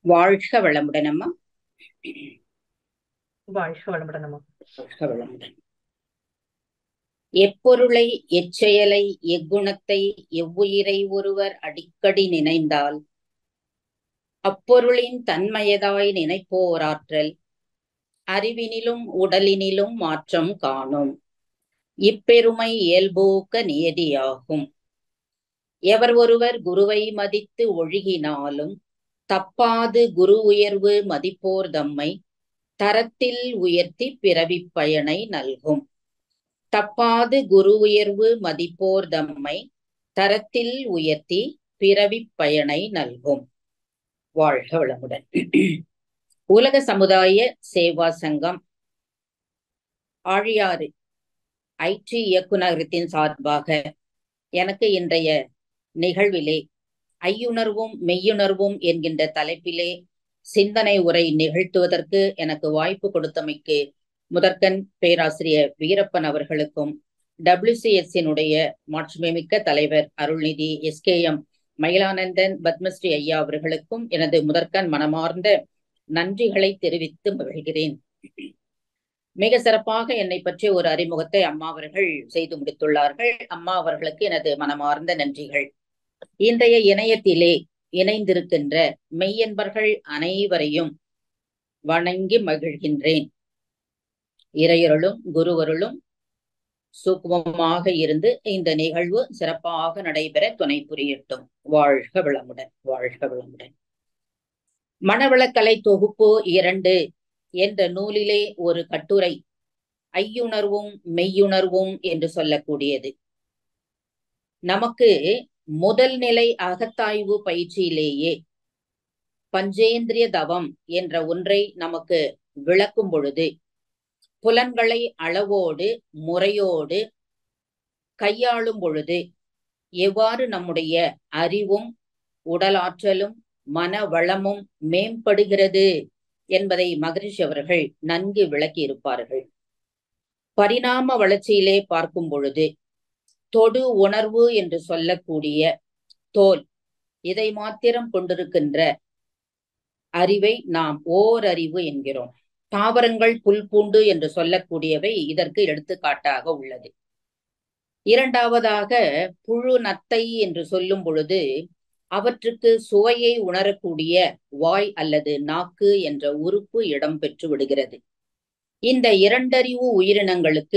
வாழ்க வளமுடன் அம்மா வாழ்க வளமுடன் அம்மா வாழ்க வளமுடன் எப்பொருளை எச்செயலை எக்குணத்தை எவ்வுயிரை ஒருவர் அடிக்கடி நினைந்தால் அப்பொருளின் தன்மையதாய் நினைப்போராற்றல் அறிவினிலும் உடலினிலும் மாற்றம் காணும் இப்பெருமை இயல்போக்க நியதியாகும் எவர் ஒருவர் குருவை மதித்து ஒழுகினாலும் தப்பாது குரு உயர்வு மதிப்போர் தம்மை தரத்தில் உயர்த்தி பிறவிப் பயனை நல்கும் தப்பாது குரு உயர்வு மதிப்போர் தம்மை தரத்தில் உயர்த்தி பிறவிப் பயனை நல்கும் வாழ்க வளமுடன் உலக சமுதாய சேவா சங்கம் ஆழியாறு ஐடி இயக்குநரகத்தின் சார்பாக எனக்கு இன்றைய நிகழ்விலே ஐயுணர்வும் மெய்யுணர்வும் என்கின்ற தலைப்பிலே சிந்தனை உரை நிகழ்த்துவதற்கு எனக்கு வாய்ப்பு கொடுத்தமைக்கு முதற்கண் பேராசிரியர் வீரப்பன் அவர்களுக்கும் டபிள்யூசிஎஸ்சினுடைய மாட்சிமைமிக்க தலைவர் அருள்நிதி எஸ்கேஎம் மயிலானந்தன் பத்மஸ்ரீ ஐயா அவர்களுக்கும் எனது முதற்கண் மனமார்ந்த நன்றிகளை தெரிவித்து மகிழ்கிறேன் மிக சிறப்பாக என்னை பற்றி ஒரு அறிமுகத்தை அம்மா அவர்கள் செய்து முடித்துள்ளார்கள் அம்மா அவர்களுக்கு எனது மனமார்ந்த நன்றிகள் இன்றைய இணையத்திலே இணைந்திருக்கின்ற மெய்யன்பர்கள் அனைவரையும் வணங்கி மகிழ்கின்றேன் இறையருளும் குருவருளும் சூக்குமமாக இருந்து இந்த நிகழ்வு சிறப்பாக நடைபெற துணை புரியட்டும் வாழ்க வளமுடன் வாழ்க வளமுடன் மனவளக்கலை தொகுப்பு இரண்டு என்ற நூலிலே ஒரு கட்டுரை ஐயுணர்வும் மெய்யுணர்வும் என்று சொல்லக்கூடியது நமக்கு முதல் நிலை அகத்தாய்வு பயிற்சியிலேயே பஞ்சேந்திரிய தவம் என்ற ஒன்றை நமக்கு விளக்கும் பொழுது புலன்களை அளவோடு முறையோடு கையாளும் பொழுது எவ்வாறு நம்முடைய அறிவும் உடலாற்றலும் மன வளமும் மேம்படுகிறது என்பதை மகரிஷி அவர்கள் நன்கு விளக்கி இருப்பார்கள் பரிணாம வளர்ச்சியிலே பார்க்கும் பொழுது தொடு உணர்வு என்று சொல்லக்கூடிய தோல் இதை மாத்திரம் கொண்டிருக்கின்ற அறிவை நாம் ஓர் அறிவு என்கிறோம் தாவரங்கள் புல் பூண்டு என்று சொல்லக்கூடியவை இதற்கு எடுத்துக்காட்டாக உள்ளது இரண்டாவதாக புழு நத்தை என்று சொல்லும் பொழுது அவற்றுக்கு சுவையை உணரக்கூடிய வாய் அல்லது நாக்கு என்ற உறுப்பு இடம் பெற்று விடுகிறது இந்த இரண்டறிவு உயிரினங்களுக்கு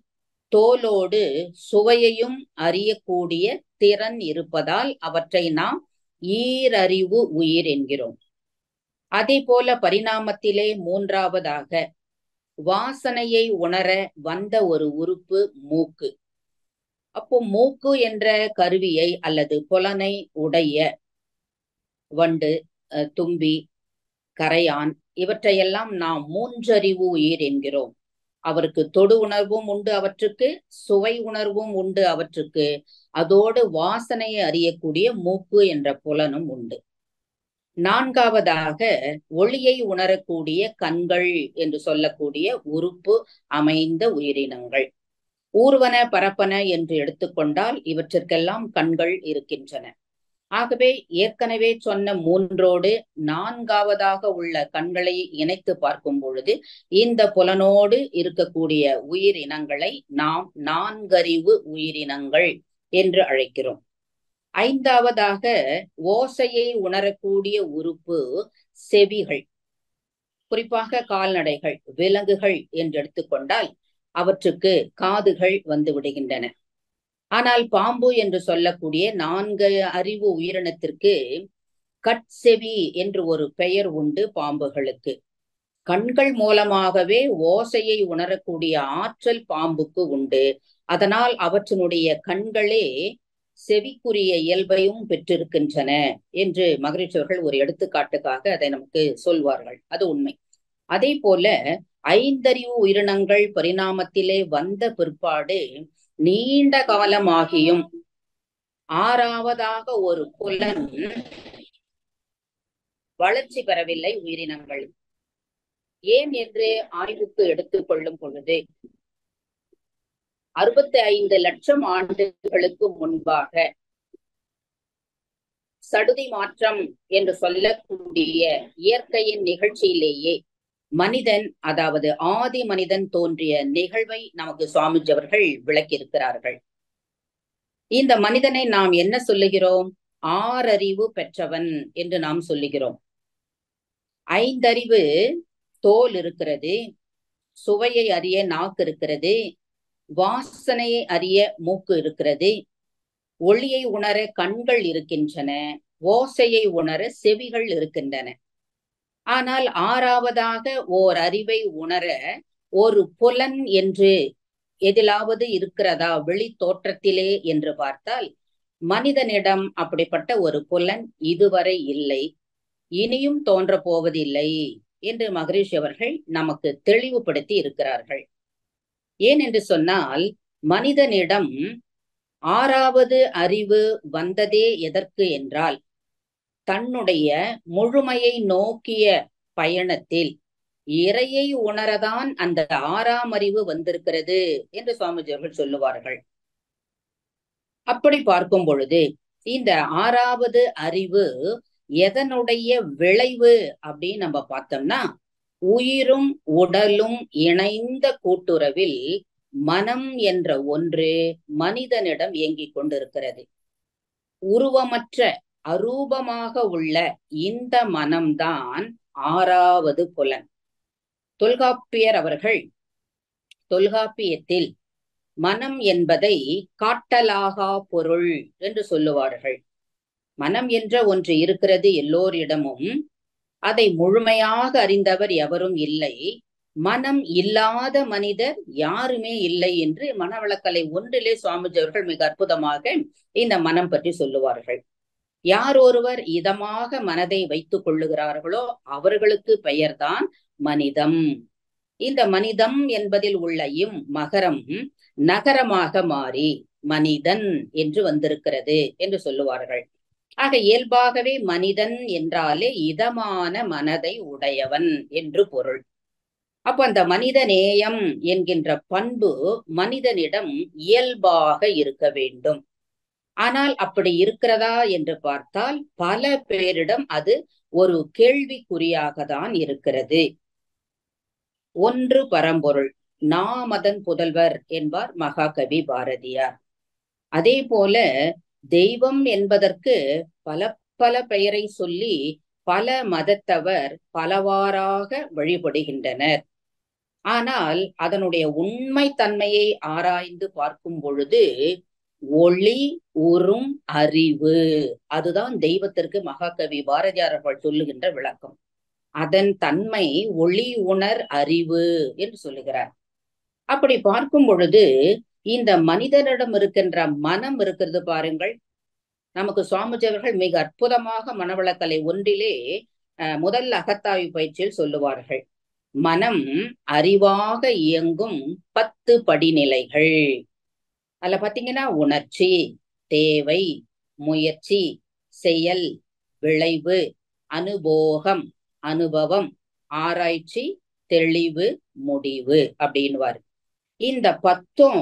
தோலோடு சுவையையும் அறியக்கூடிய திறன் இருப்பதால் அவற்றை நாம் ஈரறிவு உயிர் என்கிறோம் அதே போல பரிணாமத்திலே மூன்றாவதாக வாசனையை உணர வந்த ஒரு உறுப்பு மூக்கு அப்போ மூக்கு என்ற கருவியை அல்லது புலனை உடைய வண்டு தும்பி கரையான் இவற்றையெல்லாம் நாம் மூன்றறிவு உயிர் என்கிறோம் அவருக்கு தொடு உணர்வும் உண்டு அவற்றுக்கு சுவை உணர்வும் உண்டு அவற்றுக்கு அதோடு வாசனையை அறியக்கூடிய மூக்கு என்ற புலனும் உண்டு நான்காவதாக ஒளியை உணரக்கூடிய கண்கள் என்று சொல்லக்கூடிய உறுப்பு அமைந்த உயிரினங்கள் ஊர்வன பரப்பன என்று எடுத்துக்கொண்டால் இவற்றிற்கெல்லாம் கண்கள் இருக்கின்றன ஆகவே ஏற்கனவே சொன்ன மூன்றோடு நான்காவதாக உள்ள கண்களை இணைத்து பார்க்கும் பொழுது இந்த புலனோடு இருக்கக்கூடிய உயிரினங்களை நாம் நான்கறிவு உயிரினங்கள் என்று அழைக்கிறோம் ஐந்தாவதாக ஓசையை உணரக்கூடிய உறுப்பு செவிகள் குறிப்பாக கால்நடைகள் விலங்குகள் என்று எடுத்துக்கொண்டால் அவற்றுக்கு காதுகள் வந்து விடுகின்றன ஆனால் பாம்பு என்று சொல்லக்கூடிய நான்கு அறிவு உயிரினத்திற்கு கட்செவி என்று ஒரு பெயர் உண்டு பாம்புகளுக்கு கண்கள் மூலமாகவே ஓசையை உணரக்கூடிய ஆற்றல் பாம்புக்கு உண்டு அதனால் அவற்றினுடைய கண்களே செவிக்குரிய இயல்பையும் பெற்றிருக்கின்றன என்று மகிழ்ச்சியவர்கள் ஒரு எடுத்துக்காட்டுக்காக அதை நமக்கு சொல்வார்கள் அது உண்மை அதே போல ஐந்தறிவு உயிரினங்கள் பரிணாமத்திலே வந்த பிற்பாடு நீண்ட காலமாகியும் ஆறாவதாக ஒரு புலன் வளர்ச்சி பெறவில்லை உயிரினங்கள் ஏன் என்று ஆய்வுக்கு எடுத்துக் கொள்ளும் பொழுது அறுபத்தி ஐந்து லட்சம் ஆண்டுகளுக்கு முன்பாக சடுதி மாற்றம் என்று சொல்லக்கூடிய இயற்கையின் நிகழ்ச்சியிலேயே மனிதன் அதாவது ஆதி மனிதன் தோன்றிய நிகழ்வை நமக்கு சுவாமிஜி அவர்கள் விளக்கியிருக்கிறார்கள் இந்த மனிதனை நாம் என்ன சொல்லுகிறோம் ஆறறிவு பெற்றவன் என்று நாம் சொல்லுகிறோம் ஐந்தறிவு தோல் இருக்கிறது சுவையை அறிய நாக்கு இருக்கிறது வாசனையை அறிய மூக்கு இருக்கிறது ஒளியை உணர கண்கள் இருக்கின்றன ஓசையை உணர செவிகள் இருக்கின்றன ஆனால் ஆறாவதாக ஓர் அறிவை உணர ஒரு புலன் என்று எதிலாவது இருக்கிறதா வெளி தோற்றத்திலே என்று பார்த்தால் மனிதனிடம் அப்படிப்பட்ட ஒரு புலன் இதுவரை இல்லை இனியும் தோன்ற போவதில்லை என்று மகரிஷி அவர்கள் நமக்கு தெளிவுபடுத்தி இருக்கிறார்கள் ஏன் என்று சொன்னால் மனிதனிடம் ஆறாவது அறிவு வந்ததே எதற்கு என்றால் தன்னுடைய முழுமையை நோக்கிய பயணத்தில் இறையை உணரதான் அந்த ஆறாம் அறிவு வந்திருக்கிறது என்று சுவாமிஜி அவர்கள் சொல்லுவார்கள் அப்படி பார்க்கும் பொழுது இந்த ஆறாவது அறிவு எதனுடைய விளைவு அப்படின்னு நம்ம பார்த்தோம்னா உயிரும் உடலும் இணைந்த கூட்டுறவில் மனம் என்ற ஒன்று மனிதனிடம் இயங்கிக் கொண்டிருக்கிறது உருவமற்ற அரூபமாக உள்ள இந்த மனம்தான் ஆறாவது புலன் தொல்காப்பியர் அவர்கள் தொல்காப்பியத்தில் மனம் என்பதை காட்டலாகா பொருள் என்று சொல்லுவார்கள் மனம் என்ற ஒன்று இருக்கிறது எல்லோரிடமும் அதை முழுமையாக அறிந்தவர் எவரும் இல்லை மனம் இல்லாத மனிதர் யாருமே இல்லை என்று மனவளக்கலை ஒன்றிலே சுவாமிஜி அவர்கள் மிக அற்புதமாக இந்த மனம் பற்றி சொல்லுவார்கள் யார் ஒருவர் இதமாக மனதை வைத்துக் கொள்ளுகிறார்களோ அவர்களுக்கு பெயர்தான் மனிதம் இந்த மனிதம் என்பதில் உள்ள இம் மகரம் நகரமாக மாறி மனிதன் என்று வந்திருக்கிறது என்று சொல்லுவார்கள் ஆக இயல்பாகவே மனிதன் என்றாலே இதமான மனதை உடையவன் என்று பொருள் அப்ப அந்த மனித நேயம் என்கின்ற பண்பு மனிதனிடம் இயல்பாக இருக்க வேண்டும் ஆனால் அப்படி இருக்கிறதா என்று பார்த்தால் பல பேரிடம் அது ஒரு கேள்விக்குறியாக தான் இருக்கிறது ஒன்று பரம்பொருள் நாமதன் புதல்வர் என்பார் மகாகவி பாரதியார் அதே போல தெய்வம் என்பதற்கு பல பல பெயரை சொல்லி பல மதத்தவர் பலவாறாக வழிபடுகின்றனர் ஆனால் அதனுடைய உண்மை தன்மையை ஆராய்ந்து பார்க்கும் பொழுது ஒளி உறும் அறிவு அதுதான் தெய்வத்திற்கு மகாகவி பாரதியார் அவர்கள் சொல்லுகின்ற விளக்கம் அதன் தன்மை ஒளி உணர் அறிவு என்று சொல்லுகிறார் அப்படி பார்க்கும் பொழுது இந்த மனிதனிடம் இருக்கின்ற மனம் இருக்கிறது பாருங்கள் நமக்கு சுவாமிஜி அவர்கள் மிக அற்புதமாக மனவளக்கலை ஒன்றிலே முதல் அகத்தாய்வு பயிற்சியில் சொல்லுவார்கள் மனம் அறிவாக இயங்கும் பத்து படிநிலைகள் அதுல பாத்தீங்கன்னா உணர்ச்சி தேவை முயற்சி செயல் விளைவு அனுபோகம் அனுபவம் ஆராய்ச்சி தெளிவு முடிவு அப்படின்வாரு இந்த பத்தும்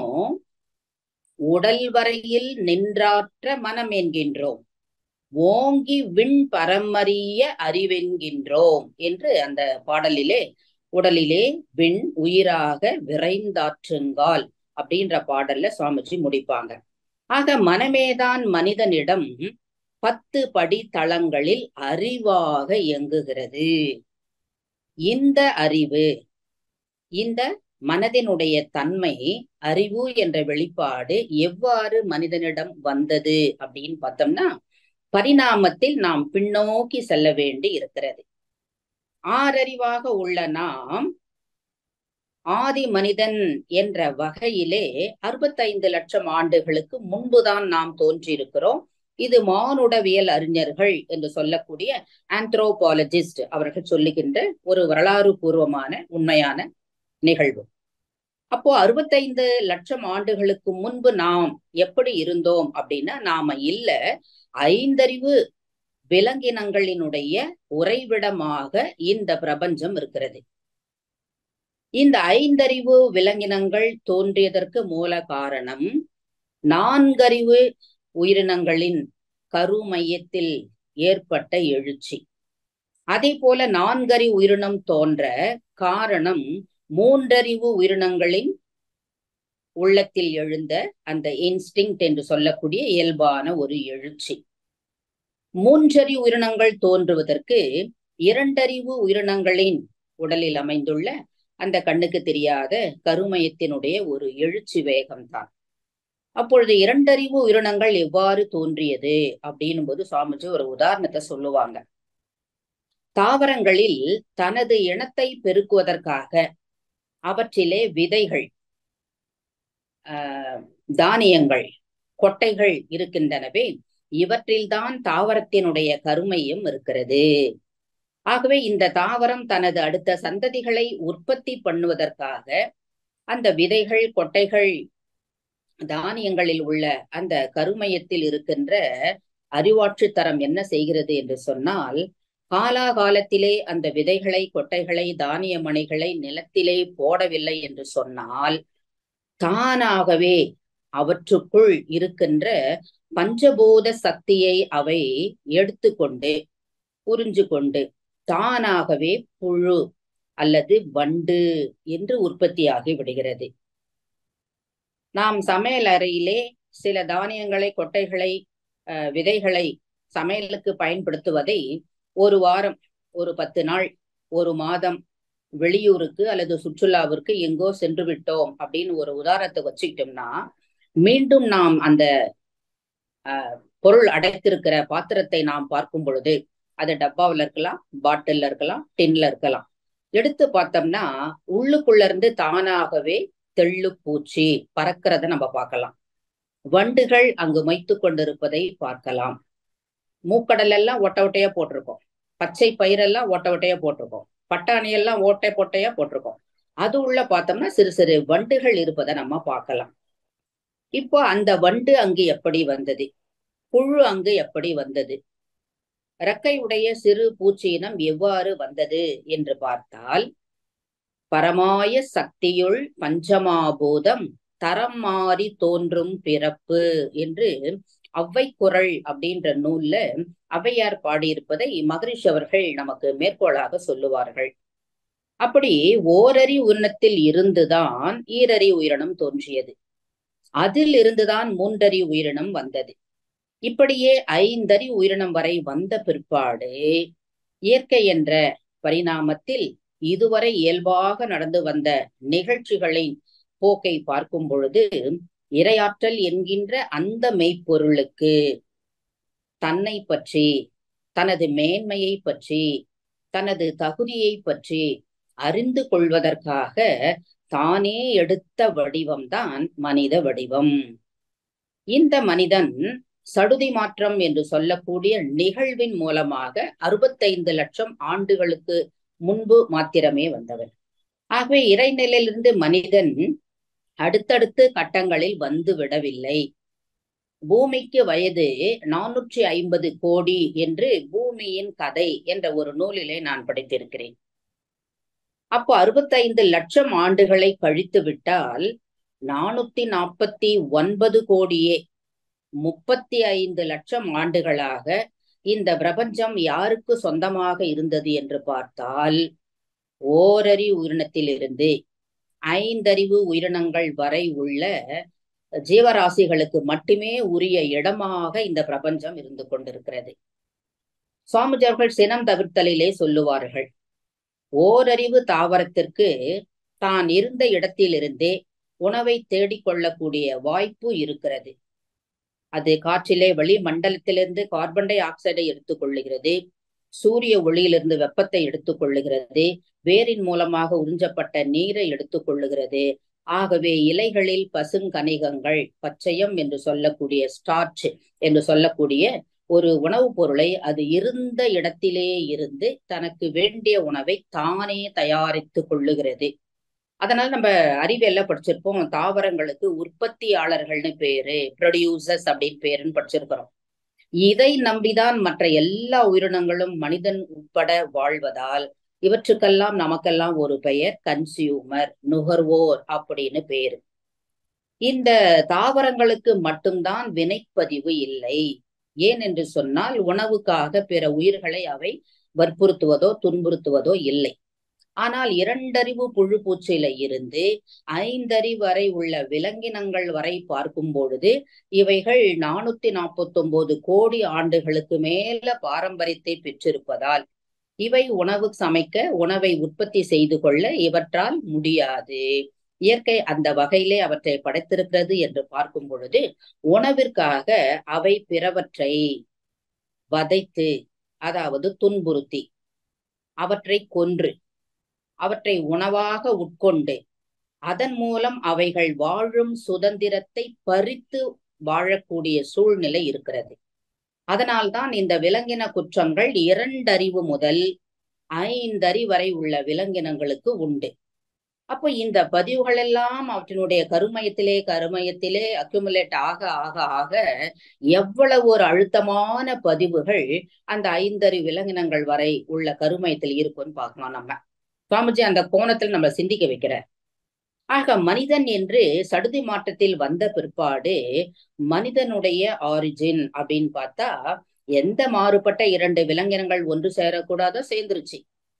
உடல் வரையில் நின்றாற்ற மனம் என்கின்றோம் ஓங்கி விண் பரமறிய அறிவென்கின்றோம் என்று அந்த பாடலிலே உடலிலே விண் உயிராக விரைந்தாற்றுங்கால் அப்படின்ற பாடல்ல சுவாமிஜி முடிப்பாங்க ஆக மனமேதான் மனிதனிடம் பத்து படி தளங்களில் அறிவாக இயங்குகிறது இந்த அறிவு இந்த மனதினுடைய தன்மை அறிவு என்ற வெளிப்பாடு எவ்வாறு மனிதனிடம் வந்தது அப்படின்னு பார்த்தோம்னா பரிணாமத்தில் நாம் பின்னோக்கி செல்ல வேண்டி இருக்கிறது ஆறறிவாக உள்ள நாம் ஆதி மனிதன் என்ற வகையிலே அறுபத்தைந்து லட்சம் ஆண்டுகளுக்கு முன்புதான் நாம் தோன்றியிருக்கிறோம் இது மானுடவியல் அறிஞர்கள் என்று சொல்லக்கூடிய ஆந்த்ரோபாலஜிஸ்ட் அவர்கள் சொல்லுகின்ற ஒரு வரலாறு பூர்வமான உண்மையான நிகழ்வு அப்போ அறுபத்தைந்து லட்சம் ஆண்டுகளுக்கு முன்பு நாம் எப்படி இருந்தோம் அப்படின்னா நாம இல்ல ஐந்தறிவு விலங்கினங்களினுடைய உறைவிடமாக இந்த பிரபஞ்சம் இருக்கிறது இந்த ஐந்தறிவு விலங்கினங்கள் தோன்றியதற்கு மூல காரணம் நான்கறிவு உயிரினங்களின் கருமையத்தில் ஏற்பட்ட எழுச்சி அதே போல நான்கறி உயிரினம் தோன்ற காரணம் மூன்றறிவு உயிரினங்களின் உள்ளத்தில் எழுந்த அந்த இன்ஸ்டிங் என்று சொல்லக்கூடிய இயல்பான ஒரு எழுச்சி மூன்றறிவு உயிரினங்கள் தோன்றுவதற்கு இரண்டறிவு உயிரினங்களின் உடலில் அமைந்துள்ள அந்த கண்ணுக்கு தெரியாத கருமயத்தினுடைய ஒரு எழுச்சி வேகம்தான் அப்பொழுது இரண்டறிவு உயிரினங்கள் எவ்வாறு தோன்றியது அப்படின்னும் போது சுவாமிஜி ஒரு உதாரணத்தை சொல்லுவாங்க தாவரங்களில் தனது இனத்தை பெருக்குவதற்காக அவற்றிலே விதைகள் ஆஹ் தானியங்கள் கொட்டைகள் இருக்கின்றனவே இவற்றில்தான் தாவரத்தினுடைய கருமையும் இருக்கிறது ஆகவே இந்த தாவரம் தனது அடுத்த சந்ததிகளை உற்பத்தி பண்ணுவதற்காக அந்த விதைகள் கொட்டைகள் தானியங்களில் உள்ள அந்த கருமையத்தில் இருக்கின்ற அறிவாட்சி தரம் என்ன செய்கிறது என்று சொன்னால் காலாகாலத்திலே அந்த விதைகளை கொட்டைகளை தானிய மணிகளை நிலத்திலே போடவில்லை என்று சொன்னால் தானாகவே அவற்றுக்குள் இருக்கின்ற பஞ்சபூத சக்தியை அவை எடுத்துக்கொண்டு புரிஞ்சு கொண்டு தானாகவே புழு அல்லது வண்டு என்று உற்பத்தியாகி விடுகிறது நாம் சமையல் அறையிலே சில தானியங்களை கொட்டைகளை விதைகளை சமையலுக்கு பயன்படுத்துவதை ஒரு வாரம் ஒரு பத்து நாள் ஒரு மாதம் வெளியூருக்கு அல்லது சுற்றுலாவிற்கு எங்கோ சென்று விட்டோம் அப்படின்னு ஒரு உதாரணத்தை வச்சுக்கிட்டோம்னா மீண்டும் நாம் அந்த பொருள் அடைத்திருக்கிற பாத்திரத்தை நாம் பார்க்கும் பொழுது அது டப்பாவில் இருக்கலாம் பாட்டில்ல இருக்கலாம் டின்ல இருக்கலாம் எடுத்து பார்த்தோம்னா உள்ளுக்குள்ள இருந்து தானாகவே தெள்ளு பூச்சி பறக்கிறத நம்ம பார்க்கலாம் வண்டுகள் அங்கு மொய்த்து கொண்டிருப்பதை பார்க்கலாம் மூக்கடல் எல்லாம் ஒட்ட ஒட்டையா போட்டிருக்கோம் பச்சை பயிரெல்லாம் ஓட்ட ஒட்டையா போட்டிருக்கோம் பட்டாணி எல்லாம் ஓட்டை பொட்டையா போட்டிருக்கோம் அது உள்ள பார்த்தோம்னா சிறு சிறு வண்டுகள் இருப்பதை நம்ம பார்க்கலாம் இப்போ அந்த வண்டு அங்கு எப்படி வந்தது புழு அங்கு எப்படி வந்தது இறக்கை உடைய சிறு பூச்சி இனம் எவ்வாறு வந்தது என்று பார்த்தால் பரமாய சக்தியுள் பஞ்சமாபூதம் தரம் மாறி தோன்றும் பிறப்பு என்று அவ்வை குரல் அப்படின்ற நூல்ல அவ்வையார் பாடியிருப்பதை மகரிஷ் அவர்கள் நமக்கு மேற்கோளாக சொல்லுவார்கள் அப்படி ஓரறி உயிரினத்தில் இருந்துதான் ஈரறி உயிரினம் தோன்றியது அதில் இருந்துதான் மூன்றறி உயிரினம் வந்தது இப்படியே ஐந்தறி உயிரினம் வரை வந்த பிற்பாடு இயற்கை என்ற பரிணாமத்தில் இதுவரை இயல்பாக நடந்து வந்த நிகழ்ச்சிகளின் போக்கை பார்க்கும் பொழுது இரையாற்றல் என்கின்ற அந்த மெய்ப்பொருளுக்கு தன்னை பற்றி தனது மேன்மையை பற்றி தனது தகுதியை பற்றி அறிந்து கொள்வதற்காக தானே எடுத்த வடிவம்தான் மனித வடிவம் இந்த மனிதன் சடுதி மாற்றம் என்று சொல்லக்கூடிய நிகழ்வின் மூலமாக அறுபத்தைந்து லட்சம் ஆண்டுகளுக்கு முன்பு மாத்திரமே வந்தவன் ஆகவே இறைநிலையிலிருந்து மனிதன் அடுத்தடுத்து கட்டங்களில் வந்து விடவில்லை பூமிக்கு வயது நானூற்றி ஐம்பது கோடி என்று பூமியின் கதை என்ற ஒரு நூலிலே நான் படித்திருக்கிறேன் அப்போ அறுபத்தைந்து லட்சம் ஆண்டுகளை கழித்து விட்டால் நானூத்தி நாற்பத்தி ஒன்பது கோடியே முப்பத்தி ஐந்து லட்சம் ஆண்டுகளாக இந்த பிரபஞ்சம் யாருக்கு சொந்தமாக இருந்தது என்று பார்த்தால் ஓரறி உயிரினத்திலிருந்து ஐந்தறிவு உயிரினங்கள் வரை உள்ள ஜீவராசிகளுக்கு மட்டுமே உரிய இடமாக இந்த பிரபஞ்சம் இருந்து கொண்டிருக்கிறது சுவாமிஜி அவர்கள் சினம் தவிர்த்தலிலே சொல்லுவார்கள் ஓரறிவு தாவரத்திற்கு தான் இருந்த இடத்திலிருந்தே உணவை தேடிக்கொள்ளக்கூடிய வாய்ப்பு இருக்கிறது அது காற்றிலே வெளி மண்டலத்திலிருந்து கார்பன் டை ஆக்சைடை எடுத்துக்கொள்ளுகிறது சூரிய ஒளியிலிருந்து வெப்பத்தை எடுத்துக்கொள்ளுகிறது வேரின் மூலமாக உறிஞ்சப்பட்ட நீரை எடுத்துக்கொள்ளுகிறது ஆகவே இலைகளில் பசுங்கனிகங்கள் பச்சையம் என்று சொல்லக்கூடிய ஸ்டார்ச் என்று சொல்லக்கூடிய ஒரு உணவுப் பொருளை அது இருந்த இடத்திலே இருந்து தனக்கு வேண்டிய உணவை தானே தயாரித்து கொள்ளுகிறது அதனால நம்ம அறிவியல்ல படிச்சிருப்போம் தாவரங்களுக்கு உற்பத்தியாளர்கள்னு பேரு ப்ரொடியூசர்ஸ் அப்படின்னு பேருன்னு படிச்சிருக்கிறோம் இதை நம்பிதான் மற்ற எல்லா உயிரினங்களும் மனிதன் உட்பட வாழ்வதால் இவற்றுக்கெல்லாம் நமக்கெல்லாம் ஒரு பெயர் கன்சியூமர் நுகர்வோர் அப்படின்னு பேரு இந்த தாவரங்களுக்கு மட்டும்தான் வினைப்பதிவு இல்லை ஏன் என்று சொன்னால் உணவுக்காக பிற உயிர்களை அவை வற்புறுத்துவதோ துன்புறுத்துவதோ இல்லை ஆனால் இரண்டறிவு புழு பூச்சில இருந்து ஐந்தறிவு வரை உள்ள விலங்கினங்கள் வரை பார்க்கும் பொழுது இவைகள் நானூத்தி நாற்பத்தி ஒன்பது கோடி ஆண்டுகளுக்கு மேல பாரம்பரியத்தை பெற்றிருப்பதால் இவை உணவு சமைக்க உணவை உற்பத்தி செய்து கொள்ள இவற்றால் முடியாது இயற்கை அந்த வகையிலே அவற்றை படைத்திருக்கிறது என்று பார்க்கும் பொழுது உணவிற்காக அவை பிறவற்றை வதைத்து அதாவது துன்புறுத்தி அவற்றை கொன்று அவற்றை உணவாக உட்கொண்டு அதன் மூலம் அவைகள் வாழும் சுதந்திரத்தை பறித்து வாழக்கூடிய சூழ்நிலை இருக்கிறது அதனால்தான் இந்த விலங்கின குற்றங்கள் இரண்டறிவு முதல் ஐந்தறி வரை உள்ள விலங்கினங்களுக்கு உண்டு அப்போ இந்த பதிவுகள் எல்லாம் அவற்றினுடைய கருமயத்திலே கருமயத்திலே அக்குமுலேட் ஆக ஆக ஆக எவ்வளவு ஒரு அழுத்தமான பதிவுகள் அந்த ஐந்தறி விலங்கினங்கள் வரை உள்ள கருமயத்தில் இருக்கும்னு பார்க்கலாம் நம்ம சுவாமிஜி அந்த கோணத்தில் நம்ம சிந்திக்க வைக்கிறார் ஆக மனிதன் என்று சடுதி மாற்றத்தில் வந்த பிற்பாடு மனிதனுடைய ஆரிஜின் அப்படின்னு பார்த்தா எந்த மாறுபட்ட இரண்டு விலங்கினங்கள் ஒன்று சேரக்கூடாதோ சேர்ந்துருச்சு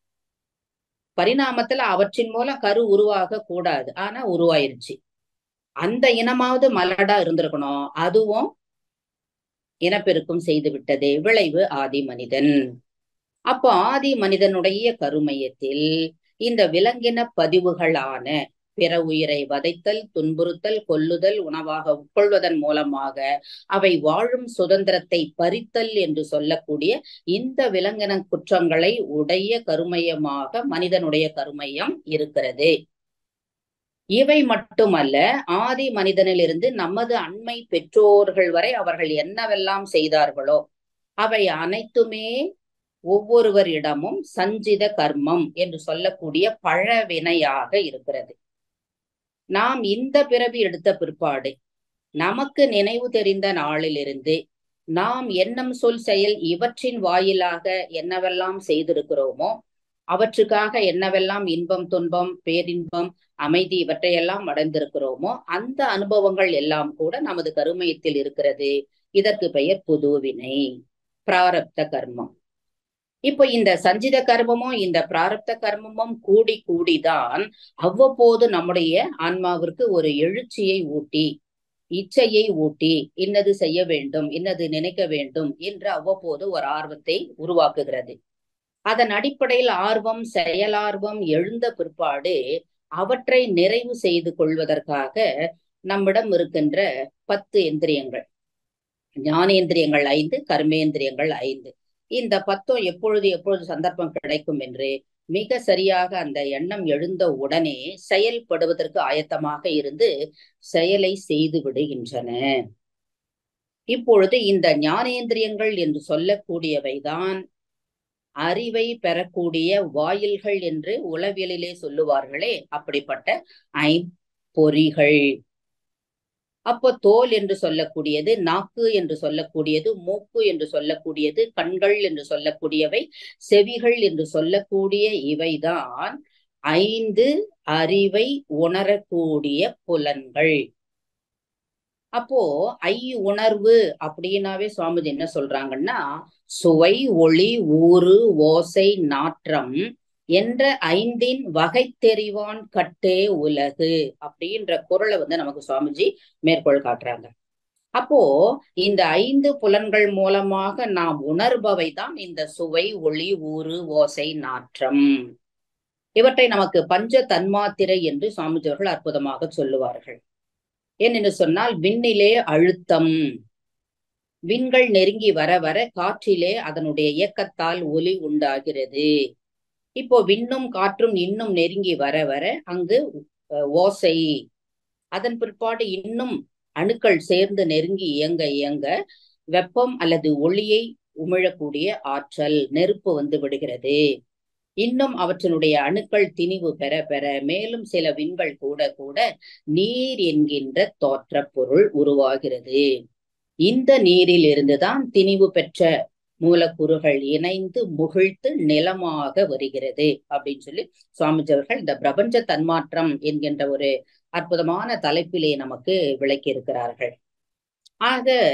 பரிணாமத்துல அவற்றின் மூலம் கரு உருவாக கூடாது ஆனா உருவாயிருச்சு அந்த இனமாவது மலடா இருந்திருக்கணும் அதுவும் இனப்பெருக்கம் செய்து விட்டது விளைவு ஆதி மனிதன் அப்போ ஆதி மனிதனுடைய கருமையத்தில் இந்த விலங்கின பதிவுகளான பிற உயிரை வதைத்தல் துன்புறுத்தல் கொல்லுதல் உணவாக உட்கொள்வதன் மூலமாக அவை வாழும் சுதந்திரத்தை பறித்தல் என்று சொல்லக்கூடிய இந்த விலங்கின குற்றங்களை உடைய கருமையமாக மனிதனுடைய கருமையம் இருக்கிறது இவை மட்டுமல்ல ஆதி மனிதனிலிருந்து நமது அண்மை பெற்றோர்கள் வரை அவர்கள் என்னவெல்லாம் செய்தார்களோ அவை அனைத்துமே ஒவ்வொருவரிடமும் சஞ்சித கர்மம் என்று சொல்லக்கூடிய பழவினையாக இருக்கிறது நாம் இந்த பிறவி எடுத்த பிற்பாடு நமக்கு நினைவு தெரிந்த நாளிலிருந்து நாம் எண்ணம் சொல் செயல் இவற்றின் வாயிலாக என்னவெல்லாம் செய்திருக்கிறோமோ அவற்றுக்காக என்னவெல்லாம் இன்பம் துன்பம் பேரின்பம் அமைதி இவற்றையெல்லாம் அடைந்திருக்கிறோமோ அந்த அனுபவங்கள் எல்லாம் கூட நமது கருமையத்தில் இருக்கிறது இதற்கு பெயர் புதுவினை பிராரப்த கர்மம் இப்போ இந்த சஞ்சித கர்மமும் இந்த பிராரப்த கர்மமும் கூடி கூடிதான் அவ்வப்போது நம்முடைய ஆன்மாவிற்கு ஒரு எழுச்சியை ஊட்டி இச்சையை ஊட்டி இன்னது செய்ய வேண்டும் இன்னது நினைக்க வேண்டும் என்று அவ்வப்போது ஒரு ஆர்வத்தை உருவாக்குகிறது அதன் அடிப்படையில் ஆர்வம் செயலார்வம் எழுந்த பிற்பாடு அவற்றை நிறைவு செய்து கொள்வதற்காக நம்மிடம் இருக்கின்ற பத்து எந்திரியங்கள் ஞானேந்திரியங்கள் ஐந்து கர்மேந்திரியங்கள் ஐந்து இந்த பத்தும் எப்பொழுது எப்பொழுது சந்தர்ப்பம் கிடைக்கும் என்று மிக சரியாக அந்த எண்ணம் எழுந்த உடனே செயல்படுவதற்கு ஆயத்தமாக இருந்து செயலை செய்து விடுகின்றன இப்பொழுது இந்த ஞானேந்திரியங்கள் என்று சொல்லக்கூடியவைதான் அறிவை பெறக்கூடிய வாயில்கள் என்று உளவியலிலே சொல்லுவார்களே அப்படிப்பட்ட ஐம்பொறிகள் அப்போ தோல் என்று சொல்லக்கூடியது நாக்கு என்று சொல்லக்கூடியது மூக்கு என்று சொல்லக்கூடியது கண்கள் என்று சொல்லக்கூடியவை செவிகள் என்று சொல்லக்கூடிய இவைதான் ஐந்து அறிவை உணரக்கூடிய புலன்கள் அப்போ ஐ உணர்வு அப்படின்னாவே சுவாமிஜி என்ன சொல்றாங்கன்னா சுவை ஒளி ஊறு ஓசை நாற்றம் என்ற ஐந்தின் வகை தெரிவான் கட்டே உலகு அப்படின்ற குரலை வந்து நமக்கு சுவாமிஜி மேற்கோள் காட்டுறாங்க அப்போ இந்த ஐந்து புலன்கள் மூலமாக நாம் உணர்பவை தான் இந்த சுவை ஒளி ஊறு ஓசை நாற்றம் இவற்றை நமக்கு பஞ்ச தன்மாத்திரை என்று சுவாமிஜி அவர்கள் அற்புதமாக சொல்லுவார்கள் ஏனென்று சொன்னால் விண்ணிலே அழுத்தம் விண்கள் நெருங்கி வர வர காற்றிலே அதனுடைய இயக்கத்தால் ஒலி உண்டாகிறது இப்போ விண்ணும் காற்றும் இன்னும் நெருங்கி வர வர அங்கு ஓசை அதன் பிற்பாடு இன்னும் அணுக்கள் சேர்ந்து நெருங்கி இயங்க இயங்க வெப்பம் அல்லது ஒளியை உமிழக்கூடிய ஆற்றல் நெருப்பு வந்து விடுகிறது இன்னும் அவற்றினுடைய அணுக்கள் திணிவு பெற பெற மேலும் சில விண்கள் கூட கூட நீர் என்கின்ற தோற்ற பொருள் உருவாகிறது இந்த நீரில் இருந்துதான் திணிவு பெற்ற மூலக்கூறுகள் இணைந்து முகிழ்த்து நிலமாக வருகிறது அப்படின்னு சொல்லி சுவாமிஜி அவர்கள் இந்த பிரபஞ்ச தன்மாற்றம் என்கின்ற ஒரு அற்புதமான தலைப்பிலே நமக்கு விளக்கி இருக்கிறார்கள் ஆக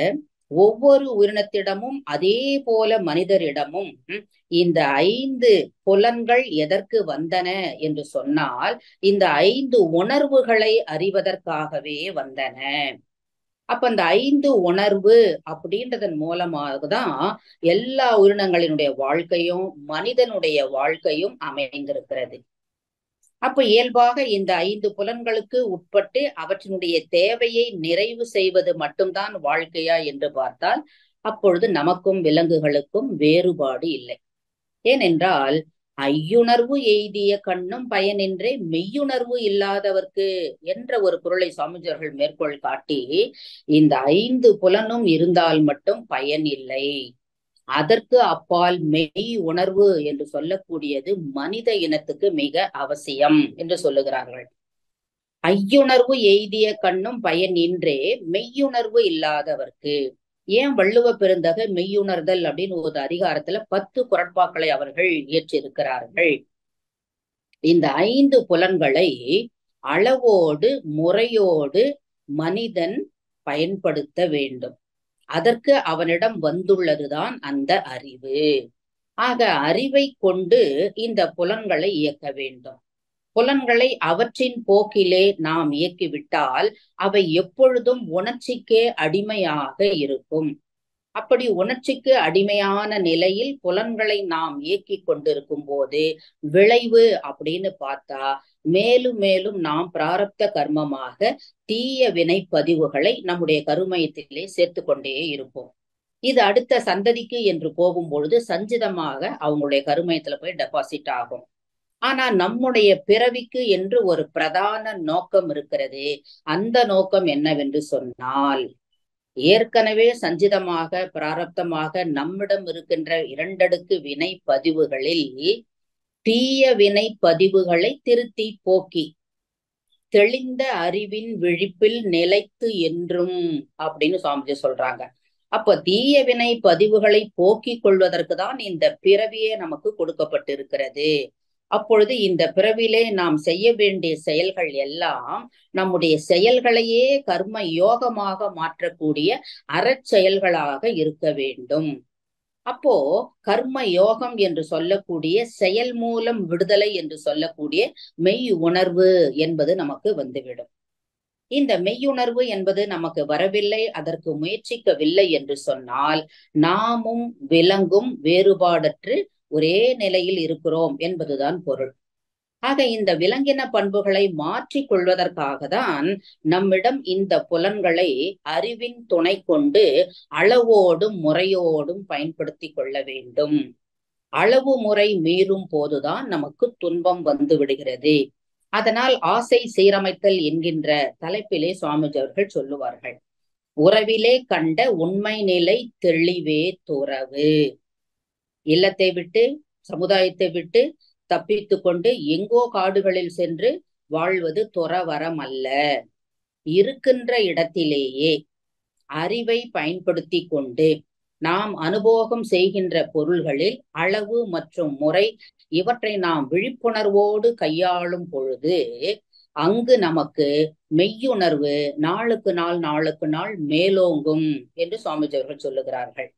ஒவ்வொரு உயிரினத்திடமும் அதே போல மனிதரிடமும் இந்த ஐந்து புலன்கள் எதற்கு வந்தன என்று சொன்னால் இந்த ஐந்து உணர்வுகளை அறிவதற்காகவே வந்தன அப்ப அந்த ஐந்து உணர்வு அப்படின்றதன் மூலமாக தான் எல்லா உயிரினங்களினுடைய வாழ்க்கையும் மனிதனுடைய வாழ்க்கையும் அமைந்திருக்கிறது அப்ப இயல்பாக இந்த ஐந்து புலன்களுக்கு உட்பட்டு அவற்றினுடைய தேவையை நிறைவு செய்வது மட்டும்தான் வாழ்க்கையா என்று பார்த்தால் அப்பொழுது நமக்கும் விலங்குகளுக்கும் வேறுபாடு இல்லை ஏனென்றால் ஐயுணர்வு எய்திய கண்ணும் பயனின்றே மெய்யுணர்வு இல்லாதவர்க்கு என்ற ஒரு பொருளை சுவாமிஜர்கள் மேற்கோள் காட்டி இந்த ஐந்து புலனும் இருந்தால் மட்டும் பயன் இல்லை அதற்கு அப்பால் மெய் உணர்வு என்று சொல்லக்கூடியது மனித இனத்துக்கு மிக அவசியம் என்று சொல்லுகிறார்கள் ஐயுணர்வு எய்திய கண்ணும் பயன் இன்றே மெய்யுணர்வு இல்லாதவர்க்கு ஏன் வள்ளுவ பெருந்தகை மெய்யுணர்தல் அப்படின்னு ஒரு அதிகாரத்துல பத்து குரட்பாக்களை அவர்கள் இயற்றிருக்கிறார்கள் இந்த ஐந்து புலன்களை அளவோடு முறையோடு மனிதன் பயன்படுத்த வேண்டும் அதற்கு அவனிடம் வந்துள்ளதுதான் அந்த அறிவு ஆக அறிவை கொண்டு இந்த புலன்களை இயக்க வேண்டும் புலன்களை அவற்றின் போக்கிலே நாம் இயக்கிவிட்டால் அவை எப்பொழுதும் உணர்ச்சிக்கே அடிமையாக இருக்கும் அப்படி உணர்ச்சிக்கு அடிமையான நிலையில் புலன்களை நாம் இயக்கி கொண்டிருக்கும் போது விளைவு அப்படின்னு பார்த்தா மேலும் மேலும் நாம் பிராரப்த கர்மமாக தீய வினை பதிவுகளை நம்முடைய கருமயத்திலே சேர்த்து கொண்டே இருப்போம் இது அடுத்த சந்ததிக்கு என்று போகும் பொழுது சஞ்சிதமாக அவங்களுடைய கருமயத்துல போய் டெபாசிட் ஆகும் ஆனா நம்முடைய பிறவிக்கு என்று ஒரு பிரதான நோக்கம் இருக்கிறது அந்த நோக்கம் என்னவென்று சொன்னால் ஏற்கனவே சஞ்சிதமாக பிராரப்தமாக நம்மிடம் இருக்கின்ற இரண்டடுக்கு வினை பதிவுகளில் தீய வினை பதிவுகளை திருத்தி போக்கி தெளிந்த அறிவின் விழிப்பில் நிலைத்து என்றும் அப்படின்னு சுவாமிஜி சொல்றாங்க அப்ப தீய வினை பதிவுகளை போக்கிக் கொள்வதற்கு தான் இந்த பிறவியே நமக்கு கொடுக்கப்பட்டிருக்கிறது அப்பொழுது இந்த பிறவிலே நாம் செய்ய வேண்டிய செயல்கள் எல்லாம் நம்முடைய செயல்களையே கர்ம யோகமாக மாற்றக்கூடிய அறச்செயல்களாக இருக்க வேண்டும் அப்போ கர்ம யோகம் என்று சொல்லக்கூடிய செயல் மூலம் விடுதலை என்று சொல்லக்கூடிய மெய் உணர்வு என்பது நமக்கு வந்துவிடும் இந்த மெய்யுணர்வு என்பது நமக்கு வரவில்லை அதற்கு முயற்சிக்கவில்லை என்று சொன்னால் நாமும் விலங்கும் வேறுபாடற்று ஒரே நிலையில் இருக்கிறோம் என்பதுதான் பொருள் ஆக இந்த விலங்கின பண்புகளை மாற்றிக் கொள்வதற்காக தான் நம்மிடம் இந்த புலன்களை அறிவின் துணை கொண்டு அளவோடும் முறையோடும் பயன்படுத்தி கொள்ள வேண்டும் அளவு முறை மீறும் போதுதான் நமக்கு துன்பம் வந்து விடுகிறது அதனால் ஆசை சீரமைத்தல் என்கின்ற தலைப்பிலே சுவாமிஜி அவர்கள் சொல்லுவார்கள் உறவிலே கண்ட உண்மை நிலை தெளிவே துறவு இல்லத்தை விட்டு சமுதாயத்தை விட்டு தப்பித்து கொண்டு எங்கோ காடுகளில் சென்று வாழ்வது துறவரம் அல்ல இருக்கின்ற இடத்திலேயே அறிவை பயன்படுத்தி கொண்டு நாம் அனுபோகம் செய்கின்ற பொருள்களில் அளவு மற்றும் முறை இவற்றை நாம் விழிப்புணர்வோடு கையாளும் பொழுது அங்கு நமக்கு மெய்யுணர்வு நாளுக்கு நாள் நாளுக்கு நாள் மேலோங்கும் என்று சுவாமிஜி அவர்கள் சொல்லுகிறார்கள்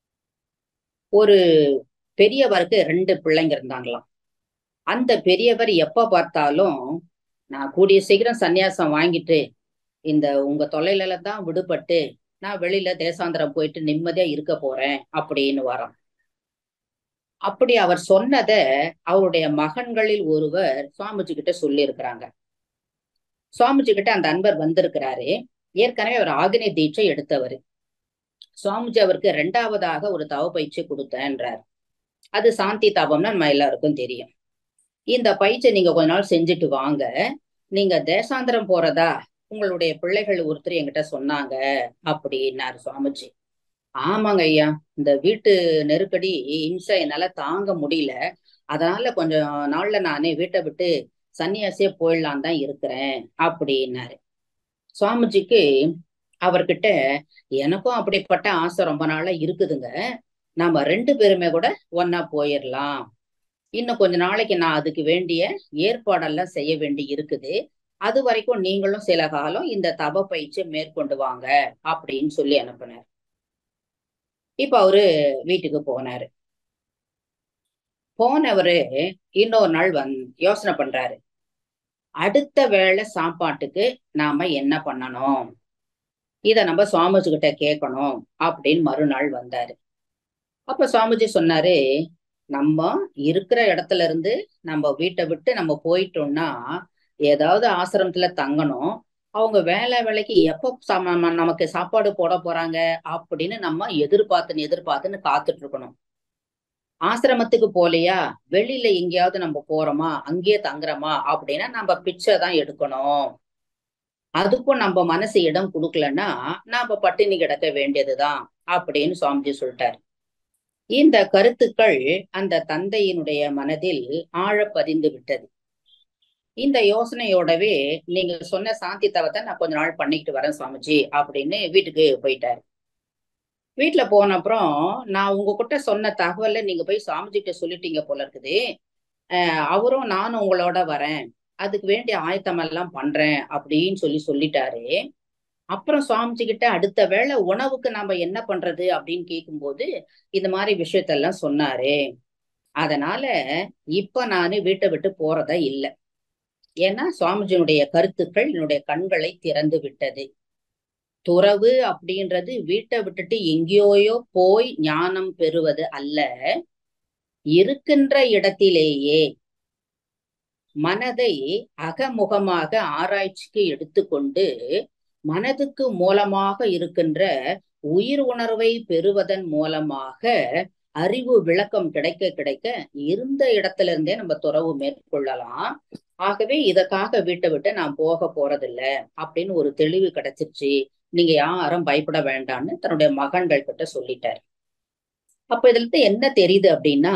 ஒரு பெரியவருக்கு ரெண்டு பிள்ளைங்க இருந்தாங்களாம் அந்த பெரியவர் எப்ப பார்த்தாலும் நான் கூடிய சீக்கிரம் சன்னியாசம் வாங்கிட்டு இந்த உங்க தொலைல தான் விடுபட்டு நான் வெளியில தேசாந்திரம் போயிட்டு நிம்மதியா இருக்க போறேன் அப்படின்னு வரோம் அப்படி அவர் சொன்னத அவருடைய மகன்களில் ஒருவர் சுவாமிஜி கிட்ட சொல்லி இருக்கிறாங்க சுவாமிஜி கிட்ட அந்த அன்பர் வந்திருக்கிறாரு ஏற்கனவே அவர் ஆகினை தீட்சை எடுத்தவர் சுவாமிஜி அவருக்கு ரெண்டாவதாக ஒரு தவ பயிற்சி கொடுத்தேன்றார் அது சாந்தி தவம்னு நம்ம எல்லாருக்கும் தெரியும் இந்த பயிற்சியை நீங்க கொஞ்ச நாள் செஞ்சுட்டு வாங்க நீங்க தேசாந்திரம் போறதா உங்களுடைய பிள்ளைகள் ஒருத்தர் என்கிட்ட சொன்னாங்க அப்படின்னாரு சுவாமிஜி ஆமாங்க ஐயா இந்த வீட்டு நெருக்கடி இம்சை என்னால தாங்க முடியல அதனால கொஞ்சம் நாள்ல நானே வீட்டை விட்டு சன்னியாசியே போயிடலாம் தான் இருக்கிறேன் அப்படின்னாரு சுவாமிஜிக்கு அவர்கிட்ட எனக்கும் அப்படிப்பட்ட ஆசை ரொம்ப நாளா இருக்குதுங்க நாம ரெண்டு பேருமே கூட ஒன்னா போயிடலாம் இன்னும் கொஞ்ச நாளைக்கு நான் அதுக்கு வேண்டிய ஏற்பாடெல்லாம் செய்ய வேண்டி இருக்குது அது வரைக்கும் நீங்களும் சில காலம் இந்த தப பயிற்சி மேற்கொண்டு வாங்க அப்படின்னு சொல்லி அனுப்புனார் இப்ப அவரு வீட்டுக்கு போனாரு போனவரு இன்னொரு நாள் வந் யோசனை பண்றாரு அடுத்த வேளை சாப்பாட்டுக்கு நாம என்ன பண்ணணும் இத நம்ம சுவாமிஜி கிட்ட கேட்கணும் அப்படின்னு மறுநாள் வந்தாரு அப்ப சுவாமிஜி சொன்னாரு நம்ம இருக்கிற இடத்துல இருந்து நம்ம வீட்டை விட்டு நம்ம போயிட்டோம்னா ஏதாவது ஆசிரமத்துல தங்கணும் அவங்க வேலை வேலைக்கு எப்ப சம- நமக்கு சாப்பாடு போட போறாங்க அப்படின்னு நம்ம எதிர்பார்த்துன்னு எதிர்பார்த்துன்னு காத்துட்டு இருக்கணும் ஆசிரமத்துக்கு போலையா வெளியில எங்கேயாவது நம்ம போறோமா அங்கேயே தங்குறோமா அப்படின்னா நம்ம பிச்சை தான் எடுக்கணும் அதுக்கும் நம்ம மனசு இடம் கொடுக்கலன்னா நாம பட்டினி கிடக்க வேண்டியதுதான் அப்படின்னு சுவாமிஜி சொல்லிட்டாரு இந்த கருத்துக்கள் அந்த தந்தையினுடைய மனதில் ஆழ பதிந்து விட்டது இந்த யோசனையோடவே நீங்க சொன்ன சாந்தி தவத்தை நான் கொஞ்ச நாள் பண்ணிக்கிட்டு வரேன் சுவாமிஜி அப்படின்னு வீட்டுக்கு போயிட்டாரு வீட்டுல போன அப்புறம் நான் உங்ககிட்ட சொன்ன தகவலை நீங்க போய் சுவாமிஜி கிட்ட சொல்லிட்டீங்க போல இருக்குது அஹ் அவரும் நானும் உங்களோட வரேன் அதுக்கு வேண்டிய ஆயத்தம் எல்லாம் பண்றேன் அப்படின்னு சொல்லி சொல்லிட்டாரு அப்புறம் சுவாமிஜி கிட்ட அடுத்த வேளை உணவுக்கு நாம என்ன பண்றது அப்படின்னு கேட்கும்போது இந்த மாதிரி விஷயத்தெல்லாம் சொன்னாரு அதனால இப்ப நானு வீட்டை விட்டு போறதா இல்லை ஏன்னா சுவாமிஜியினுடைய கருத்துக்கள் என்னுடைய கண்களை திறந்து விட்டது துறவு அப்படின்றது வீட்டை விட்டுட்டு எங்கேயோயோ போய் ஞானம் பெறுவது அல்ல இருக்கின்ற இடத்திலேயே மனதை அகமுகமாக ஆராய்ச்சிக்கு எடுத்துக்கொண்டு மனதுக்கு மூலமாக இருக்கின்ற உயிர் உணர்வை பெறுவதன் மூலமாக அறிவு விளக்கம் கிடைக்க கிடைக்க இருந்த இடத்துல இருந்தே நம்ம துறவு மேற்கொள்ளலாம் ஆகவே இதற்காக வீட்டை விட்டு நான் போக போறதில்ல அப்படின்னு ஒரு தெளிவு கிடைச்சிருச்சு நீங்க யாரும் பயப்பட வேண்டாம்னு தன்னுடைய மகன்கள் கிட்ட சொல்லிட்டாரு அப்ப இதுல இருந்து என்ன தெரியுது அப்படின்னா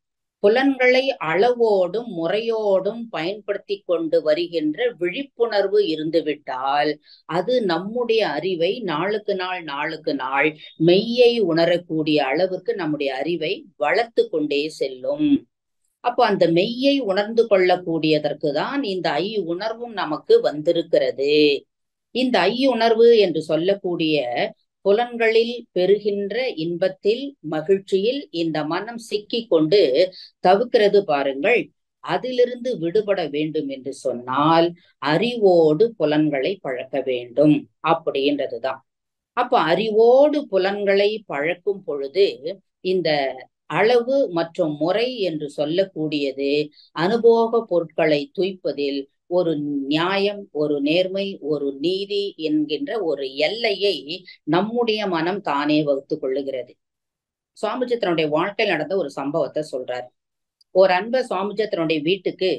புலன்களை அளவோடும் முறையோடும் பயன்படுத்தி கொண்டு வருகின்ற விழிப்புணர்வு இருந்துவிட்டால் அது நம்முடைய அறிவை நாளுக்கு நாள் நாளுக்கு நாள் மெய்யை உணரக்கூடிய அளவுக்கு நம்முடைய அறிவை வளர்த்து கொண்டே செல்லும் அப்போ அந்த மெய்யை உணர்ந்து கொள்ளக்கூடியதற்கு தான் இந்த ஐ உணர்வும் நமக்கு வந்திருக்கிறது இந்த ஐ உணர்வு என்று சொல்லக்கூடிய புலன்களில் பெறுகின்ற இன்பத்தில் மகிழ்ச்சியில் இந்த மனம் சிக்கி கொண்டு தவிக்கிறது பாருங்கள் அதிலிருந்து விடுபட வேண்டும் என்று சொன்னால் அறிவோடு புலன்களை பழக்க வேண்டும் அப்படின்றதுதான் அப்ப அறிவோடு புலன்களை பழக்கும் பொழுது இந்த அளவு மற்றும் முறை என்று சொல்லக்கூடியது அனுபோக பொருட்களை துய்ப்பதில் ஒரு நியாயம் ஒரு நேர்மை ஒரு நீதி என்கின்ற ஒரு எல்லையை நம்முடைய மனம் தானே வகுத்து கொள்ளுகிறது சுவாமிஜி தன்னுடைய வாழ்க்கையில் நடந்த ஒரு சம்பவத்தை சொல்றார் ஒரு அன்ப சுவாமிஜி தன்னுடைய வீட்டுக்கு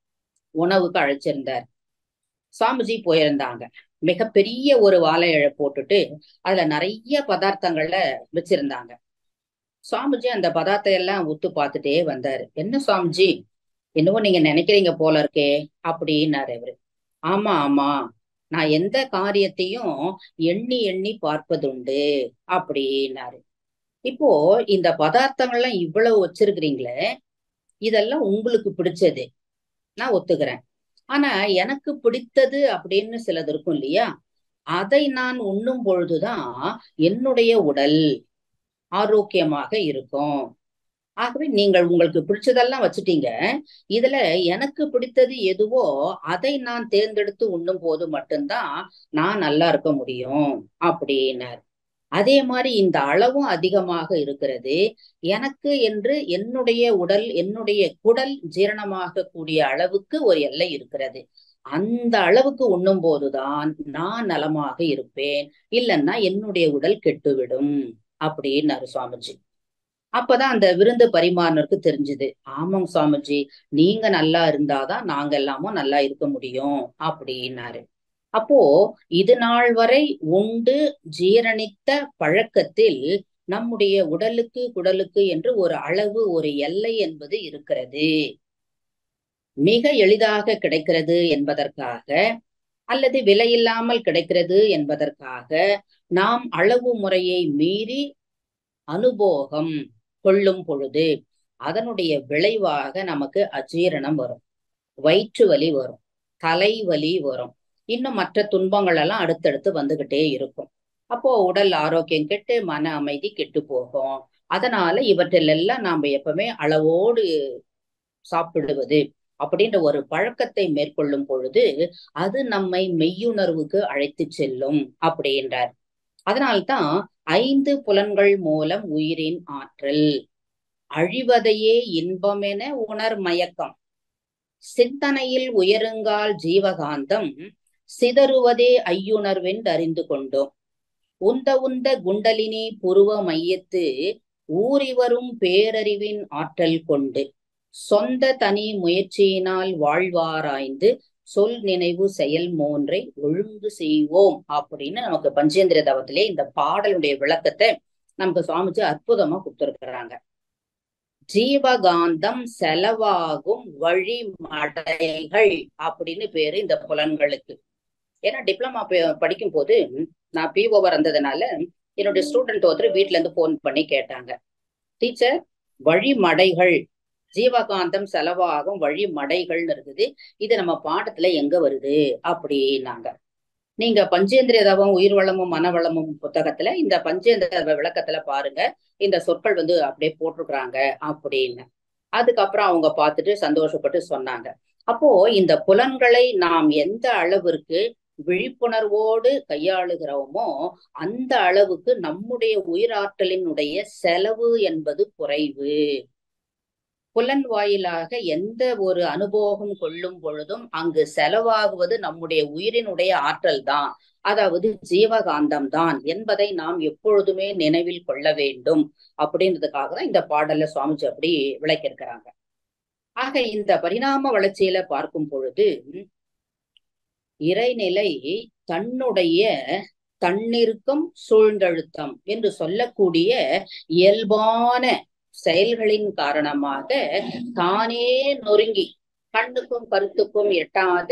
உணவுக்கு அழைச்சிருந்தார் சுவாமிஜி போயிருந்தாங்க மிகப்பெரிய ஒரு வாழை இழை போட்டுட்டு அதுல நிறைய பதார்த்தங்கள்ல வச்சிருந்தாங்க சுவாமிஜி அந்த பதார்த்தம் எல்லாம் உத்து பார்த்துட்டே வந்தாரு என்ன சுவாமிஜி என்னவோ நீங்க நினைக்கிறீங்க போல இருக்கே அப்படின்னாரு அவரு ஆமா ஆமா நான் எந்த காரியத்தையும் எண்ணி எண்ணி பார்ப்பதுண்டு அப்படின்னாரு இப்போ இந்த பதார்த்தங்கள்லாம் இவ்வளவு வச்சிருக்கிறீங்களே இதெல்லாம் உங்களுக்கு பிடிச்சது நான் ஒத்துக்கிறேன் ஆனா எனக்கு பிடித்தது அப்படின்னு சிலது இருக்கும் இல்லையா அதை நான் உண்ணும் பொழுதுதான் என்னுடைய உடல் ஆரோக்கியமாக இருக்கும் ஆகவே நீங்கள் உங்களுக்கு பிடிச்சதெல்லாம் வச்சுட்டீங்க இதுல எனக்கு பிடித்தது எதுவோ அதை நான் தேர்ந்தெடுத்து உண்ணும் போது மட்டும்தான் நான் நல்லா இருக்க முடியும் அப்படின்னார் அதே மாதிரி இந்த அளவும் அதிகமாக இருக்கிறது எனக்கு என்று என்னுடைய உடல் என்னுடைய குடல் ஜீரணமாக கூடிய அளவுக்கு ஒரு எல்லை இருக்கிறது அந்த அளவுக்கு உண்ணும் போதுதான் நான் நலமாக இருப்பேன் இல்லைன்னா என்னுடைய உடல் கெட்டுவிடும் அப்படின்னாரு சுவாமிஜி அப்பதான் அந்த விருந்து பரிமாறினருக்கு தெரிஞ்சுது ஆமாங்க சுவாமிஜி நீங்க நல்லா இருந்தாதான் நாங்க எல்லாமும் நல்லா இருக்க முடியும் அப்படின்னாரு அப்போ இது நாள் வரை உண்டு ஜீரணித்த பழக்கத்தில் நம்முடைய உடலுக்கு குடலுக்கு என்று ஒரு அளவு ஒரு எல்லை என்பது இருக்கிறது மிக எளிதாக கிடைக்கிறது என்பதற்காக அல்லது விலையில்லாமல் கிடைக்கிறது என்பதற்காக நாம் அளவு முறையை மீறி அனுபோகம் கொள்ளும் பொழுது அதனுடைய விளைவாக நமக்கு அஜீரணம் வரும் வயிற்று வலி வரும் தலைவலி வரும் இன்னும் மற்ற துன்பங்கள் எல்லாம் அடுத்தடுத்து வந்துகிட்டே இருக்கும் அப்போ உடல் ஆரோக்கியம் கெட்டு மன அமைதி கெட்டு போகும் அதனால இவற்றிலெல்லாம் நாம எப்பவுமே அளவோடு சாப்பிடுவது அப்படின்ற ஒரு பழக்கத்தை மேற்கொள்ளும் பொழுது அது நம்மை மெய்யுணர்வுக்கு அழைத்து செல்லும் அப்படின்றார் அதனால்தான் ஐந்து புலன்கள் மூலம் உயிரின் ஆற்றல் அழிவதையே இன்பமென உணர் மயக்கம் சிந்தனையில் உயருங்கால் ஜீவகாந்தம் சிதறுவதே ஐயுணர்வென்று அறிந்து கொண்டோம் உந்த உந்த குண்டலினி புருவ மையத்து ஊறி வரும் பேரறிவின் ஆற்றல் கொண்டு சொந்த தனி முயற்சியினால் வாழ்வாராய்ந்து சொல் நினைவு செயல் மூன்றை ஒழுங்கு செய்வோம் அப்படின்னு நமக்கு பஞ்சேந்திர தவத்திலே இந்த பாடலுடைய விளக்கத்தை நமக்கு சுவாமிஜி அற்புதமா கொடுத்திருக்கிறாங்க ஜீவகாந்தம் செலவாகும் வழிமடைகள் அப்படின்னு பேரு இந்த புலன்களுக்கு ஏன்னா டிப்ளமா படிக்கும் போது நான் பிஓவர் இருந்ததுனால என்னுடைய ஸ்டூடெண்ட் ஒருத்தர் வீட்டுல இருந்து போன் பண்ணி கேட்டாங்க டீச்சர் வழிமடைகள் ஜீவகாந்தம் செலவாகும் வழிமடைகள்னு இருக்குது இது நம்ம பாடத்துல எங்க வருது அப்படின்னாங்க நீங்க பஞ்சேந்திரிய தவம் உயிர் வளமும் மனவளமும் புத்தகத்துல இந்த பஞ்சேந்திர விளக்கத்துல பாருங்க இந்த சொற்கள் வந்து அப்படியே போட்டிருக்கிறாங்க அப்படின்னு அதுக்கப்புறம் அவங்க பார்த்துட்டு சந்தோஷப்பட்டு சொன்னாங்க அப்போ இந்த புலன்களை நாம் எந்த அளவிற்கு விழிப்புணர்வோடு கையாளுகிறோமோ அந்த அளவுக்கு நம்முடைய உயிராற்றலினுடைய செலவு என்பது குறைவு புலன் வாயிலாக எந்த ஒரு அனுபவம் கொள்ளும் பொழுதும் அங்கு செலவாகுவது நம்முடைய உயிரினுடைய ஆற்றல் தான் அதாவது ஜீவகாந்தம் தான் என்பதை நாம் எப்பொழுதுமே நினைவில் கொள்ள வேண்டும் அப்படின்றதுக்காக தான் இந்த பாடல்ல சுவாமிஜி அப்படி விளக்கியிருக்கிறாங்க ஆக இந்த பரிணாம வளர்ச்சியில பார்க்கும் பொழுது இறைநிலை தன்னுடைய தன்னிருக்கம் சூழ்ந்தழுத்தம் என்று சொல்லக்கூடிய இயல்பான செயல்களின் காரணமாக தானே நொறுங்கி கண்ணுக்கும் கருத்துக்கும் எட்டாத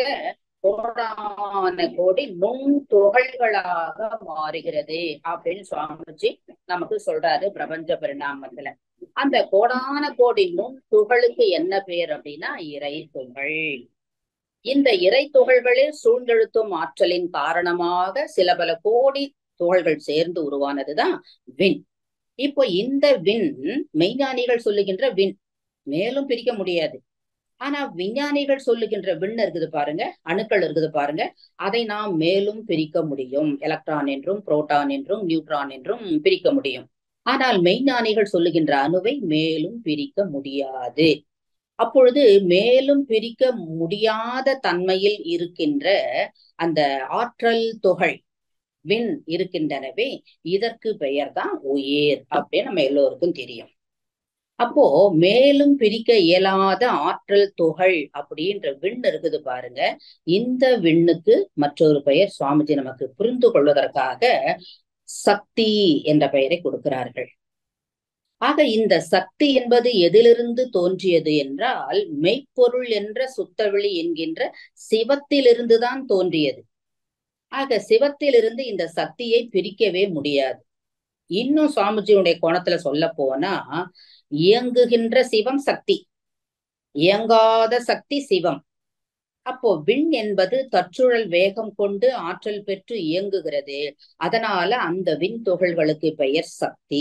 கோடான கோடி நுண் துகள்களாக மாறுகிறது அப்படின்னு சுவாமிஜி நமக்கு சொல்றாரு பிரபஞ்ச பரிணாமத்துல அந்த கோடான கோடி நுண் துகளுக்கு என்ன பேர் அப்படின்னா இறை துகள் இந்த இறை துகள்களில் சூழ்ந்தெழுத்தும் ஆற்றலின் காரணமாக சில பல கோடி துகள்கள் சேர்ந்து உருவானதுதான் விண் இப்போ இந்த விண் மெய்ஞானிகள் சொல்லுகின்ற விண் மேலும் பிரிக்க முடியாது ஆனா விஞ்ஞானிகள் சொல்லுகின்ற விண் இருக்குது பாருங்க அணுக்கள் இருக்குது பாருங்க அதை நாம் மேலும் பிரிக்க முடியும் எலக்ட்ரான் என்றும் புரோட்டான் என்றும் நியூட்ரான் என்றும் பிரிக்க முடியும் ஆனால் மெய்ஞானிகள் சொல்லுகின்ற அணுவை மேலும் பிரிக்க முடியாது அப்பொழுது மேலும் பிரிக்க முடியாத தன்மையில் இருக்கின்ற அந்த ஆற்றல் துகள் விண் இருக்கின்றனவே இதற்கு பெயர் தான் உயிர் அப்படின்னு நம்ம எல்லோருக்கும் தெரியும் அப்போ மேலும் பிரிக்க இயலாத ஆற்றல் துகள் அப்படின்ற விண் இருக்குது பாருங்க இந்த விண்ணுக்கு மற்றொரு பெயர் சுவாமிஜி நமக்கு புரிந்து கொள்வதற்காக சக்தி என்ற பெயரை கொடுக்கிறார்கள் ஆக இந்த சக்தி என்பது எதிலிருந்து தோன்றியது என்றால் மெய்ப்பொருள் என்ற சுத்தவெளி என்கின்ற சிவத்திலிருந்துதான் தோன்றியது ஆக சிவத்திலிருந்து இந்த சக்தியை பிரிக்கவே முடியாது இன்னும் சுவாமிஜியுடைய கோணத்துல சொல்ல போனா இயங்குகின்ற சிவம் சக்தி இயங்காத சக்தி சிவம் அப்போ விண் என்பது தற்றுழல் வேகம் கொண்டு ஆற்றல் பெற்று இயங்குகிறது அதனால அந்த விண் துகள்களுக்கு பெயர் சக்தி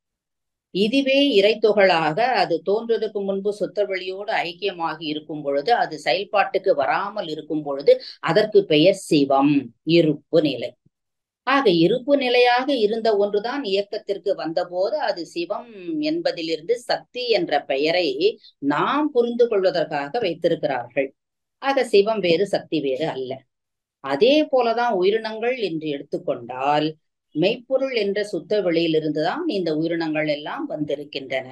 இதுவே இறைத்துகளாக அது தோன்றுவதற்கு முன்பு சுத்தவெளியோடு ஐக்கியமாகி இருக்கும் பொழுது அது செயல்பாட்டுக்கு வராமல் இருக்கும் பொழுது அதற்கு பெயர் சிவம் இருப்பு நிலை ஆக இருப்பு நிலையாக இருந்த ஒன்றுதான் இயக்கத்திற்கு வந்தபோது அது சிவம் என்பதிலிருந்து சக்தி என்ற பெயரை நாம் புரிந்து கொள்வதற்காக வைத்திருக்கிறார்கள் ஆக சிவம் வேறு சக்தி வேறு அல்ல அதே போலதான் உயிரினங்கள் என்று எடுத்துக்கொண்டால் மெய்ப்பொருள் என்ற சுத்த வெளியிலிருந்துதான் இந்த உயிரினங்கள் எல்லாம் வந்திருக்கின்றன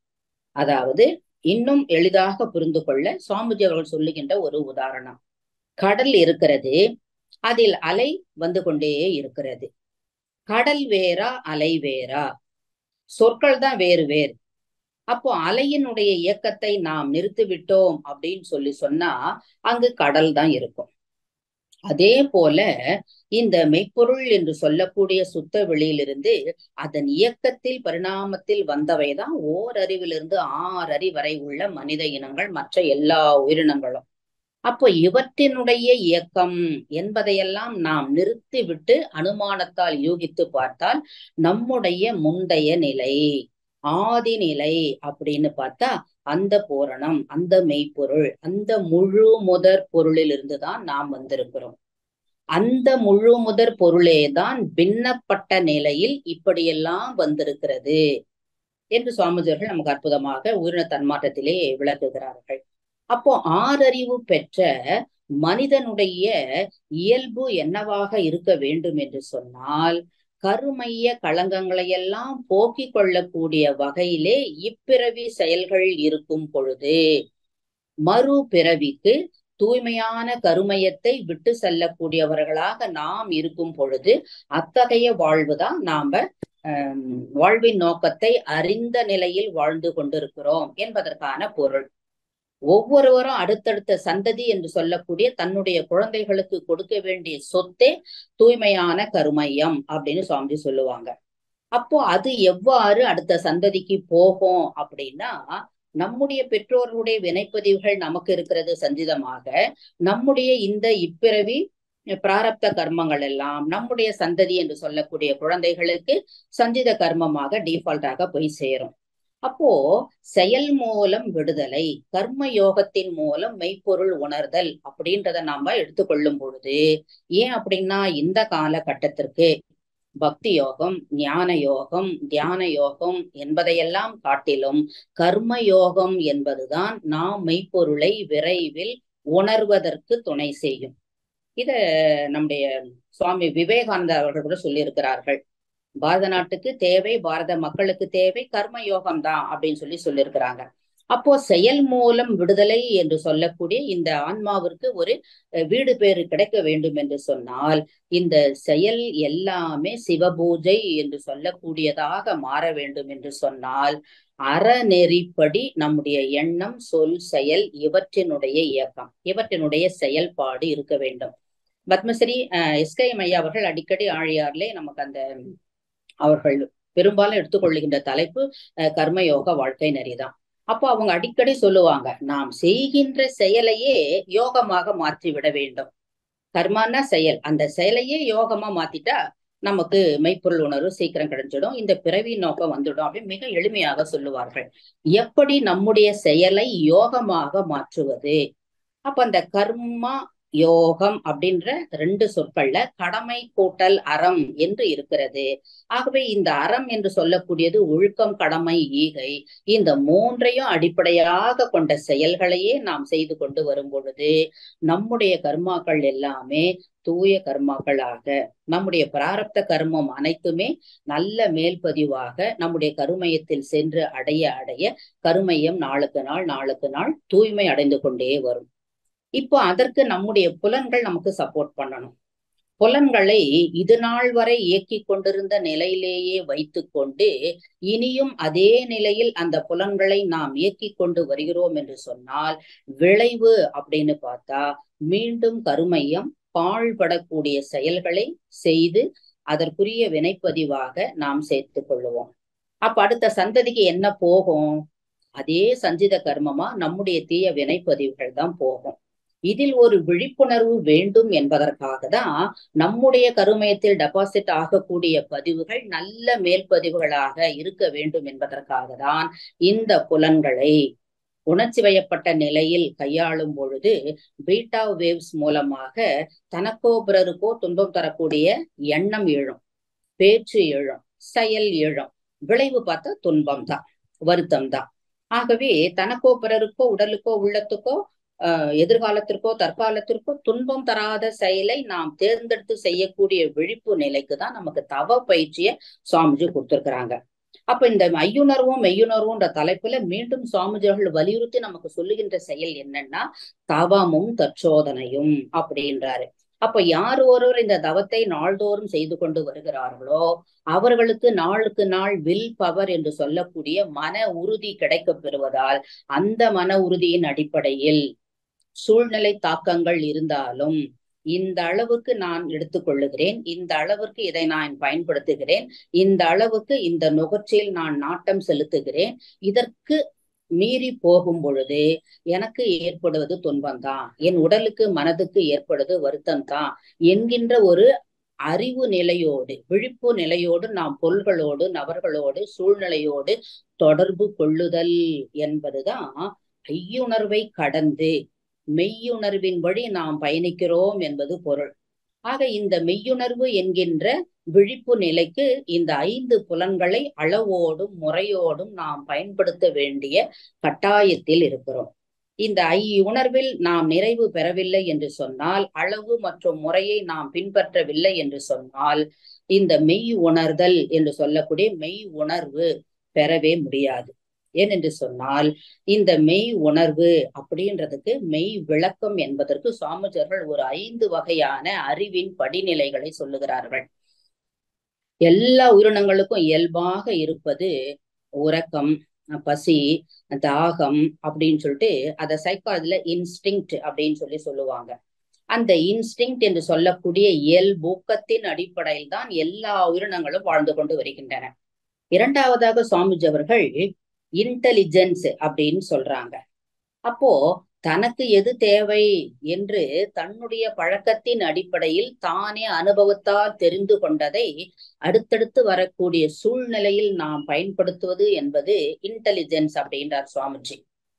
அதாவது இன்னும் எளிதாக புரிந்து கொள்ள சுவாமிஜி அவர்கள் சொல்லுகின்ற ஒரு உதாரணம் கடல் இருக்கிறது அதில் அலை வந்து கொண்டே இருக்கிறது கடல் வேறா அலை வேறா சொற்கள் தான் வேறு வேறு அப்போ அலையினுடைய இயக்கத்தை நாம் நிறுத்திவிட்டோம் அப்படின்னு சொல்லி சொன்னா அங்கு கடல் தான் இருக்கும் அதே போல இந்த மெய்ப்பொருள் என்று சொல்லக்கூடிய சுத்த வெளியிலிருந்து அதன் இயக்கத்தில் பரிணாமத்தில் வந்தவைதான் ஓர் அறிவிலிருந்து ஆறு அறி வரை உள்ள மனித இனங்கள் மற்ற எல்லா உயிரினங்களும் அப்போ இவற்றினுடைய இயக்கம் என்பதையெல்லாம் நாம் நிறுத்திவிட்டு அனுமானத்தால் யூகித்து பார்த்தால் நம்முடைய முந்தைய நிலை ஆதி நிலை அப்படின்னு பார்த்தா அந்த பூரணம் அந்த மெய்ப்பொருள் அந்த முழு முதற் பொருளிலிருந்து தான் நாம் வந்திருக்கிறோம் அந்த முழு முதற் பொருளே தான் பின்னப்பட்ட நிலையில் இப்படியெல்லாம் வந்திருக்கிறது என்று சுவாமிஜர்கள் நமக்கு அற்புதமாக உயிரின தன்மாற்றத்திலே விளக்குகிறார்கள் அப்போ ஆறறிவு பெற்ற மனிதனுடைய இயல்பு என்னவாக இருக்க வேண்டும் என்று சொன்னால் கருமைய களங்கங்களையெல்லாம் போக்கிக் கொள்ளக்கூடிய வகையிலே இப்பிறவி செயல்கள் இருக்கும் பொழுது மறு பிறவிக்கு தூய்மையான கருமையத்தை விட்டு செல்லக்கூடியவர்களாக நாம் இருக்கும் பொழுது அத்தகைய வாழ்வுதான் நாம வாழ்வின் நோக்கத்தை அறிந்த நிலையில் வாழ்ந்து கொண்டிருக்கிறோம் என்பதற்கான பொருள் ஒவ்வொருவரும் அடுத்தடுத்த சந்ததி என்று சொல்லக்கூடிய தன்னுடைய குழந்தைகளுக்கு கொடுக்க வேண்டிய சொத்தே தூய்மையான கருமையம் அப்படின்னு சுவாமி சொல்லுவாங்க அப்போ அது எவ்வாறு அடுத்த சந்ததிக்கு போகும் அப்படின்னா நம்முடைய பெற்றோர்களுடைய வினைப்பதிவுகள் நமக்கு இருக்கிறது சஞ்சிதமாக நம்முடைய இந்த இப்பிறவி பிராரப்த கர்மங்கள் எல்லாம் நம்முடைய சந்ததி என்று சொல்லக்கூடிய குழந்தைகளுக்கு சஞ்சித கர்மமாக டிஃபால்ட்டாக போய் சேரும் அப்போ செயல் மூலம் விடுதலை கர்ம யோகத்தின் மூலம் மெய்ப்பொருள் உணர்தல் அப்படின்றத நாம எடுத்துக்கொள்ளும் பொழுது ஏன் அப்படின்னா இந்த காலகட்டத்திற்கு பக்தி யோகம் ஞான யோகம் தியான யோகம் என்பதையெல்லாம் காட்டிலும் கர்ம யோகம் என்பதுதான் நாம் மெய்ப்பொருளை விரைவில் உணர்வதற்கு துணை செய்யும் இத நம்முடைய சுவாமி விவேகானந்தா அவர்கள் கூட சொல்லியிருக்கிறார்கள் பாரத நாட்டுக்கு தேவை பாரத மக்களுக்கு தேவை கர்ம யோகம் தான் அப்படின்னு சொல்லி சொல்லியிருக்கிறாங்க அப்போ செயல் மூலம் விடுதலை என்று சொல்லக்கூடிய இந்த ஆன்மாவிற்கு ஒரு வீடு பேரு கிடைக்க வேண்டும் என்று சொன்னால் இந்த செயல் எல்லாமே சிவபூஜை என்று சொல்லக்கூடியதாக மாற வேண்டும் என்று சொன்னால் அறநெறிப்படி நம்முடைய எண்ணம் சொல் செயல் இவற்றினுடைய இயக்கம் இவற்றினுடைய செயல்பாடு இருக்க வேண்டும் பத்மஸ்ரீ எஸ்கே ஐயா அவர்கள் அடிக்கடி ஆழியார்லே நமக்கு அந்த அவர்கள் பெரும்பாலும் எடுத்துக்கொள்ளுகின்ற தலைப்பு கர்மயோக வாழ்க்கை நெறிதான் அப்போ அவங்க அடிக்கடி சொல்லுவாங்க நாம் செய்கின்ற செயலையே யோகமாக மாற்றி விட வேண்டும் கர்மானா செயல் அந்த செயலையே யோகமா மாத்திட்டா நமக்கு மெய்ப்பொருள் உணர்வு சீக்கிரம் கிடைச்சிடும் இந்த பிறவி நோக்கம் வந்துடும் அப்படின்னு மிக எளிமையாக சொல்லுவார்கள் எப்படி நம்முடைய செயலை யோகமாக மாற்றுவது அப்ப அந்த கர்மா யோகம் அப்படின்ற ரெண்டு சொற்கள்ல கடமை கூட்டல் அறம் என்று இருக்கிறது ஆகவே இந்த அறம் என்று சொல்லக்கூடியது ஒழுக்கம் கடமை ஈகை இந்த மூன்றையும் அடிப்படையாக கொண்ட செயல்களையே நாம் செய்து கொண்டு வரும் பொழுது நம்முடைய கர்மாக்கள் எல்லாமே தூய கர்மாக்களாக நம்முடைய பிராரப்த கர்மம் அனைத்துமே நல்ல மேல்பதிவாக நம்முடைய கருமயத்தில் சென்று அடைய அடைய கருமையம் நாளுக்கு நாள் நாளுக்கு நாள் தூய்மை அடைந்து கொண்டே வரும் இப்போ அதற்கு நம்முடைய புலன்கள் நமக்கு சப்போர்ட் பண்ணணும் புலன்களை இது நாள் வரை இயக்கி கொண்டிருந்த நிலையிலேயே வைத்து கொண்டு இனியும் அதே நிலையில் அந்த புலன்களை நாம் இயக்கி கொண்டு வருகிறோம் என்று சொன்னால் விளைவு அப்படின்னு பார்த்தா மீண்டும் கருமையம் பாழ்படக்கூடிய செயல்களை செய்து அதற்குரிய வினைப்பதிவாக நாம் சேர்த்து கொள்ளுவோம் அப்ப அடுத்த சந்ததிக்கு என்ன போகும் அதே சஞ்சித கர்மமா நம்முடைய தீய வினைப்பதிவுகள் தான் போகும் இதில் ஒரு விழிப்புணர்வு வேண்டும் என்பதற்காக தான் நம்முடைய கருமயத்தில் டெபாசிட் ஆகக்கூடிய பதிவுகள் நல்ல மேல்பதிவுகளாக இருக்க வேண்டும் என்பதற்காக தான் இந்த புலன்களை உணர்ச்சி வயப்பட்ட நிலையில் கையாளும் பொழுது பீட்டா வேவ்ஸ் மூலமாக தனக்கோ பிறருக்கோ துன்பம் தரக்கூடிய எண்ணம் எழும் பேச்சு எழும் செயல் எழும் விளைவு பார்த்தா துன்பம் தான் வருத்தம் தான் ஆகவே தனக்கோ பிறருக்கோ உடலுக்கோ உள்ளத்துக்கோ எதிர்காலத்திற்கோ தற்காலத்திற்கோ துன்பம் தராத செயலை நாம் தேர்ந்தெடுத்து செய்யக்கூடிய விழிப்பு நிலைக்கு தான் நமக்கு தவ பயிற்சிய சுவாமிஜி கொடுத்திருக்கிறாங்க அப்ப இந்த மையுணர்வும் மெய்யுணர்வும்ன்ற தலைப்புல மீண்டும் சுவாமிஜிகள் வலியுறுத்தி நமக்கு சொல்லுகின்ற செயல் என்னன்னா தவமும் தற்சோதனையும் அப்படின்றாரு அப்ப யார் ஒருவர் இந்த தவத்தை நாள்தோறும் செய்து கொண்டு வருகிறார்களோ அவர்களுக்கு நாளுக்கு நாள் வில் பவர் என்று சொல்லக்கூடிய மன உறுதி கிடைக்க பெறுவதால் அந்த மன உறுதியின் அடிப்படையில் சூழ்நிலை தாக்கங்கள் இருந்தாலும் இந்த அளவுக்கு நான் எடுத்துக்கொள்ளுகிறேன் இந்த அளவுக்கு இதை நான் பயன்படுத்துகிறேன் இந்த அளவுக்கு இந்த நுகர்ச்சியில் நான் நாட்டம் செலுத்துகிறேன் இதற்கு மீறி போகும் பொழுது எனக்கு ஏற்படுவது துன்பம்தான் என் உடலுக்கு மனதுக்கு ஏற்படுவது வருத்தம் தான் என்கின்ற ஒரு அறிவு நிலையோடு விழிப்பு நிலையோடு நாம் பொருள்களோடு நபர்களோடு சூழ்நிலையோடு தொடர்பு கொள்ளுதல் என்பதுதான் ஐயுணர்வை கடந்து மெய்யுணர்வின் வழி நாம் பயணிக்கிறோம் என்பது பொருள் ஆக இந்த மெய்யுணர்வு என்கின்ற விழிப்பு நிலைக்கு இந்த ஐந்து புலன்களை அளவோடும் முறையோடும் நாம் பயன்படுத்த வேண்டிய கட்டாயத்தில் இருக்கிறோம் இந்த ஐ உணர்வில் நாம் நிறைவு பெறவில்லை என்று சொன்னால் அளவு மற்றும் முறையை நாம் பின்பற்றவில்லை என்று சொன்னால் இந்த மெய் உணர்தல் என்று சொல்லக்கூடிய மெய் உணர்வு பெறவே முடியாது ஏனென்று சொன்னால் இந்த மெய் உணர்வு அப்படின்றதுக்கு மெய் விளக்கம் என்பதற்கு சுவாமிஜர்கள் ஒரு ஐந்து வகையான அறிவின் படிநிலைகளை சொல்லுகிறார்கள் எல்லா உயிரினங்களுக்கும் இயல்பாக இருப்பது உறக்கம் பசி தாகம் அப்படின்னு சொல்லிட்டு அதை சைக்காலஜில இன்ஸ்டிங் அப்படின்னு சொல்லி சொல்லுவாங்க அந்த இன்ஸ்டிங் என்று சொல்லக்கூடிய இயல்பூக்கத்தின் அடிப்படையில் தான் எல்லா உயிரினங்களும் வாழ்ந்து கொண்டு வருகின்றன இரண்டாவதாக சுவாமிஜி அவர்கள் இன்டெலிஜென்ஸ் அப்படின்னு சொல்றாங்க அப்போ தனக்கு எது தேவை என்று தன்னுடைய பழக்கத்தின் அடிப்படையில் தானே அனுபவத்தால் தெரிந்து கொண்டதை அடுத்தடுத்து வரக்கூடிய சூழ்நிலையில் நாம் பயன்படுத்துவது என்பது இன்டெலிஜென்ஸ் அப்படின்றார் சுவாமிஜி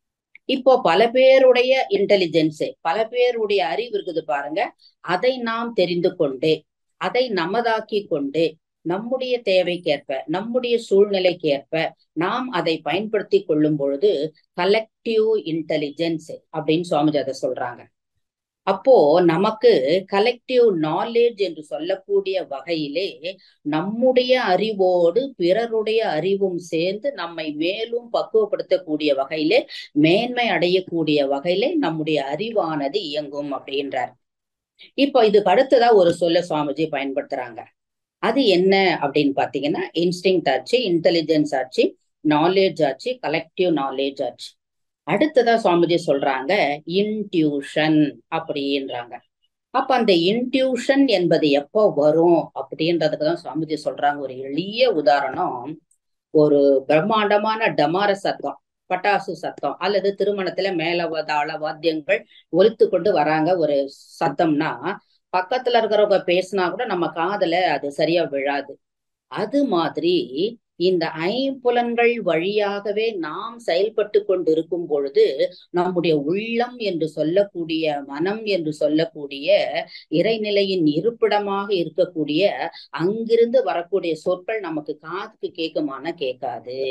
இப்போ பல பேருடைய இன்டெலிஜென்ஸ் பல பேருடைய அறிவு இருக்குது பாருங்க அதை நாம் தெரிந்து கொண்டு அதை நமதாக்கி கொண்டு நம்முடைய தேவைக்கேற்ப நம்முடைய சூழ்நிலைக்கேற்ப நாம் அதை பயன்படுத்தி கொள்ளும் பொழுது கலெக்டிவ் இன்டெலிஜென்ஸ் அப்படின்னு சுவாமிஜி அதை சொல்றாங்க அப்போ நமக்கு கலெக்டிவ் நாலேஜ் என்று சொல்லக்கூடிய வகையிலே நம்முடைய அறிவோடு பிறருடைய அறிவும் சேர்ந்து நம்மை மேலும் பக்குவப்படுத்தக்கூடிய வகையிலே மேன்மை அடையக்கூடிய வகையிலே நம்முடைய அறிவானது இயங்கும் அப்படின்றார் இப்போ இதுக்கு அடுத்ததா ஒரு சொல்ல சுவாமிஜி பயன்படுத்துறாங்க அது என்ன அப்படின்னு பாத்தீங்கன்னா இன்ஸ்டிங் ஆச்சு இன்டெலிஜென்ஸ் ஆச்சு நாலேஜ் ஆச்சு கலெக்டிவ் நாலேஜ் ஆச்சு அடுத்ததா சுவாமிஜி சொல்றாங்க இன்டியூஷன் அப்படின்றாங்க அப்ப அந்த இன்டியூஷன் என்பது எப்போ வரும் அப்படின்றதுக்கு தான் சுவாமிஜி சொல்றாங்க ஒரு எளிய உதாரணம் ஒரு பிரம்மாண்டமான டமார சத்தம் பட்டாசு சத்தம் அல்லது திருமணத்துல மேலவதாள வாத்தியங்கள் ஒலித்து கொண்டு வராங்க ஒரு சத்தம்னா பக்கத்துல இருக்கிறவங்க பேசினா கூட நம்ம காதுல அது சரியா விழாது அது மாதிரி இந்த ஐம்புலன்கள் வழியாகவே நாம் செயல்பட்டு கொண்டிருக்கும் பொழுது நம்முடைய உள்ளம் என்று சொல்லக்கூடிய மனம் என்று சொல்லக்கூடிய இறைநிலையின் இருப்பிடமாக இருக்கக்கூடிய அங்கிருந்து வரக்கூடிய சொற்கள் நமக்கு காதுக்கு கேட்குமான கேட்காது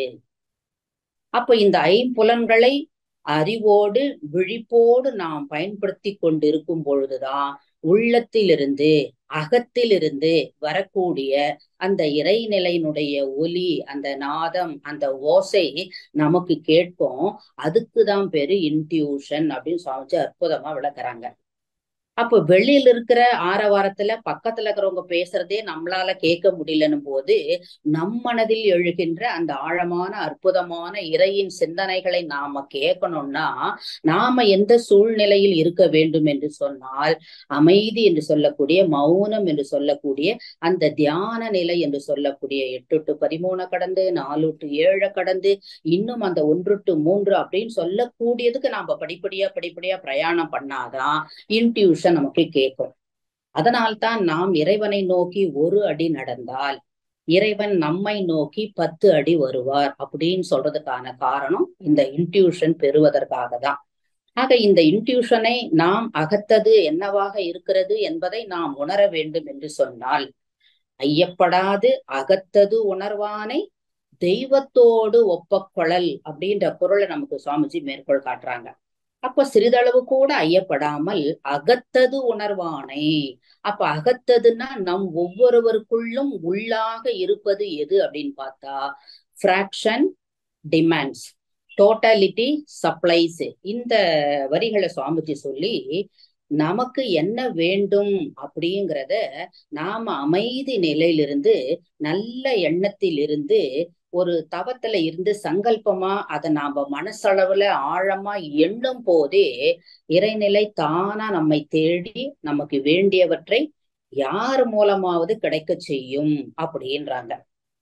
அப்ப இந்த ஐம்புலன்களை அறிவோடு விழிப்போடு நாம் பயன்படுத்தி கொண்டிருக்கும் பொழுதுதான் உள்ளத்திலிருந்து அகத்திலிருந்து வரக்கூடிய அந்த இறைநிலையினுடைய ஒலி அந்த நாதம் அந்த ஓசை நமக்கு கேட்கும் அதுக்குதான் பேரு இன்டியூஷன் அப்படின்னு சுவாமிஜி அற்புதமா விளக்குறாங்க அப்போ வெளியில இருக்கிற ஆரவாரத்துல பக்கத்துல இருக்கிறவங்க பேசுறதே நம்மளால கேட்க முடியலன்னும் போது நம் மனதில் எழுகின்ற அந்த ஆழமான அற்புதமான இறையின் சிந்தனைகளை நாம கேட்கணும்னா நாம எந்த சூழ்நிலையில் இருக்க வேண்டும் என்று சொன்னால் அமைதி என்று சொல்லக்கூடிய மௌனம் என்று சொல்லக்கூடிய அந்த தியான நிலை என்று சொல்லக்கூடிய எட்டு டு பதிமூணு கடந்து நாலு டு ஏழை கடந்து இன்னும் அந்த ஒன்று டு மூன்று அப்படின்னு சொல்லக்கூடியதுக்கு நாம படிப்படியா படிப்படியா பிரயாணம் பண்ணாதான் இன்டியூஷன் நமக்கு கேட்கும் அதனால்தான் நாம் இறைவனை நோக்கி ஒரு அடி நடந்தால் இறைவன் நம்மை நோக்கி பத்து அடி வருவார் அப்படின்னு சொல்றதுக்கான காரணம் இந்த இன்டியூஷன் பெறுவதற்காக தான் ஆக இந்த இன்டியூஷனை நாம் அகத்தது என்னவாக இருக்கிறது என்பதை நாம் உணர வேண்டும் என்று சொன்னால் ஐயப்படாது அகத்தது உணர்வானை தெய்வத்தோடு ஒப்பக்கொழல் அப்படின்ற பொருளை நமக்கு சுவாமிஜி மேற்கோள் காட்டுறாங்க அப்ப சிறிதளவு கூட ஐயப்படாமல் அகத்தது உணர்வானை அப்ப அகத்ததுன்னா நம் ஒவ்வொருவருக்குள்ளும் உள்ளாக இருப்பது எது அப்படின்னு பார்த்தா ஃப்ராக்ஷன் டிமாண்ட்ஸ் டோட்டாலிட்டி சப்ளைஸ் இந்த வரிகளை சுவாமிஜி சொல்லி நமக்கு என்ன வேண்டும் அப்படிங்கிறத நாம அமைதி நிலையிலிருந்து நல்ல எண்ணத்திலிருந்து ஒரு தவத்துல இருந்து சங்கல்பமா அதை நாம மனசளவுல ஆழமா எண்ணும் போதே இறைநிலை தானா நம்மை தேடி நமக்கு வேண்டியவற்றை யார் மூலமாவது கிடைக்க செய்யும் அப்படின்றாங்க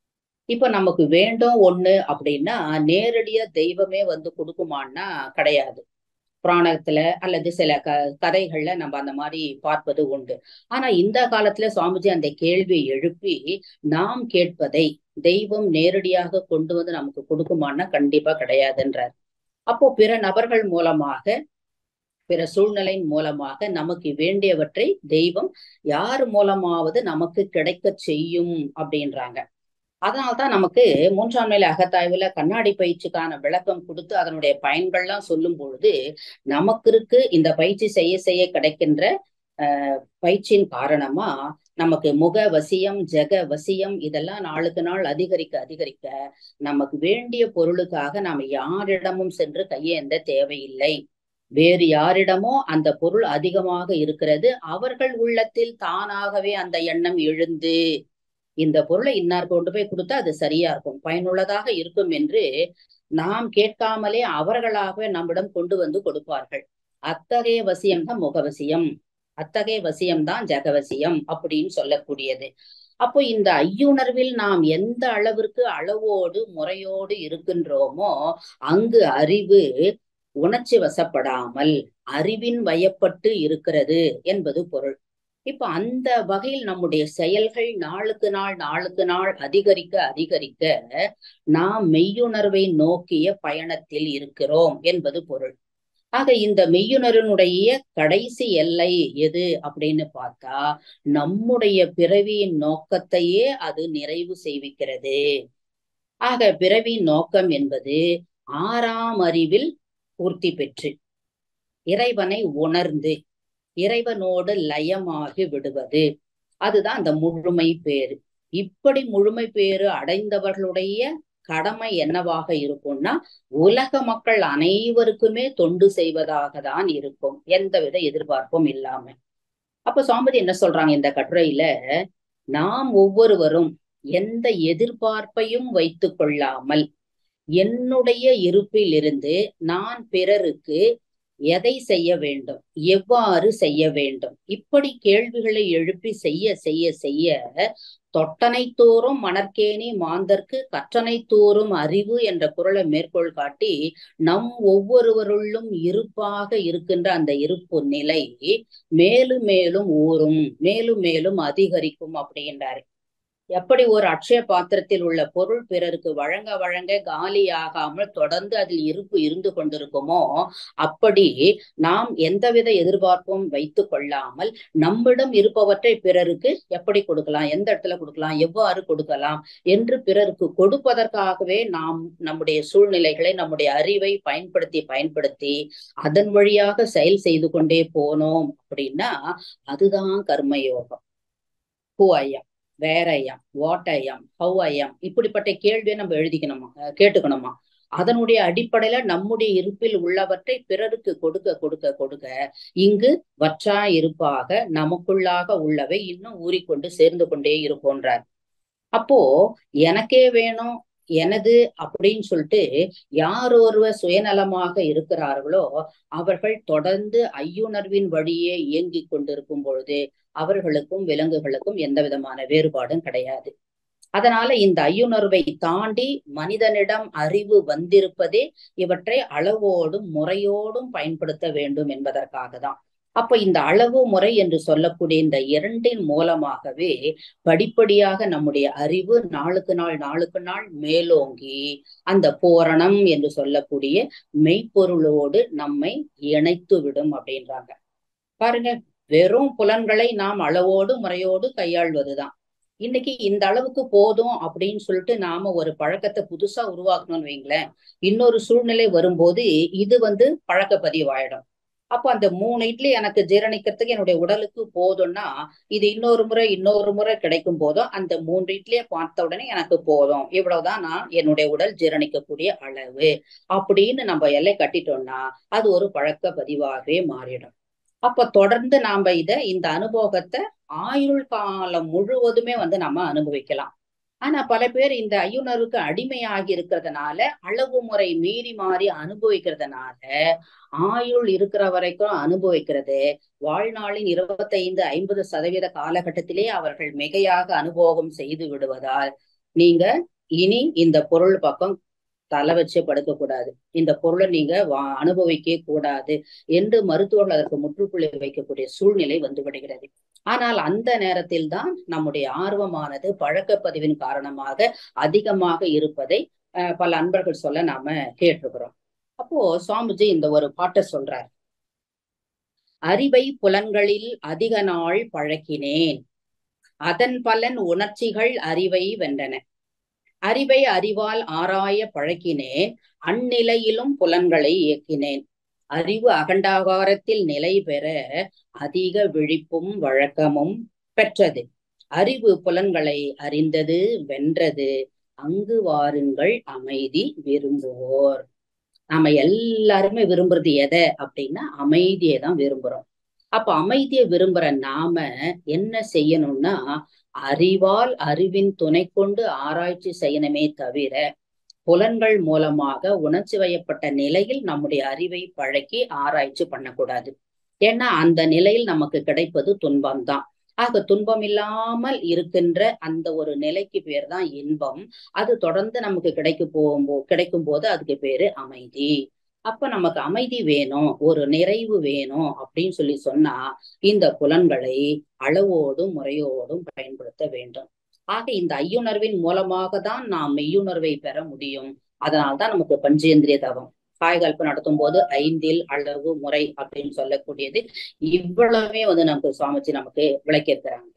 இப்ப நமக்கு வேண்டும் ஒண்ணு அப்படின்னா நேரடியா தெய்வமே வந்து கொடுக்குமான்னா கிடையாது புராணத்துல அல்லது சில க கதைகள்ல நம்ம அந்த மாதிரி பார்ப்பது உண்டு ஆனா இந்த காலத்துல சுவாமிஜி அந்த கேள்வியை எழுப்பி நாம் கேட்பதை தெய்வம் நேரடியாக கொண்டு வந்து நமக்கு கொடுக்குமான்னா கண்டிப்பா கிடையாதுன்றார் அப்போ பிற நபர்கள் மூலமாக பிற சூழ்நிலையின் மூலமாக நமக்கு வேண்டியவற்றை தெய்வம் யார் மூலமாவது நமக்கு கிடைக்க செய்யும் அப்படின்றாங்க அதனால்தான் நமக்கு மூன்றாம் நிலை அகத்தாய்வுல கண்ணாடி பயிற்சிக்கான விளக்கம் கொடுத்து அதனுடைய பயன்கள்லாம் சொல்லும் பொழுது நமக்கு இருக்கு இந்த பயிற்சி செய்ய செய்ய கிடைக்கின்ற அஹ் பயிற்சியின் காரணமா நமக்கு முக வசியம் ஜெக வசியம் இதெல்லாம் நாளுக்கு நாள் அதிகரிக்க அதிகரிக்க நமக்கு வேண்டிய பொருளுக்காக நாம யாரிடமும் சென்று கையேந்த தேவையில்லை வேறு யாரிடமோ அந்த பொருள் அதிகமாக இருக்கிறது அவர்கள் உள்ளத்தில் தானாகவே அந்த எண்ணம் எழுந்து இந்த பொருளை இன்னார் கொண்டு போய் கொடுத்தா அது சரியா இருக்கும் பயனுள்ளதாக இருக்கும் என்று நாம் கேட்காமலே அவர்களாகவே நம்மிடம் கொண்டு வந்து கொடுப்பார்கள் அத்தகைய வசியம் தான் முகவசியம் அத்தகைய வசியம் தான் ஜெகவசியம் அப்படின்னு சொல்லக்கூடியது அப்போ இந்த ஐயுணர்வில் நாம் எந்த அளவிற்கு அளவோடு முறையோடு இருக்கின்றோமோ அங்கு அறிவு உணர்ச்சி வசப்படாமல் அறிவின் வயப்பட்டு இருக்கிறது என்பது பொருள் இப்ப அந்த வகையில் நம்முடைய செயல்கள் நாளுக்கு நாள் நாளுக்கு நாள் அதிகரிக்க அதிகரிக்க நாம் மெய்யுணர்வை நோக்கிய பயணத்தில் இருக்கிறோம் என்பது பொருள் ஆக இந்த மெய்யுணர்வினுடைய கடைசி எல்லை எது அப்படின்னு பார்த்தா நம்முடைய பிறவியின் நோக்கத்தையே அது நிறைவு செய்விக்கிறது ஆக பிறவியின் நோக்கம் என்பது ஆறாம் அறிவில் பூர்த்தி பெற்று இறைவனை உணர்ந்து இறைவனோடு லயமாகி விடுவது அதுதான் அந்த முழுமை பேரு இப்படி முழுமை பேறு அடைந்தவர்களுடைய கடமை என்னவாக இருக்கும்னா உலக மக்கள் அனைவருக்குமே தொண்டு செய்வதாக தான் இருக்கும் எந்தவித எதிர்பார்ப்பும் இல்லாம அப்ப சுவாமிஜி என்ன சொல்றாங்க இந்த கட்டுரையில நாம் ஒவ்வொருவரும் எந்த எதிர்பார்ப்பையும் வைத்து கொள்ளாமல் என்னுடைய இருப்பில் இருந்து நான் பிறருக்கு எதை செய்ய வேண்டும் எவ்வாறு செய்ய வேண்டும் இப்படி கேள்விகளை எழுப்பி செய்ய செய்ய செய்ய தொட்டனை தோறும் மணற்கேணி மாந்தர்க்கு கற்றனை தோறும் அறிவு என்ற குரலை மேற்கோள் காட்டி நம் ஒவ்வொருவருள்ளும் இருப்பாக இருக்கின்ற அந்த இருப்பு நிலை மேலும் மேலும் ஊறும் மேலும் மேலும் அதிகரிக்கும் அப்படின்றாரு எப்படி ஒரு அட்சய பாத்திரத்தில் உள்ள பொருள் பிறருக்கு வழங்க வழங்க காலியாகாமல் தொடர்ந்து அதில் இருப்பு இருந்து கொண்டிருக்குமோ அப்படி நாம் எந்தவித எதிர்பார்ப்பும் வைத்து கொள்ளாமல் நம்மிடம் இருப்பவற்றை பிறருக்கு எப்படி கொடுக்கலாம் எந்த இடத்துல கொடுக்கலாம் எவ்வாறு கொடுக்கலாம் என்று பிறருக்கு கொடுப்பதற்காகவே நாம் நம்முடைய சூழ்நிலைகளை நம்முடைய அறிவை பயன்படுத்தி பயன்படுத்தி அதன் வழியாக செயல் செய்து கொண்டே போனோம் அப்படின்னா அதுதான் கர்மயோகம் ஹூ ஐயம் வேற ஐயம் வாட் ஐயம் ஹவ் ஐயம் இப்படிப்பட்ட கேள்வியை நம்ம எழுதிக்கணுமா கேட்டுக்கணுமா அதனுடைய அடிப்படையில நம்முடைய இருப்பில் உள்ளவற்றை பிறருக்கு கொடுக்க கொடுக்க கொடுக்க இங்கு வற்றா இருப்பாக நமக்குள்ளாக உள்ளவை இன்னும் ஊறிக்கொண்டு சேர்ந்து கொண்டே இருப்போன்றார் அப்போ எனக்கே வேணும் எனது அப்படின்னு சொல்லிட்டு யார் ஒருவர் சுயநலமாக இருக்கிறார்களோ அவர்கள் தொடர்ந்து ஐயுணர்வின் வழியே இயங்கிக் கொண்டிருக்கும் பொழுது அவர்களுக்கும் விலங்குகளுக்கும் எந்த விதமான வேறுபாடும் கிடையாது அதனால இந்த ஐயுணர்வை தாண்டி மனிதனிடம் அறிவு வந்திருப்பதே இவற்றை அளவோடும் முறையோடும் பயன்படுத்த வேண்டும் என்பதற்காக தான் அப்ப இந்த அளவு முறை என்று சொல்லக்கூடிய இந்த இரண்டின் மூலமாகவே படிப்படியாக நம்முடைய அறிவு நாளுக்கு நாள் நாளுக்கு நாள் மேலோங்கி அந்த பூரணம் என்று சொல்லக்கூடிய மெய்ப்பொருளோடு நம்மை இணைத்து விடும் அப்படின்றாங்க பாருங்க வெறும் புலன்களை நாம் அளவோடு முறையோடு கையாள்வதுதான் இன்னைக்கு இந்த அளவுக்கு போதும் அப்படின்னு சொல்லிட்டு நாம ஒரு பழக்கத்தை புதுசா உருவாக்கணும்னு வைங்களேன் இன்னொரு சூழ்நிலை வரும்போது இது வந்து பழக்க பதிவாயிடும் அப்ப அந்த மூணு இட்லி எனக்கு ஜீரணிக்கிறதுக்கு என்னுடைய உடலுக்கு போதும்னா இது இன்னொரு முறை இன்னொரு முறை கிடைக்கும் போதும் அந்த மூன்று இட்லியை பார்த்த உடனே எனக்கு போதும் இவ்வளவுதான் நான் என்னுடைய உடல் ஜீரணிக்கக்கூடிய அளவு அப்படின்னு நம்ம எல்லை கட்டிட்டோம்னா அது ஒரு பழக்க பதிவாகவே மாறிடும் அப்ப தொடர்ந்து நாம இத இந்த அனுபவத்தை ஆயுள் காலம் முழுவதுமே வந்து நம்ம அனுபவிக்கலாம் ஆனா பல பேர் இந்த ஐயுணர்வுக்கு அடிமையாகி இருக்கிறதுனால அளவு முறை மீறி மாறி அனுபவிக்கிறதுனால ஆயுள் இருக்கிற வரைக்கும் அனுபவிக்கிறது வாழ்நாளின் இருபத்தைந்து ஐம்பது சதவீத காலகட்டத்திலே அவர்கள் மிகையாக அனுபவம் செய்து விடுவதால் நீங்க இனி இந்த பொருள் பக்கம் தலை வச்சு படுக்க கூடாது இந்த பொருளை நீங்க வா அனுபவிக்க கூடாது என்று மருத்துவர்கள் அதற்கு முற்றுப்புள்ளி வைக்கக்கூடிய சூழ்நிலை வந்து விடுகிறது ஆனால் அந்த நேரத்தில் தான் நம்முடைய ஆர்வமானது பழக்கப்பதிவின் காரணமாக அதிகமாக இருப்பதை பல அன்பர்கள் சொல்ல நாம கேட்டிருக்கிறோம் அப்போ சுவாமிஜி இந்த ஒரு பாட்டை சொல்றார் அறிவை புலன்களில் அதிக நாள் பழக்கினேன் அதன் பலன் உணர்ச்சிகள் அறிவை வென்றன அறிவை அறிவால் ஆராய பழக்கினேன் அந்நிலையிலும் புலன்களை இயக்கினேன் அறிவு அகண்டாகாரத்தில் நிலை பெற அதிக விழிப்பும் வழக்கமும் பெற்றது அறிவு புலன்களை அறிந்தது வென்றது அங்கு வாருங்கள் அமைதி விரும்புவோர் நாம எல்லாருமே விரும்புறது எதை அப்படின்னா அமைதியை தான் விரும்புறோம் அப்ப அமைதியை விரும்புற நாம என்ன செய்யணும்னா அறிவால் அறிவின் துணை கொண்டு ஆராய்ச்சி செய்யணுமே தவிர புலன்கள் மூலமாக உணர்ச்சி வயப்பட்ட நிலையில் நம்முடைய அறிவை பழக்கி ஆராய்ச்சி பண்ணக்கூடாது ஏன்னா அந்த நிலையில் நமக்கு கிடைப்பது துன்பம்தான் ஆக துன்பம் இல்லாமல் இருக்கின்ற அந்த ஒரு நிலைக்கு பேர் தான் இன்பம் அது தொடர்ந்து நமக்கு கிடைக்க போகும்போ கிடைக்கும் போது அதுக்கு பேரு அமைதி அப்ப நமக்கு அமைதி வேணும் ஒரு நிறைவு வேணும் அப்படின்னு சொல்லி சொன்னா இந்த புலன்களை அளவோடும் முறையோடும் பயன்படுத்த வேண்டும் ஆக இந்த ஐயுணர்வின் மூலமாக தான் நாம் மெய்யுணர்வை பெற முடியும் அதனால்தான் நமக்கு பஞ்சேந்திரிய தவம் காய்கல்பு நடத்தும் போது ஐந்தில் அளவு முறை அப்படின்னு சொல்லக்கூடியது இவ்வளவே வந்து நமக்கு சுவாமிஜி நமக்கு விளக்கியிருக்கிறாங்க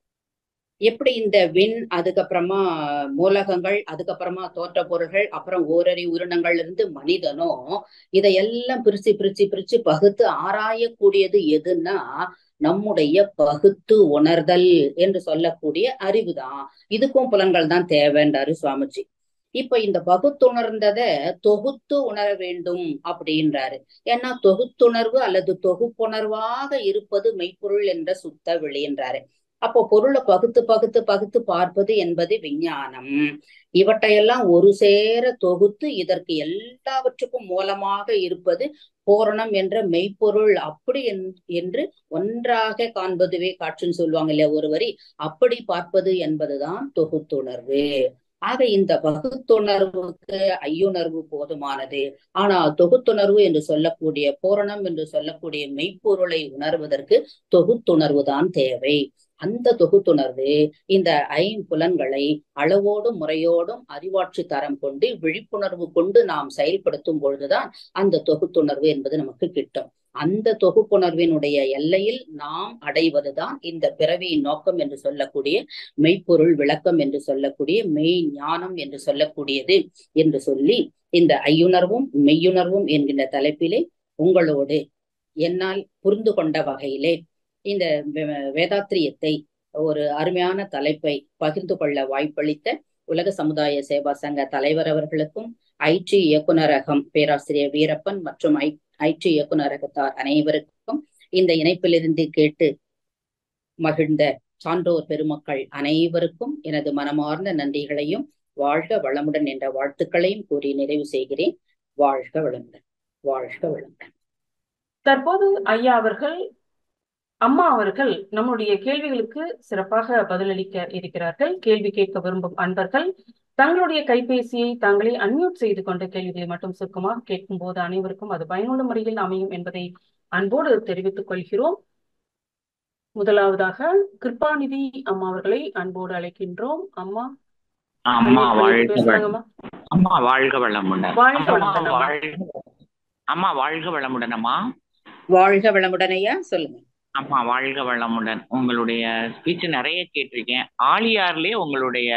எப்படி இந்த விண் அதுக்கப்புறமா மூலகங்கள் அதுக்கப்புறமா தோற்ற பொருள்கள் அப்புறம் ஓரறி உயிரினங்கள்ல இருந்து மனிதனும் இதையெல்லாம் பிரிச்சு பிரிச்சு பிரிச்சு பகுத்து ஆராயக்கூடியது எதுன்னா நம்முடைய பகுத்து உணர்தல் என்று சொல்லக்கூடிய அறிவுதான் இதுக்கும் புலன்கள் தான் தேவைன்றாரு சுவாமிஜி இப்ப இந்த பகுத்துணர்ந்தத தொகுத்து உணர வேண்டும் அப்படின்றாரு ஏன்னா தொகுத்துணர்வு அல்லது தொகுப்புணர்வாக இருப்பது மெய்ப்பொருள் என்ற சுத்த வெளின்றாரு அப்போ பொருளை பகுத்து பகுத்து பகுத்து பார்ப்பது என்பது விஞ்ஞானம் இவற்றையெல்லாம் ஒரு சேர தொகுத்து இதற்கு எல்லாவற்றுக்கும் மூலமாக இருப்பது பூரணம் என்ற மெய்ப்பொருள் அப்படி என்று ஒன்றாக காண்பதுவே காற்றுன்னு சொல்லுவாங்க இல்லையா ஒரு வரி அப்படி பார்ப்பது என்பதுதான் தொகுத்துணர்வு ஆக இந்த பகுத்துணர்வுக்கு ஐயுணர்வு போதுமானது ஆனால் தொகுத்துணர்வு என்று சொல்லக்கூடிய பூரணம் என்று சொல்லக்கூடிய மெய்ப்பொருளை உணர்வதற்கு தொகுத்துணர்வு தான் தேவை அந்த தொகுத்துணர்வு இந்த ஐம்புலன்களை அளவோடும் முறையோடும் அறிவாட்சி தரம் கொண்டு விழிப்புணர்வு கொண்டு நாம் செயல்படுத்தும் பொழுதுதான் அந்த தொகுத்துணர்வு என்பது நமக்கு கிட்டும் அந்த தொகுப்புணர்வினுடைய எல்லையில் நாம் அடைவதுதான் இந்த பிறவியின் நோக்கம் என்று சொல்லக்கூடிய மெய்ப்பொருள் விளக்கம் என்று சொல்லக்கூடிய மெய் ஞானம் என்று சொல்லக்கூடியது என்று சொல்லி இந்த ஐயுணர்வும் மெய்யுணர்வும் என்கின்ற தலைப்பிலே உங்களோடு என்னால் புரிந்து கொண்ட வகையிலே இந்த வேதாத்திரியத்தை ஒரு அருமையான தலைப்பை பகிர்ந்து கொள்ள வாய்ப்பளித்த உலக சமுதாய சேவா சங்க தலைவர் அவர்களுக்கும் ஐடி இயக்குநரகம் பேராசிரியர் வீரப்பன் மற்றும் ஐ ஐடி இயக்குநரகத்தார் அனைவருக்கும் இந்த இணைப்பிலிருந்து கேட்டு மகிழ்ந்த சான்றோர் பெருமக்கள் அனைவருக்கும் எனது மனமார்ந்த நன்றிகளையும் வாழ்க வளமுடன் என்ற வாழ்த்துக்களையும் கூறி நிறைவு செய்கிறேன் வாழ்க வளமுடன் வாழ்க வளமுடன் தற்போது ஐயா அவர்கள் அம்மா அவர்கள் நம்முடைய கேள்விகளுக்கு சிறப்பாக பதிலளிக்க இருக்கிறார்கள் கேள்வி கேட்க விரும்பும் அன்பர்கள் தங்களுடைய கைபேசியை தாங்களே அன்மியூட் செய்து கொண்ட கேள்விகளை மட்டும் சுருக்கமாக கேட்கும் போது அனைவருக்கும் அது பயனுள்ள முறையில் அமையும் என்பதை அன்போடு தெரிவித்துக் கொள்கிறோம் முதலாவதாக கிருபாநிதி அம்மா அவர்களை அன்போடு அழைக்கின்றோம் அம்மா அம்மா வாழ்க பேசுறாங்கம்மா அம்மா வாழ்க வளமுடன் வாழ்க அம்மா வளமுடன் அம்மா. வாழ்க அம்மா வாழ்க வளமுடன் அம்மா வாழ்க வளமுடன் ஐயா சொல்லுங்க அம்மா வாழ்க வளமுடன் உங்களுடைய ஸ்பீச் நிறைய கேட்டிருக்கேன் ஆலியார்லயே உங்களுடைய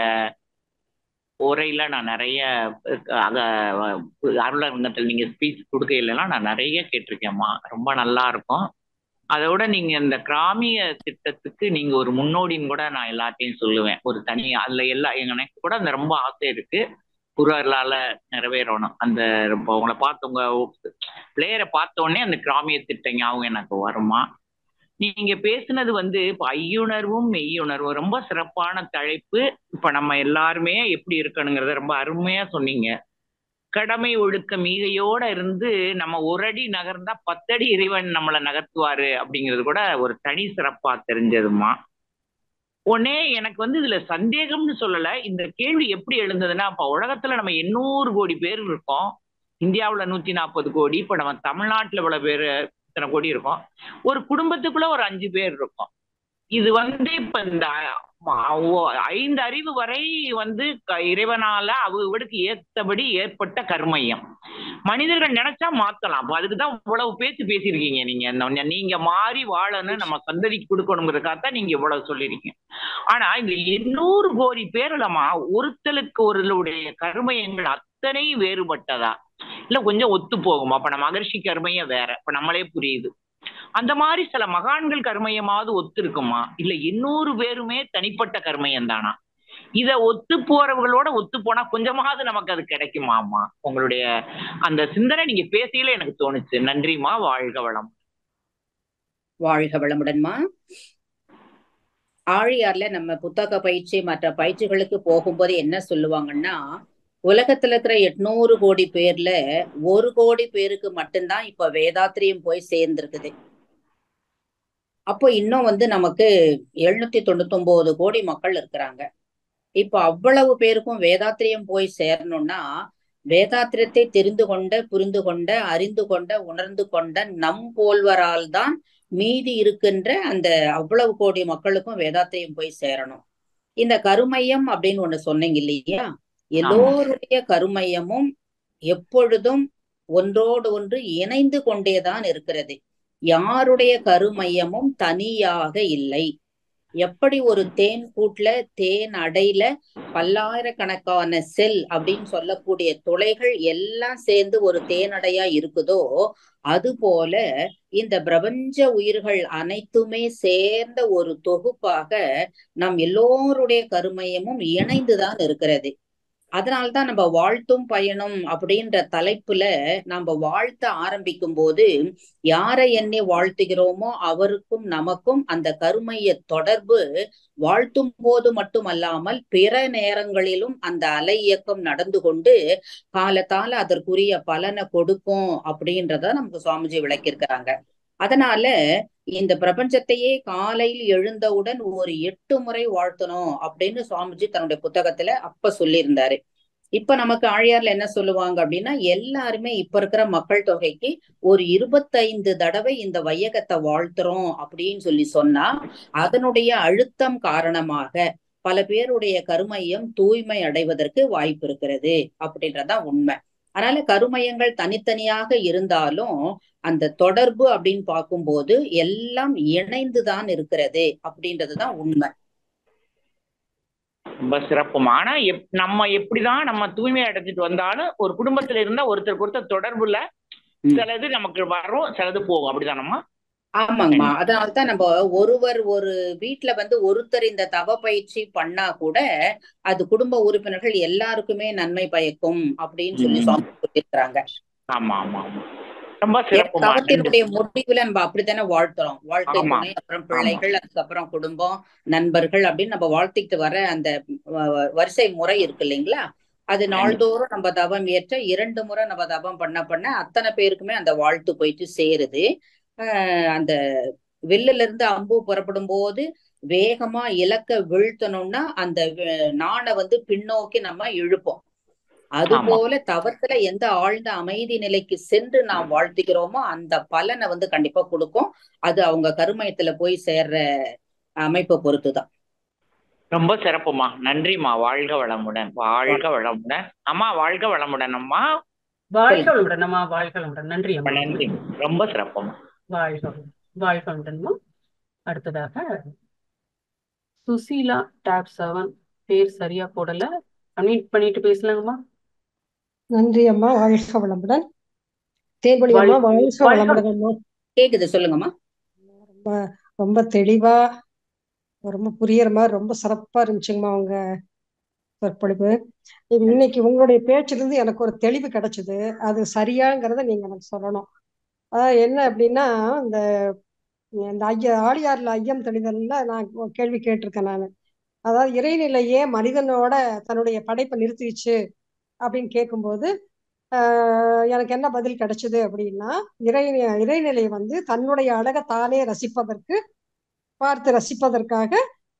உரையில நான் நிறைய அத அருளரங்கத்தில் நீங்க ஸ்பீச் கொடுக்கையிலலாம் நான் நிறைய கேட்டிருக்கேன்மா ரொம்ப நல்லா இருக்கும் அதோட நீங்க இந்த கிராமிய திட்டத்துக்கு நீங்க ஒரு முன்னோடின்னு கூட நான் எல்லாத்தையும் சொல்லுவேன் ஒரு தனி அதுல எல்லா எனக்கு கூட அந்த ரொம்ப ஆசை இருக்கு குரலால நிறைவேறணும் அந்த ரொம்ப உங்களை பார்த்து உங்க பிளேயரை பார்த்த உடனே அந்த கிராமிய திட்டம் ஞாபகம் எனக்கு வருமா நீங்க பேசுனது வந்து இப்ப ஐயுணர்வும் மெய்யுணர்வும் ரொம்ப சிறப்பான தலைப்பு இப்ப நம்ம எல்லாருமே எப்படி இருக்கணுங்கிறத ரொம்ப அருமையா சொன்னீங்க கடமை ஒழுக்க மீகையோட இருந்து நம்ம ஒரு அடி நகர்ந்தா பத்தடி இறைவன் நம்மளை நகர்த்துவாரு அப்படிங்கிறது கூட ஒரு தனி சிறப்பா தெரிஞ்சதுமா உடனே எனக்கு வந்து இதுல சந்தேகம்னு சொல்லல இந்த கேள்வி எப்படி எழுந்ததுன்னா இப்ப உலகத்துல நம்ம எண்ணூறு கோடி பேர் இருக்கோம் இந்தியாவுல நூத்தி நாற்பது கோடி இப்ப நம்ம தமிழ்நாட்டுல இவ்வளவு பேர் இத்தனை கோடி இருக்கோம் ஒரு குடும்பத்துக்குள்ள ஒரு அஞ்சு பேர் இருக்கோம் இது வந்து இப்ப இந்த அ- ஓ- ஐந்து அறிவு வரை வந்து க- இறைவனால அவர்களுக்கு ஏத்தபடி ஏற்பட்ட கர்மயம் மனிதர்கள் நினைச்சா மாத்தலாம் அப்ப அதுக்குதான் இவ்வளவு பேச்சு பேசியிருக்கீங்க நீங்க இந்த- நீங்க மாறி வாழணும் நம்ம சந்ததிக்கு கொடுக்கணுங்கிறதுக்காகத்தான் நீங்க இவ்வளவு சொல்லிருக்கீங்க ஆனா இந்த எண்ணூறு கோடி பேர்லமா ஒருத்தலுக்கு ஒருவருடைய கர்மயங்கள் அத்தனை வேறுபட்டதா இல்ல கொஞ்சம் ஒத்து போகுமா அப்ப நம்ம மகர்ஷி கர்மயம் வேற இப்ப நம்மளே புரியுது அந்த மாதிரி சில மகான்கள் கர்மயமாவது ஒத்து இருக்குமா இல்ல எண்ணூறு பேருமே தனிப்பட்ட கர்மயம் தானா இத ஒத்து போறவங்களோட ஒத்து போனா கொஞ்சமாவது நமக்கு அது கிடைக்குமாமா உங்களுடைய அந்த சிந்தனை நீங்க பேசையில எனக்கு தோணுச்சு நன்றிமா வாழ்க வளம் வாழ்க வளமுடன்மா ஆழியார்ல நம்ம புத்தக பயிற்சி மற்ற பயிற்சிகளுக்கு போகும்போது என்ன சொல்லுவாங்கன்னா உலகத்துல இருக்கிற எட்நூறு கோடி பேர்ல ஒரு கோடி பேருக்கு மட்டும்தான் இப்ப வேதாத்திரியம் போய் சேர்ந்திருக்குது அப்போ இன்னும் வந்து நமக்கு எழுநூத்தி தொண்ணூத்தி ஒன்பது கோடி மக்கள் இருக்கிறாங்க இப்ப அவ்வளவு பேருக்கும் வேதாத்திரியம் போய் சேரணும்னா வேதாத்திரத்தை தெரிந்து கொண்ட புரிந்து கொண்ட அறிந்து கொண்ட உணர்ந்து கொண்ட நம் போல்வரால் தான் மீதி இருக்கின்ற அந்த அவ்வளவு கோடி மக்களுக்கும் வேதாத்திரியம் போய் சேரணும் இந்த கருமையம் அப்படின்னு ஒண்ணு சொன்னீங்க இல்லையா எல்லோருடைய கருமையமும் எப்பொழுதும் ஒன்றோடு ஒன்று இணைந்து கொண்டேதான் இருக்கிறது யாருடைய கருமையமும் தனியாக இல்லை எப்படி ஒரு தேன் கூட்டுல தேன் அடையில பல்லாயிரக்கணக்கான செல் அப்படின்னு சொல்லக்கூடிய துளைகள் எல்லாம் சேர்ந்து ஒரு தேனடையா இருக்குதோ அது போல இந்த பிரபஞ்ச உயிர்கள் அனைத்துமே சேர்ந்த ஒரு தொகுப்பாக நம் எல்லோருடைய கருமையமும் இணைந்துதான் இருக்கிறது அதனால்தான் நம்ம வாழ்த்தும் பயணம் அப்படின்ற தலைப்புல நம்ம வாழ்த்த ஆரம்பிக்கும் போது யாரை எண்ணி வாழ்த்துகிறோமோ அவருக்கும் நமக்கும் அந்த கருமைய தொடர்பு வாழ்த்தும் போது மட்டுமல்லாமல் பிற நேரங்களிலும் அந்த அலை இயக்கம் நடந்து கொண்டு காலத்தால அதற்குரிய பலனை கொடுக்கும் அப்படின்றத நமக்கு சுவாமிஜி விளக்கியிருக்கிறாங்க அதனால இந்த பிரபஞ்சத்தையே காலையில் எழுந்தவுடன் ஒரு எட்டு முறை வாழ்த்தணும் அப்படின்னு சுவாமிஜி தன்னுடைய புத்தகத்துல அப்ப சொல்லியிருந்தாரு இப்ப நமக்கு ஆழியார்ல என்ன சொல்லுவாங்க அப்படின்னா எல்லாருமே இப்ப இருக்கிற மக்கள் தொகைக்கு ஒரு இருபத்தைந்து தடவை இந்த வையகத்தை வாழ்த்துறோம் அப்படின்னு சொல்லி சொன்னா அதனுடைய அழுத்தம் காரணமாக பல பேருடைய கருமையம் தூய்மை அடைவதற்கு வாய்ப்பு இருக்கிறது அப்படின்றதான் உண்மை அதனால கருமையங்கள் தனித்தனியாக இருந்தாலும் அந்த தொடர்பு அப்படின்னு பார்க்கும்போது எல்லாம் இணைந்துதான் இருக்கிறது அப்படின்றதுதான் உண்மை ரொம்ப சிறப்புமா ஆனா எப் நம்ம எப்படிதான் நம்ம தூய்மை அடைஞ்சிட்டு வந்தாலும் ஒரு குடும்பத்துல இருந்தா ஒருத்தருக்கு ஒருத்தர் தொடர்புல ம். சிலது நமக்கு வரும் சிலது போகும் அப்படிதானம்மா ஆமாங்கம்மா அதனால்தான் நம்ம ஒருவர் ஒரு வீட்ல வந்து ஒருத்தர் இந்த தவ பயிற்சி பண்ணா கூட அது குடும்ப உறுப்பினர்கள் எல்லாருக்குமே நன்மை பயக்கும் அப்படின்னு சொல்லி ம். சுவாமி சொல்லியிருக்கிறாங்க ஆமா ஆமா ஆமா ரொம்ப ஏன்னா சிறப்புமா நன்றி தவத்தினுடைய முடிவுல நம்ம அப்படித்தானே வாழ்த்துறோம் வாழ்க்கை ஆமா துணை அப்புறம் பிள்ளைகள் அதுக்கப்புறம் குடும்பம் நண்பர்கள் அப்படின்னு நம்ம வாழ்த்திட்டு வர அந்த வ- வரிசை முறை இருக்கு இல்லைங்களா அது கண்டிப்பா நாள்தோறும் நம்ம தவம் ஏற்ற இரண்டு முறை நம்ம தவம் பண்ண பண்ண அத்தனை பேருக்குமே அந்த வாழ்த்து போயிட்டு சேருது ஆஹ் அந்த வில்லுல இருந்து அம்பு புறப்படும் போது வேகமா இலக்க வீழ்த்தணும்னா அந்த வி- நாணை வந்து பின்னோக்கி நம்ம இழுப்போம் அது ஆமா போல தவத்துல எந்த ஆழ்ந்த அமைதி நிலைக்கு சென்று நாம் வாழ்த்துகிறோமோ அந்த பலனை வந்து கண்டிப்பா கொடுக்கும் அது அவங்க கருமயத்துல போய் சேர்ற அமைப்பை பொறுத்துதான் ரொம்ப சிறப்புமா நன்றிம்மா வாழ்க வளமுடன் வாழ்க வளமுடன் அம்மா வாழ்க வளமுடன் அம்மா வாழ்க சொல்லுங்க வளமுடன் அம்மா வாழ்க வளமுடன் நன்றி அம்மா நன்றி ரொம்ப சிறப்புமா வாழ்க வளமுடன். வாழ்க வளமுடன்மா அடுத்ததாக சுசீலா டேப் செவன் பேர் சரியா போடல அன்மியூட் பண்ணிட்டு பேசலாங்கம்மா நன்றி அம்மா வாழ்க வளமுடன் தேன்மொழி அம்மா வாழ் வாழ்க வாழ்க வளமுடன் அம்மா கேக்குது சொல்லுங்கம்மா ரொம்ப ரொம்ப தெளிவா ரொம்ப புரியற மாதிரி ரொம்ப சிறப்பா இருந்துச்சுங்கம்மா உங்க சொற்பொழிவு இது இன்னைக்கு உங்களுடைய பேச்சிலிருந்து எனக்கு ஒரு தெளிவு கிடைச்சது அது சரியாங்கிறத நீங்க எனக்கு சொல்லணும் அதாவது என்ன அப்படின்னா இந்த இந்த ஐயா ஆழியார்ல ஐயம் தெளிதல்ல நான் ஒரு கேள்வி கேட்டிருக்கேன் நான் அதாவது இறைநிலையே மனிதனோட தன்னுடைய படைப்பை நிறுத்திடுச்சு அப்படின்னு கேட்கும்போது ஆஹ் எனக்கு என்ன பதில் கிடைச்சது அப்படின்னா இறை இறைநிலை வந்து தன்னுடைய அழகை தானே ரசிப்பதற்கு பார்த்து ரசிப்பதற்காக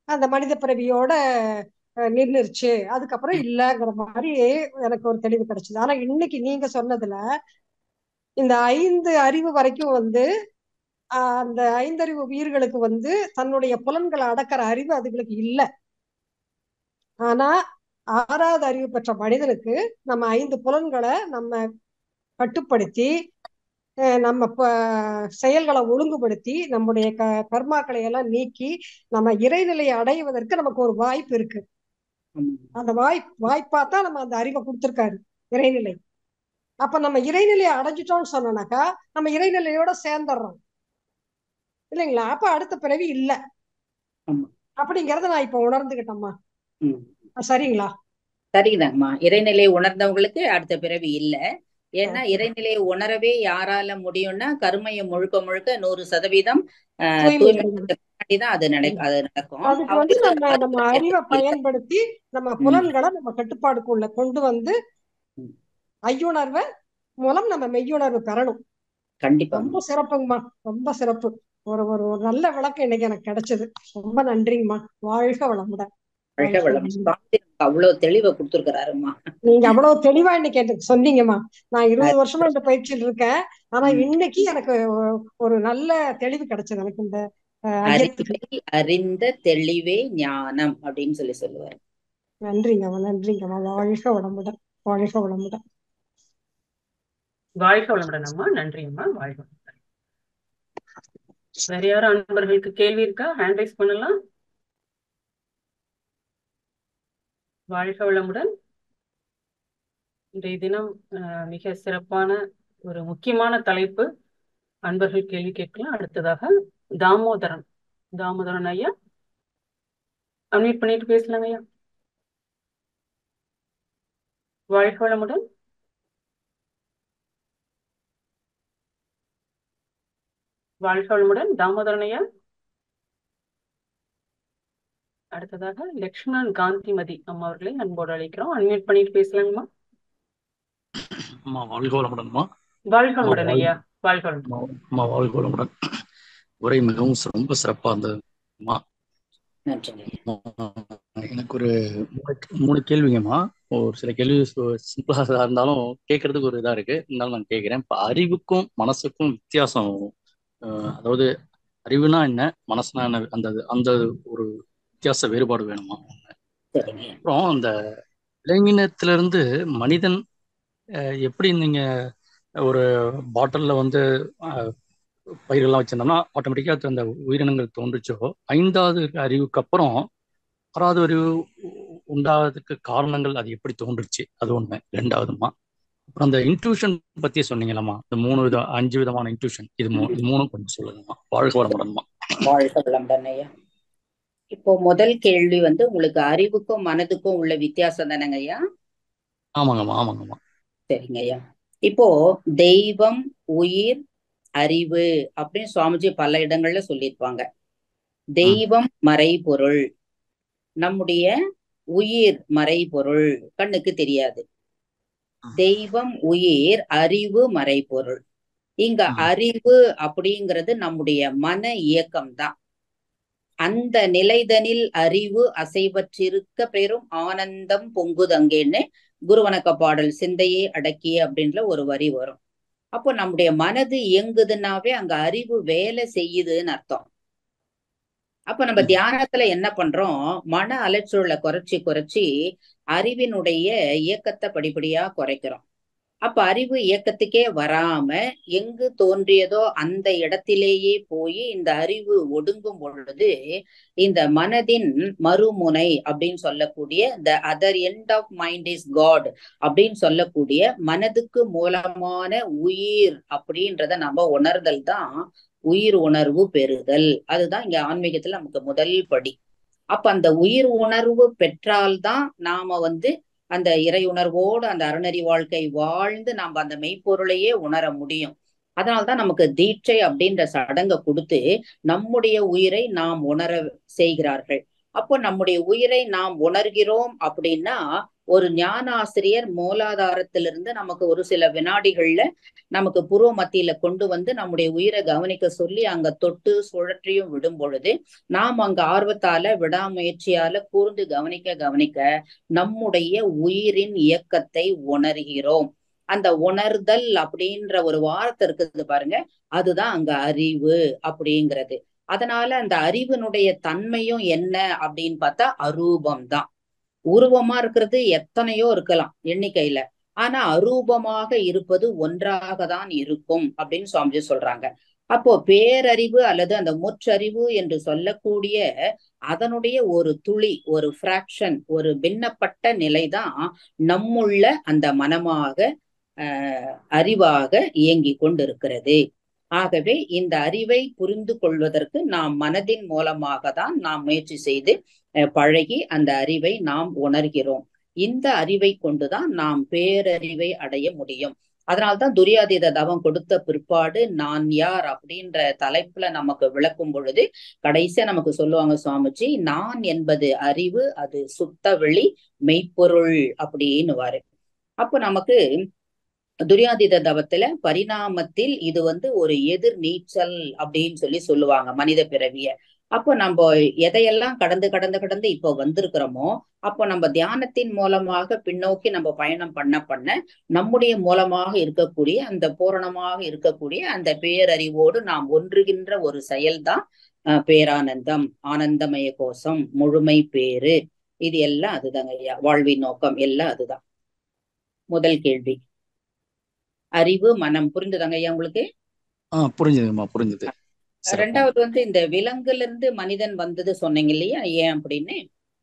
அந்த மனித பிறவியோட அஹ், நின்னுருச்சு அதுக்கப்புறம் இல்லங்கிற மாதிரி எனக்கு ஒரு தெளிவு கிடைச்சது ஆனா இன்னைக்கு நீங்க சொன்னதுல இந்த ஐந்து அறிவு வரைக்கும் வந்து ஆஹ், அந்த ஐந்தறிவு உயிர்களுக்கு வந்து தன்னுடைய புலன்களை அடக்கிற அறிவு அதுகளுக்கு இல்ல ஆனா ஆறாவது அறிவு பெற்ற மனிதனுக்கு நம்ம ஐந்து புலன்களை நம்ம கட்டுப்படுத்தி அஹ், நம்ம ப- செயல்களை ஒழுங்குபடுத்தி நம்முடைய க கர்மாக்களை எல்லாம் நீக்கி நம்ம இறைநிலையை அடைவதற்கு நமக்கு ஒரு வாய்ப்பு இருக்கு ஆமாம். அந்த வாய் வாய்ப்பா தான் நம்ம அந்த அறிவை கொடுத்திருக்காரு இறைநிலை அப்ப நம்ம இறைநிலையை அடைஞ்சிட்டோம்னு சொன்னோம்னாக்கா நம்ம இறைநிலையோட சேர்ந்துடுறோம் இல்லைங்களா அப்ப அடுத்த பிறவி இல்ல ஆமா. அப்படிங்கறத நான் இப்ப உணர்ந்துகிட்டேம்மா ம். சரிங்களா சரிதாங்கம்மா இறைநிலையை உணர்ந்தவங்களுக்கு அடுத்த பிறவி இல்ல ஏன்னா ஓகே இறைநிலையை உணரவே யாரால முடியும்னா கருமையை முழுக்க முழுக்க நூறு சதவீதம் ஆஹ், தூய்மை தூய்மை அடைவது. தான் அது நடக் அது நடக்கும் அதுக்கு வந்து அவங்களுக்கு நம்ம நம்ம அதுக்கு அறிவை இல்ல. பயன்படுத்தி நம்ம ம். புலன்களை நம்ம கட்டுப்பாடுக்குள்ள கொண்டு வந்து ம். ஐயுணர்வை மூலம் நம்ம மெய்யுணர்வு பெறணும் கண்டிப்பாங்க ரொம்ப சிறப்புங்கம்மா ரொம்ப சிறப்பு ஒரு ஒரு ஒரு நல்ல விளக்கம் இன்னைக்கு எனக்கு கிடைச்சது ரொம்ப நன்றிங்கம்மா வாழ்க வளமுடன் வாழ்க வாழ்க வளம் வளமுடன் சுவாமி நமக்கு அவ்வளவு தெளிவை கொடுத்துருக்கிறாருமா நீங்க அவ்வளவு தெளிவா இன்னைக்கு எனக்கு சொன்னீங்கம்மா நான் இருபது வருஷமா இந்த பயிற்சியில் இருக்கேன் ஆனா ம். இன்னைக்கு எனக்கு ஒ- ஒரு நல்ல தெளிவு கிடைச்சது எனக்கு இந்த அஹ், ஐயத்துக்கு அறிவை அறிந்த தெளிவே ஞானம் அப்படின்னு சொல்லி சொல்லுவாரு நன்றிங்கம்மா நன்றிங்கம்மா வாழ்க வளமுடன் வாழ்க வளமுடன் வாழ்க வளமுடன் அம்மா நன்றி அம்மா வாழ்க வளமுடன் வேற யாரும் அன்பர்களுக்கு கேள்வி இருக்கா ஹேண்ட் ரைஸ் பண்ணலாம் வாழ்க வளமுடன் இன்றைய தினம் அஹ், மிக சிறப்பான ஒரு முக்கியமான தலைப்பு அன்பர்கள் கேள்வி கேட்கலாம் அடுத்ததாக தாமோதரன் தாமோதரன் ஐயா அன்மியூட் பண்ணிட்டு பேசலாங்க ஐயா வாழ்க வளமுடன் வாழ்க வளமுடன் தாமோதரன் ஐயா அடுத்ததாக லக்ஷ்மணன் காந்திமதி அம்மா அவர்களை அன்போடு அழைக்கிறோம் அன்மியூட் பண்ணிட்டு பேசலாங்கம்மா அம்மா வாழ்க வளமுடன்மா வாழ்க அம்மா வளமுடன் வாழ் ஐயா வாழ்க வளமுடன் அம்மா அம்மா வாழ்க வளமுடன் உரை மிகவும் சி- ரொம்ப சிறப்பா இருந்தது அம்மா நன்றிங்க எனக்கு ஒரு மூணு மூணு கேள்விங்கம்மா ஒரு சில கேள்வி சிம்பிளா இருந்தாலும் கேட்கறதுக்கு ஒரு இதா இருக்கு இருந்தாலும் நான் கேட்கிறேன் இப்ப அறிவுக்கும் மனசுக்கும் வித்தியாசம் அஹ், அதாவது அறிவுனா என்ன மனசுனா என்ன அந்த அந்த ஒரு வித்தியாச வேறுபாடு வேணுமா சரிங்க அப்புறம் அந்த விலங்கினத்திலிருந்து மனிதன் அஹ், எப்படி நீங்க ஒரு பாட்டில்ல வந்து அஹ், பயிர்கள்லாம் வச்சிருந்தோம்னா ஆட்டோமேட்டிக்கா அந்த உயிரினங்கள் தோன்றுச்சோ ஐந்தாவது அறிவுக்கு அப்புறம் ஆறாவது அறிவு உ- உண்டாவதுக்கு காரணங்கள் அது எப்படி தோன்றுச்சு அது ஒண்ணு ரெண்டாவதுமா அப்புறம் அந்த இன்ட்யூஷன் பத்தி சொன்னீங்களம்மா இந்த மூணு விதம் அஞ்சு விதமான இன்ட்யூஷன் இது மூ இது மூணும் கொஞ்சம் சொல்லுங்கம்மா வாழ்க வளமுடன்மா வாழ்க வளமுடன் ஐயா இப்போ முதல் கேள்வி வந்து உங்களுக்கு அறிவுக்கும் மனதுக்கும் உள்ள வித்தியாசம் தானங்க ஐயா ஆமாங்கம்மா ஆமாங்கம்மா சரிங்க ஐயா இப்போ தெய்வம் உயிர் அறிவு அப்படின்னு சுவாமிஜி பல இடங்கள்ல சொல்லியிருப்பாங்க ம் தெய்வம் மறைபொருள் நம்முடைய உயிர் மறைபொருள் கண்ணுக்கு தெரியாது ம் தெய்வம் உயிர் அறிவு மறைபொருள் இங்க ம் அறிவு அப்படிங்கிறது நம்முடைய மன இயக்கம் தான் அந்த நிலைதனில் அறிவு அசைவற்றிருக்க பெரும் ஆனந்தம் பொங்குதங்கேன்னு குருவணக்க பாடல் சிந்தையே அடக்கிய அப்படின்ற ஒரு வரி வரும் அப்போ நம்முடைய மனது இயங்குதுன்னாவே அங்க அறிவு வேலை செய்யுதுன்னு அர்த்தம் அப்ப நம்ம ம் தியானத்துல என்ன பண்றோம் மன அலைச்சூழலை குறைச்சி குறைச்சி அறிவினுடைய இயக்கத்தை படிப்படியா குறைக்கிறோம் அப்ப அறிவு இயக்கத்துக்கே வராம எங்கு தோன்றியதோ அந்த இடத்திலேயே போய் இந்த அறிவு ஒடுங்கும் பொழுது இந்த மனதின் மறுமுனை அப்படின்னு சொல்லக்கூடிய the other end of mind is god அப்படின்னு சொல்லக்கூடிய மனதுக்கு மூலமான உயிர் அப்படின்றத நம்ம உணர்தல் தான் உயிர் உணர்வு பெறுதல் அதுதான் இங்க ஆன்மீகத்துல நமக்கு முதல் படி அப்ப அந்த உயிர் உணர்வு பெற்றால்தான் நாம வந்து அந்த இறை உணர்வோடு அந்த அறநெறி வாழ்க்கை வாழ்ந்து நாம் அந்த மெய்ப்பொருளையே உணர முடியும் அதனால்தான் நமக்கு தீட்சை அப்படின்ற சடங்கை கொடுத்து நம்முடைய உயிரை நாம் உணர செய்கிறார்கள் அப்போ நம்முடைய உயிரை நாம் உணர்கிறோம் அப்படின்னா ஒரு ஞானாசிரியர் மூலாதாரத்திலிருந்து நமக்கு ஒரு சில வினாடிகள்ல நமக்கு புருவ மத்தியில கொண்டு வந்து நம்முடைய உயிரை கவனிக்க சொல்லி அங்க தொட்டு சுழற்றியும் விடும் பொழுது நாம் அங்க ஆர்வத்தால விடாமுயற்சியால கூர்ந்து கவனிக்க கவனிக்க நம்முடைய உயிரின் இயக்கத்தை உணர்கிறோம் அந்த உணர்தல் அப்படின்ற ஒரு வார்த்தை இருக்குது பாருங்க அதுதான் அங்க அறிவு அப்படிங்கிறது அதனால அந்த அறிவினுடைய தன்மையும் என்ன அப்படின்னு பார்த்தா அரூபம் தான் உருவமா இருக்கிறது எத்தனையோ இருக்கலாம் எண்ணிக்கையில ஆனா அரூபமாக இருப்பது ஒன்றாக தான் இருக்கும் அப்படின்னு சுவாமிஜி சொல்றாங்க அப்போ பேரறிவு அல்லது அந்த முற்றறிவு என்று சொல்லக்கூடிய அதனுடைய ஒரு துளி ஒரு பிராக்ஷன் ஒரு பின்னப்பட்ட நிலைதான் நம்முள்ள அந்த மனமாக ஆஹ் அறிவாக இயங்கி கொண்டிருக்கிறது ஆகவே இந்த அறிவை புரிந்து கொள்வதற்கு நாம் மனதின் மூலமாக தான் நாம் முயற்சி செய்து பழகி அந்த அறிவை நாம் உணர்கிறோம் இந்த அறிவை கொண்டுதான் நாம் பேரறிவை அடைய முடியும் அதனால்தான் துரியாதீத தவம் கொடுத்த பிற்பாடு நான் யார் அப்படின்ற தலைப்புல நமக்கு விளக்கும் பொழுது கடைசியா நமக்கு சொல்லுவாங்க சுவாமிஜி நான் என்பது அறிவு அது சுத்த வெளி மெய்ப்பொருள் அப்படின்னு வாரு அப்ப நமக்கு துரியாதீத தவத்துல பரிணாமத்தில் இது வந்து ஒரு எதிர் நீச்சல் அப்படின்னு சொல்லி சொல்லுவாங்க மனித பிறவிய அப்போ நம்ம எதையெல்லாம் கடந்து கடந்து கடந்து இப்போ வந்திருக்கிறோமோ அப்போ நம்ம தியானத்தின் மூலமாக பின்னோக்கி நம்ம பயணம் பண்ண பண்ண நம்முடைய மூலமாக இருக்கக்கூடிய அந்த பூரணமாக இருக்கக்கூடிய அந்த பேரறிவோடு நாம் ஒன்றுகின்ற ஒரு செயல்தான் பேரானந்தம் ஆனந்தமய கோஷம் முழுமை பேரு இது எல்லாம் அதுதாங்க ஐயா வாழ்வின் நோக்கம் எல்லாம் அதுதான் முதல் கேள்வி அறிவு மனம் புரிஞ்சுதாங்க ஐயா உங்களுக்கு ஆஹ் புரிஞ்சுதுமா புரிஞ்சுது ரெண்டாவது வந்து இந்த விலங்குல இருந்து மனிதன் வந்தது சொன்னீங்க இல்லையா ஏன் அப்படின்னு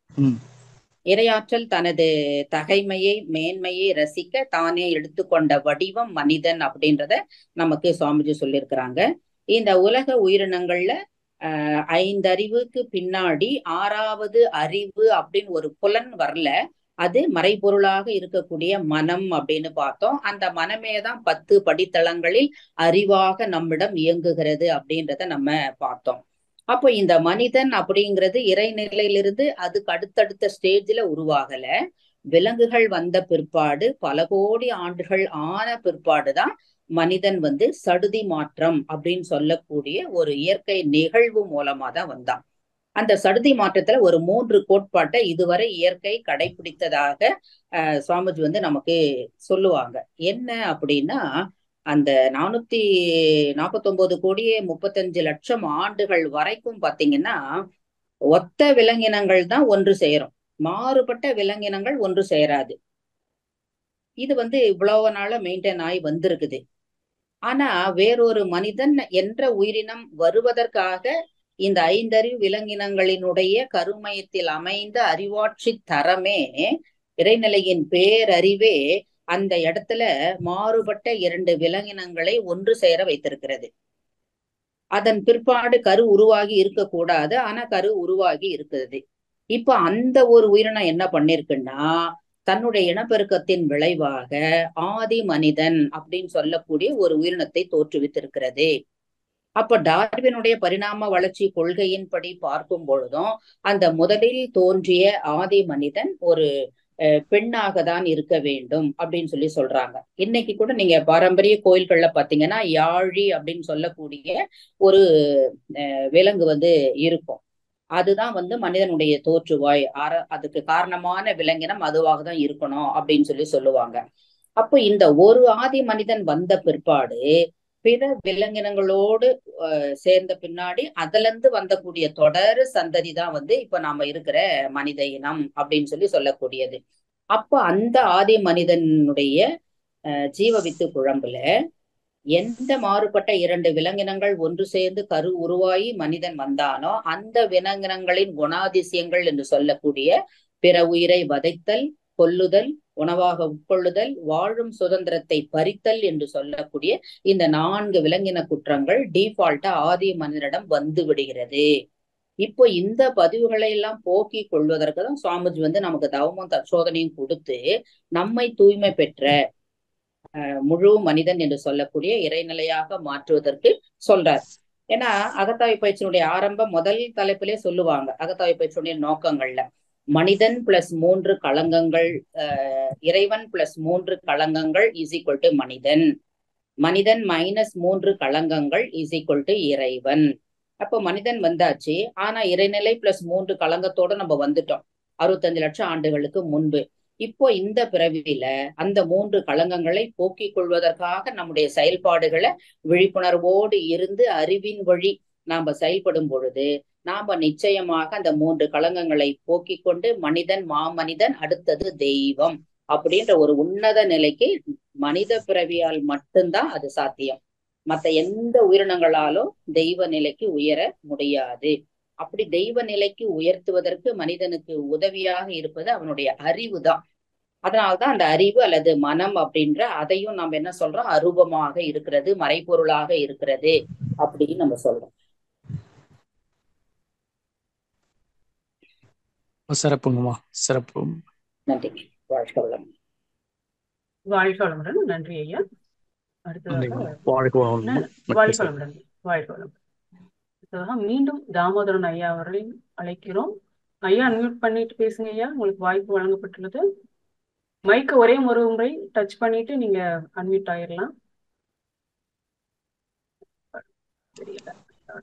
இரையாற்றல் தனது தகைமையை மேன்மையை ரசிக்க தானே எடுத்துக்கொண்ட வடிவம் மனிதன் அப்படின்றத நமக்கு சுவாமிஜி சொல்லியிருக்கிறாங்க இந்த உலக உயிரினங்கள்ல ஆஹ் ஐந்தறிவுக்கு பின்னாடி ஆறாவது அறிவு அப்படின்னு ஒரு புலன் வரல அது மறைபொருளாக இருக்கக்கூடிய மனம் அப்படின்னு பார்த்தோம் அந்த மனமே தான் பத்து படித்தளங்களில் அறிவாக நம்மிடம் இயங்குகிறது அப்படின்றத நம்ம பார்த்தோம் அப்போ இந்த மனிதன் அப்படிங்கிறது இறைநிலையிலிருந்து அதுக்கு அடுத்தடுத்த ஸ்டேஜ்ல உருவாகல விலங்குகள் வந்த பிற்பாடு பல கோடி ஆண்டுகள் ஆன பிற்பாடுதான் மனிதன் வந்து சடுதி மாற்றம் அப்படின்னு சொல்லக்கூடிய ஒரு இயற்கை நிகழ்வு மூலமா தான் வந்தான் அந்த சடுதி மாற்றத்துல ஒரு மூன்று கோட்பாட்டை இதுவரை இயற்கை கடைபிடித்ததாக அஹ் சுவாமிஜி வந்து நமக்கு சொல்லுவாங்க என்ன அப்படின்னா அந்த நானூத்தி நாற்பத்தி ஒன்பது கோடியே முப்பத்தஞ்சு லட்சம் ஆண்டுகள் வரைக்கும் பாத்தீங்கன்னா ஒத்த விலங்கினங்கள் தான் ஒன்று சேரும் மாறுபட்ட விலங்கினங்கள் ஒன்று சேராது இது வந்து இவ்வளவு நாள மெயின்டைன் ஆகி வந்திருக்குது ஆனா வேறொரு மனிதன் என்ற உயிரினம் வருவதற்காக இந்த ஐந்தறிவு விலங்கினங்களினுடைய கருமயத்தில் அமைந்த அறிவாட்சி தரமே இறைநிலையின் பேரறிவே அந்த இடத்துல மாறுபட்ட இரண்டு விலங்கினங்களை ஒன்று சேர வைத்திருக்கிறது அதன் பிற்பாடு கரு உருவாகி இருக்கக்கூடாது ஆனா கரு உருவாகி இருக்குது இப்ப அந்த ஒரு உயிரினம் என்ன பண்ணிருக்குன்னா தன்னுடைய இனப்பெருக்கத்தின் விளைவாக ஆதி மனிதன் அப்படின்னு சொல்லக்கூடிய ஒரு உயிரினத்தை தோற்றுவித்திருக்கிறது அப்ப டார்வினுடைய பரிணாம வளர்ச்சி கொள்கையின்படி பார்க்கும் பொழுதும் அந்த முதலில் தோன்றிய ஆதி மனிதன் ஒரு பெண்ணாக தான் இருக்க வேண்டும் அப்படின்னு சொல்லி சொல்றாங்க இன்னைக்கு கூட நீங்க பாரம்பரிய கோயில்கள்ல பாத்தீங்கன்னா யாழி அப்படின்னு சொல்லக்கூடிய ஒரு விலங்கு வந்து இருக்கும் அதுதான் வந்து மனிதனுடைய தோற்றுவாய் அற அதுக்கு காரணமான விலங்கினம் அதுவாக தான் இருக்கணும் அப்படின்னு சொல்லி சொல்லுவாங்க அப்போ இந்த ஒரு ஆதி மனிதன் வந்த பிற்பாடு பிற விலங்கினங்களோடு சேர்ந்த பின்னாடி அதுல இருந்து வந்தக்கூடிய தொடர் சந்ததி தான் வந்து இப்ப நாம இருக்கிற மனித இனம் அப்படின்னு சொல்லி சொல்லக்கூடியது அப்ப அந்த ஆதி மனிதனுடைய ஜீவ வித்து குழம்புல எந்த மாறுபட்ட இரண்டு விலங்கினங்கள் ஒன்று சேர்ந்து கரு உருவாகி மனிதன் வந்தானோ அந்த விலங்கினங்களின் குணாதிசயங்கள் என்று சொல்லக்கூடிய பிற உயிரை வதைத்தல் கொல்லுதல் உணவாக உட்கொள்ளுதல் வாழும் சுதந்திரத்தை பறித்தல் என்று சொல்லக்கூடிய இந்த நான்கு விலங்கின குற்றங்கள் டிஃபால்ட்டா ஆதி மனிதனிடம் வந்து விடுகிறது இப்போ இந்த பதிவுகளை எல்லாம் போக்கி கொள்வதற்கு தான் சுவாமிஜி வந்து நமக்கு தவமும் தற்சோதனையும் கொடுத்து நம்மை தூய்மை பெற்ற முழு மனிதன் என்று சொல்லக்கூடிய இறைநிலையாக மாற்றுவதற்கு சொல்றார் ஏன்னா அகத்தாய் பயிற்சியினுடைய ஆரம்பம் முதல் தலைப்பிலே சொல்லுவாங்க அகத்தாய் பயிற்சியினுடைய நோக்கங்கள்ல மனிதன் பிளஸ் மூன்று களங்கங்கள் அஹ், இறைவன் பிளஸ் மூன்று களங்கங்கள் இஸ் ஈக்குவல் டு மனிதன் மனிதன் மைனஸ் மூன்று களங்கங்கள் இஸ் ஈக்குவல் டு இறைவன் அப்போ மனிதன் வந்தாச்சு ஆனா இறைநிலை பிளஸ் மூன்று களங்கத்தோட நம்ம வந்துட்டோம் அறுபத்தஞ்சு லட்சம் ஆண்டுகளுக்கு முன்பு இப்போ இந்த பிறவியில அந்த மூன்று களங்கங்களை போக்கிக் கொள்வதற்காக நம்முடைய செயல்பாடுகளை விழிப்புணர்வோடு இருந்து அறிவின் வழி நாம செயல்படும் பொழுது நாம நிச்சயமாக அந்த மூன்று களங்கங்களை போக்கிக் கொண்டு மனிதன் மாமனிதன் அடுத்தது தெய்வம் அப்படின்ற ஒரு உன்னத நிலைக்கு மனித பிறவியால் மட்டும்தான் அது சாத்தியம் மத்த எந்த உயிரினங்களாலும் தெய்வ நிலைக்கு உயர முடியாது அப்படி தெய்வ நிலைக்கு உயர்த்துவதற்கு மனிதனுக்கு உதவியாக இருப்பது அவனுடைய அறிவு தான் அதனால்தான் அந்த அறிவு அல்லது மனம் அப்படின்ற அதையும் நம்ம என்ன சொல்றோம் அரூபமாக இருக்கிறது மறைபொருளாக இருக்கிறது அப்படின்னு நம்ம சொல்றோம் சிறப்புங்கம்மா சிறப்பு நன்றிங்க வாழ்க வளம் வாழ்க வளமுடன் நன்றி ஐயா அடுத்ததாக நன்றிங்கம்மா வாழ்க வளமுடன். வாழ்க மகிழ்ச்சி. வளமுடன் வாழ்க வளமுடன் அடுத்ததாக மீண்டும் தாமோதரன் ஐயா அவர்களை அழைக்கிறோம் ஐயா அன்மியூட் பண்ணிட்டு பேசுங்க ஐயா உங்களுக்கு வாய்ப்பு வழங்கப்பட்டுள்ளது மைக்கு ஒரே ஒரு முறை டச் பண்ணிட்டு நீங்க அன்மியூட் ஆயிரலாம் தெரியல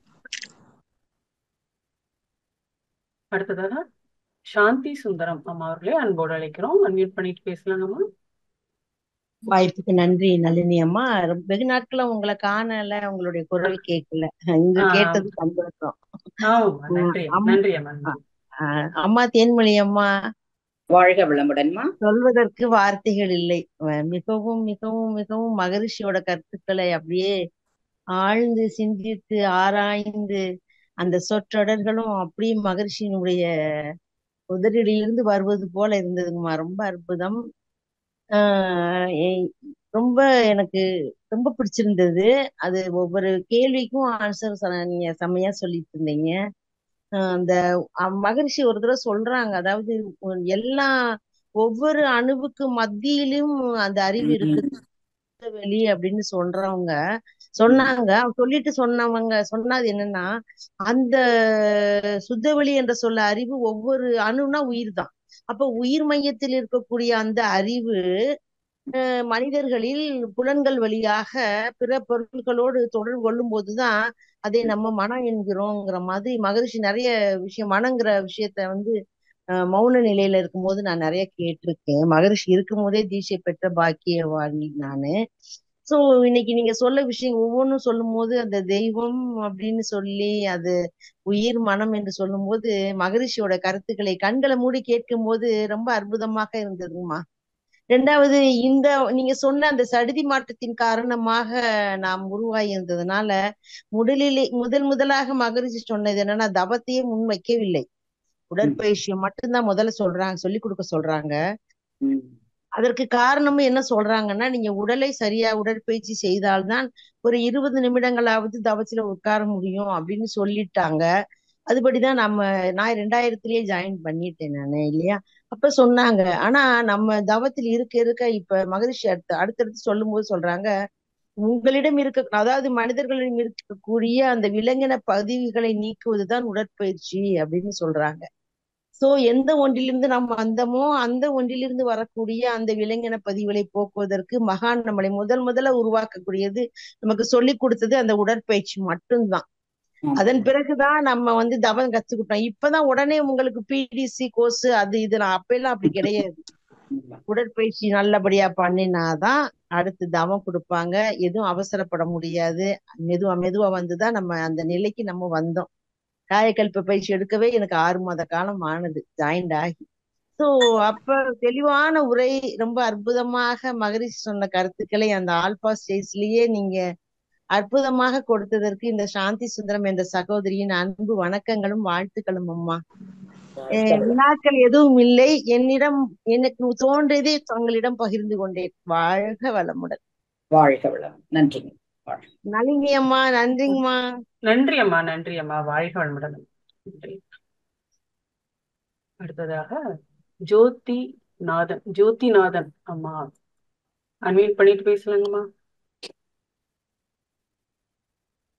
அடுத்ததாக சாந்தி சுந்தரம் அம்மா அவர்களே அன்போடு அழைக்கிறோம் அன்மியூட் பண்ணிட்டு பேசலாங்கம்மா வாய்ப்புக்கு நன்றி நளினி அம்மா ரொம்ப- வெகு நாட்களா உங்களை காணல உங்களுடைய குரல் கேட்கல இங்க ஆ. கேட்டது சந்தோஷம் ஆமாம்மா நன்றி அம்மா. நன்றி அம்மா நன்றி. ஆஹ் அம்மா தேன்மொழி அம்மா வாழ்க வளமுடன்மா சொல்வதற்கு வார்த்தைகள் இல்லை அஹ் மிகவும் மிகவும் மிகவும் மகரிஷியோட கருத்துக்களை அப்படியே ஆழ்ந்து சிந்தித்து ஆராய்ந்து அந்த சொற்றொடர்களும் அப்படியே மகரிஷியினுடைய உதடியிலிருந்து வருவது போல இருந்ததுங்கம்மா ரொம்ப அற்புதம் ஆஹ் எ- ரொம்ப எனக்கு ரொம்ப பிடிச்சிருந்தது அது ஒவ்வொரு கேள்விக்கும் ஆன்சர் நீங்க செம்மையா சொல்லிட்டு இருந்தீங்க ஆஹ் அந்த அஹ் மகரிஷி ஒரு தடவை சொல்றாங்க அதாவது ஒ- எல்லா ஒவ்வொரு அணுவுக்கு மத்தியிலும் அந்த அறிவு இருக்குது வெளி அப்படின்னு சொல்றவங்க சொன்னாங்க சொல்லிட்டு சொன்னவங்க சொன்னது என்னன்னா அந்த சுத்தவெளி என்ற சொல்ல அறிவு ஒவ்வொரு அணுனா உயிர் தான் அப்ப உயிர் மையத்தில் இருக்கக்கூடிய அந்த அறிவு அஹ் மனிதர்களில் புலன்கள் வழியாக பிற பொருட்களோடு தொடர்பு கொள்ளும் போதுதான் அதை நம்ம மனம் என்கிறோங்கிற மாதிரி மகரிஷி நிறைய விஷயம் மனங்கிற விஷயத்த வந்து அஹ் மௌன நிலையில இருக்கும்போது நான் நிறைய கேட்டிருக்கேன் மகரிஷி இருக்கும் போதே தீட்சை பெற்ற பாக்கியவாணி நானு சோ இன்னைக்கு நீங்க சொல்ல விஷயம் ஒவ்வொன்றும் சொல்லும் போது அந்த தெய்வம் அப்படின்னு சொல்லி அது உயிர் மனம் என்று சொல்லும்போது மகரிஷியோட கருத்துக்களை கண்களை மூடி கேட்கும் போது ரொம்ப அற்புதமாக இருந்ததுங்கம்மா ரெண்டாவது இந்த நீங்க சொன்ன அந்த சடுதி மாற்றத்தின் காரணமாக நாம் உருவாகி இருந்ததுனால முதலிலே முதல் முதலாக மகரிஷி சொன்னது என்னன்னா தவத்தையே முன் வைக்கவில்லை உடற்பயிற்சியை மட்டும்தான் முதல்ல சொல்றாங்க சொல்லி கொடுக்க சொல்றாங்க ம். அதற்கு காரணமும் என்ன சொல்றாங்கன்னா நீங்க உடலை சரியா உடற்பயிற்சி செய்தால்தான் ஒரு இருபது நிமிடங்களாவது தவத்துல உட்கார முடியும் அப்படின்னு சொல்லிட்டாங்க அதுபடிதான் நம்ம நான் ரெண்டாயிரத்திலேயே ஜாயின் பண்ணிட்டேன் நானு இல்லையா அப்ப சொன்னாங்க ஆனா நம்ம தவத்தில் இருக்க இருக்க இப்ப மகரிஷி அடுத்து அடுத்தடுத்து சொல்லும் போது சொல்றாங்க உங்களிடம் இருக்க அதாவது மனிதர்களிடம் இருக்கக்கூடிய அந்த விலங்கின பதிவுகளை நீக்குவதுதான் உடற்பயிற்சி அப்படின்னு சொல்றாங்க சோ எந்த ஒன்றிலிருந்து நாம் வந்தோமோ அந்த ஒன்றிலிருந்து வரக்கூடிய அந்த விலங்கின பதிவுகளை போக்குவதற்கு மகான் நம்மளை முதல் முதல்ல உருவாக்கக்கூடியது நமக்கு சொல்லி கொடுத்தது அந்த உடற்பயிற்சி மட்டும்தான் ஆமா. அதன் பிறகுதான் நம்ம வந்து தவம் கத்துக்கிட்டோம் இப்பதான் உடனே உங்களுக்கு பிடிசி கோர்ஸ் அது இது நான் அப்பெல்லாம் அப்படி கிடையாது ஆமா. உடற்பயிற்சி நல்லபடியா பண்ணினாதான் அடுத்து தவம் கொடுப்பாங்க எதுவும் அவசரப்பட முடியாது மெதுவா மெதுவா வந்துதான் நம்ம அந்த நிலைக்கு நம்ம வந்தோம் காயக்கல்ப பயிற்சி எடுக்கவே எனக்கு ஆறு மாத காலம் ஆனது ஜாயிண்ட் ஆகி சோ அப்ப தெளிவான உரை ரொம்ப அற்புதமாக மகரிஷி சொன்ன கருத்துக்களை அந்த ஆல்பா ஸ்டேஜ்லயே நீங்க அற்புதமாக கொடுத்ததற்கு இந்த சாந்தி சுந்தரம் என்ற சகோதரியின் அன்பு வணக்கங்களும் வாழ்த்துக்களும் அம்மா அஹ் வினாக்கள் எதுவும் இல்லை என்னிடம் எனக்கு தோன்றியதை தங்களிடம் பகிர்ந்து கொண்டேன் வாழ்க வளமுடன் வாழ்க வளம் நன்றிங்க வாழ்க நளினி அம்மா நன்றிங்கம்மா நன்றி அம்மா நன்றி அம்மா வாழ்க வளமுடன் நன்றி அடுத்ததாக ஜோதி நாதன் ஜோதி நாதன் அம்மா அன்மியூட் பண்ணிட்டு பேசலாங்கம்மா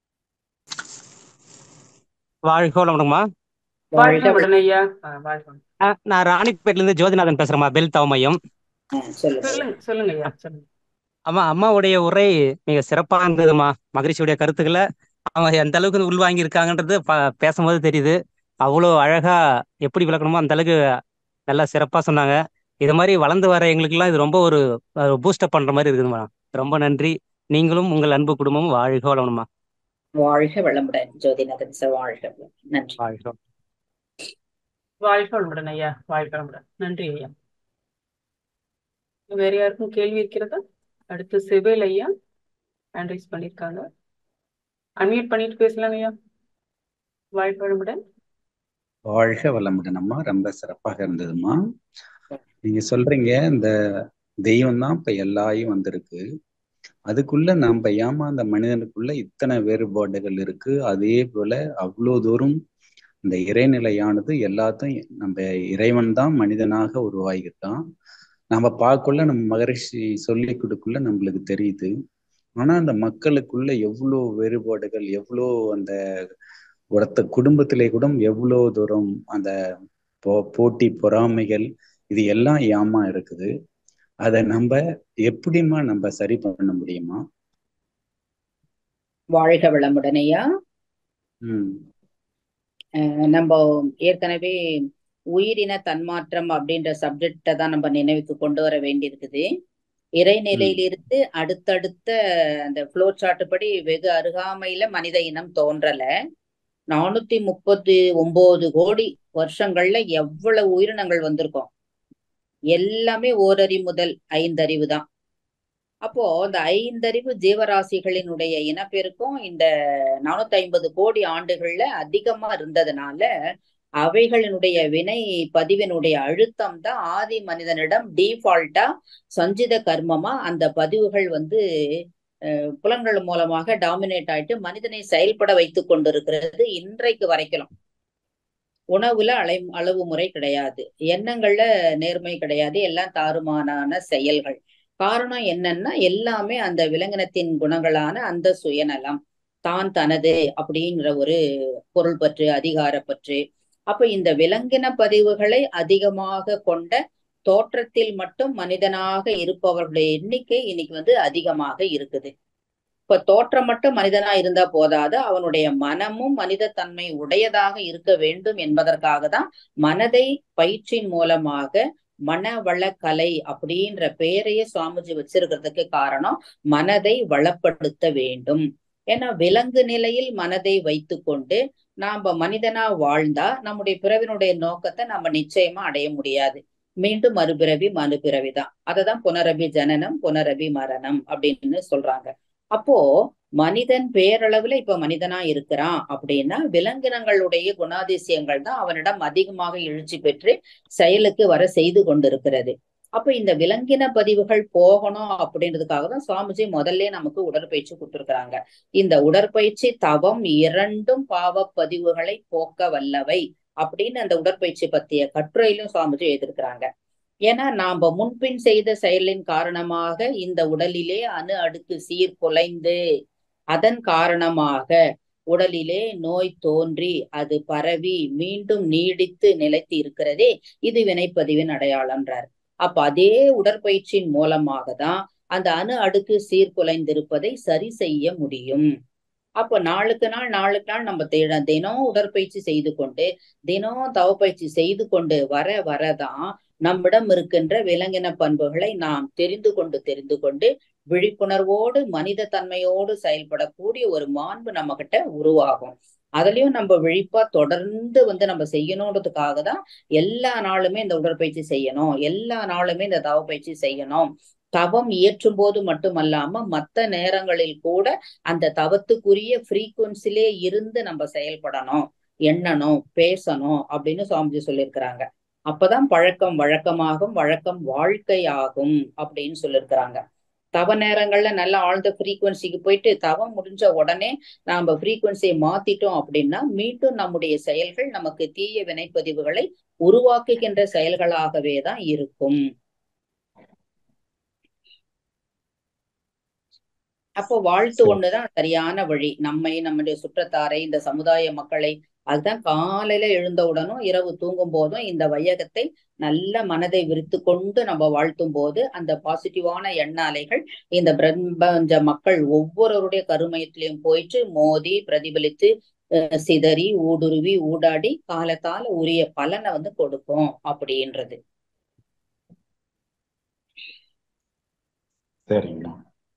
வாழ்க வளமுடன்மா வாழ்க வாழ்க வளமுடன் ஐயா ஆ, வாழ்க வளமுடன். ஆ, நான் ராணிப்பேட்ல இருந்து ஜோதிநாதன் பேசுறேம்மா பெல் தவமையம் ஆ, சொல்லுங்க சொல்லுங்க சொல்லுங்க ஐயா சொல்லுங்க அம்மா அம்மாவுடைய உரை மிக சிறப்பா இருந்ததுமா மகரிஷியுடைய கருத்துக்களை அவங்க எந்த அளவுக்கு உள்வாங்கி இருக்காங்கன்றது ப- பேசும்போது தெரியுது அவ்வளோ அழகா எப்படி விளக்கணுமோ அந்த அளவுக்கு நல்லா சிறப்பா சொன்னாங்க இது மாதிரி வளர்ந்து வர எங்களுக்கெல்லாம் இது ரொம்ப ஒரு பூஸ்டப் பண்ற மாதிரி இருக்குதுமா ரொம்ப நன்றி நீங்களும் உங்கள் அன்பு குடும்பமும் வாழ்க வளணுமா வாழ்க வளமுடன் ஜோதிநாதன் சார் வாழ்க வளமுடன். நன்றி வாழ்க வளமுடன். வாழ்க வளமுடன் ஐயா வாழ்க வளமுடன் நன்றி ஐயா வேற யாருக்கும் கேள்வி இருக்கிறதா அடுத்து சிவேல் ஐயா ஹேண்ட் ரைஸ் பண்ணிருக்காங்க அன்மியூட் பண்ணிட்டு பேசலாம் ஐயா வாழ்க வளமுடன் வாழ்க வளமுடன் அம்மா ரொம்ப சிறப்பாக இருந்ததும்மா நீங்க சொல்றீங்க இந்த தெய்வம் தான் இப்ப எல்லாயும் வந்திருக்கு அதுக்குள்ள நம்ம ஏமா அந்த மனிதனுக்குள்ள இத்தனை வேறுபாடுகள் இருக்கு அதே போல அவ்வளோ தூரம் இந்த இறைநிலையானது எல்லாத்தையும் நம்ம இறைவன் தான் மனிதனாக உருவாகிட்டான் நம்ம பார்க்கக்குள்ள நம்ம மகரிஷி சொல்லி கொடுக்குள்ள நம்மளுக்கு தெரியுது ஆனா அந்த மக்களுக்குள்ள எவ்வளோ வேறுபாடுகள் எவ்வளோ அந்த ஒருத்த குடும்பத்திலே கூட எவ்வளோ தூரம் அந்த போ போட்டி பொறாமைகள் இது எல்லாம் ஏமா இருக்குது அதை நம்ம எப்படிம்மா நம்ம சரி பண்ண முடியுமா வாழ்க வளமுடன் ஐயா ம் அஹ் நம்ம ஏற்கனவே உயிரின தன்மாற்றம் அப்படின்ற சப்ஜெக்டை தான் நம்ம நினைவுக்கு கொண்டு வர வேண்டியிருக்குது ம் இறைநிலையிலிருந்து அடுத்தடுத்த அந்த ஃப்ளோ சார்ட் படி வெகு அருகாமையில மனித இனம் தோன்றல நானூத்தி முப்பத்தி ஒன்பது கோடி வருஷங்கள்ல எவ்வளவு உயிரினங்கள் வந்திருக்கும் எல்லாமே ஓரறிவு முதல் ஐந்தறிவு தான் அப்போ இந்த ஐந்தறிவு ஜீவராசிகளினுடைய இனப்பெருக்கம் இந்த நானூத்தி ஐம்பது கோடி ஆண்டுகள்ல அதிகமா இருந்ததுனால அவைகளினுடைய வினை பதிவினுடைய அழுத்தம் தான் ஆதி மனிதனிடம் டீஃபால்ட்டா சஞ்சித கர்மமா அந்த பதிவுகள் வந்து அஹ், புலன்கள் மூலமாக டாமினேட் ஆயிட்டு மனிதனை செயல்பட வைத்துக் கொண்டிருக்கிறது இன்றைக்கு வரைக்கும் உணவுல அலை அளவு முறை கிடையாது எண்ணங்கள்ல நேர்மை கிடையாது எல்லாம் தாறுமாறான செயல்கள் காரணம் என்னன்னா எல்லாமே அந்த விலங்கினத்தின் குணங்களான அந்த சுயநலம் தான் தனது அப்படிங்கிற ஒரு பொருள் பற்று அதிகாரப்பற்று அப்ப இந்த விலங்கின பதிவுகளை அதிகமாக கொண்ட தோற்றத்தில் மட்டும் மனிதனாக இருப்பவர்களுடைய எண்ணிக்கை இன்னைக்கு வந்து அதிகமாக இருக்குது இப்ப தோற்றம் மட்டும் மனிதனா இருந்தா போதாது அவனுடைய மனமும் மனித தன்மை உடையதாக இருக்க வேண்டும் என்பதற்காக தான் மனதை பயிற்சியின் மூலமாக மனவள கலை அப்படின்ற பெயரையே சுவாமிஜி வச்சிருக்கிறதுக்கு காரணம் மனதை வளப்படுத்த வேண்டும் ஏன்னா விலங்கு நிலையில் மனதை வைத்துக்கொண்டு நாம மனிதனா வாழ்ந்தா நம்முடைய பிறவினுடைய நோக்கத்தை நம்ம நிச்சயமா அடைய முடியாது மீண்டும் மறுபிறவி மறுபிறவி தான் அததான் புனரபி ஜனனம் புனரபி மரணம் அப்படின்னு சொல்றாங்க அப்போ மனிதன் பேரளவுல இப்ப மனிதனா இருக்கிறான் அப்படின்னா விலங்கினங்களுடைய குணாதிசயங்கள் தான் அவனிடம் அதிகமாக எழுச்சி பெற்று செயலுக்கு வர செய்து கொண்டிருக்கிறது அப்ப இந்த விலங்கின பதிவுகள் போகணும் அப்படின்றதுக்காக தான் சுவாமிஜி முதல்ல நமக்கு உடற்பயிற்சி கொடுத்திருக்கிறாங்க இந்த உடற்பயிற்சி தவம் இரண்டும் பாவ பதிவுகளை போக்க வல்லவை அப்படின்னு அந்த உடற்பயிற்சி பத்திய கட்டுரையிலும் சுவாமிஜி எழுதியிருக்கிறாங்க ஏன்னா நாம முன்பின் செய்த செயலின் காரணமாக இந்த உடலிலே அணு அடுக்கு சீர்குலைந்து அதன் காரணமாக உடலிலே நோய் தோன்றி அது பரவி மீண்டும் நீடித்து நிலைத்து இருக்கிறதே இது வினைப்பதிவின் அடையாளம்ன்றார் அப்ப அதே உடற்பயிற்சியின் மூலமாக தான் அந்த அணு அடுக்கு சீர்குலைந்திருப்பதை சரி செய்ய முடியும் அப்ப நாளுக்கு நாள் நாளுக்கு நாள் நம்ம தின- தினம் உடற்பயிற்சி செய்து கொண்டு தினம் தவப்பயிற்சி செய்து கொண்டு வர வரதான் நம்மிடம் இருக்கின்ற விலங்கின பண்புகளை நாம் தெரிந்து கொண்டு தெரிந்து கொண்டு விழிப்புணர்வோடு மனித தன்மையோடு செயல்படக்கூடிய ஒரு மாண்பு நம்ம கிட்ட உருவாகும் அதுலயும் நம்ம விழிப்பா தொடர்ந்து வந்து நம்ம செய்யணுன்றதுக்காக தான் எல்லா நாளுமே இந்த உடற்பயிற்சி செய்யணும் எல்லா நாளுமே இந்த தவப்பயிற்சி செய்யணும் தவம் இயற்றும் போது மட்டுமல்லாம மத்த நேரங்களில் கூட அந்த தவத்துக்குரிய ஃப்ரீக்குவன்சிலே இருந்து நம்ம செயல்படணும் எண்ணணும் பேசணும் அப்படின்னு சுவாமிஜி சொல்லியிருக்கிறாங்க அப்பதான் பழக்கம் வழக்கமாகும் வழக்கம் வாழ்க்கையாகும் அப்படின்னு சொல்லியிருக்கிறாங்க தவ நேரங்கள்ல நல்ல ஆழ்ந்த ஃப்ரீக்குவன்சிக்கு போயிட்டு தவம் முடிஞ்ச உடனே நாம ஃப்ரீக்குவன்சியை மாத்திட்டோம் அப்படின்னா மீண்டும் நம்முடைய செயல்கள் நமக்கு தீய வினைப்பதிவுகளை உருவாக்குகின்ற செயல்களாகவே தான் இருக்கும் அப்போ வாழ்த்து சரி ஒண்ணுதான் சரியான வழி நம்மை நம்முடைய சுற்றத்தாரை இந்த சமுதாய மக்களை அதுதான் காலையில எழுந்தவுடனும் இரவு தூங்கும் போதும் இந்த வையகத்தை நல்ல மனதை விரித்து கொண்டு நம்ம வாழ்த்தும் போது அந்த பாசிட்டிவான எண்ண அலைகள் இந்த பிரபஞ்ச மக்கள் ஒவ்வொருவருடைய கருமையத்திலையும் போயிட்டு மோதி பிரதிபலித்து அஹ் சிதறி ஊடுருவி ஊடாடி காலத்தால உரிய பலனை வந்து கொடுக்கும் அப்படின்றது சரிங்கம்மா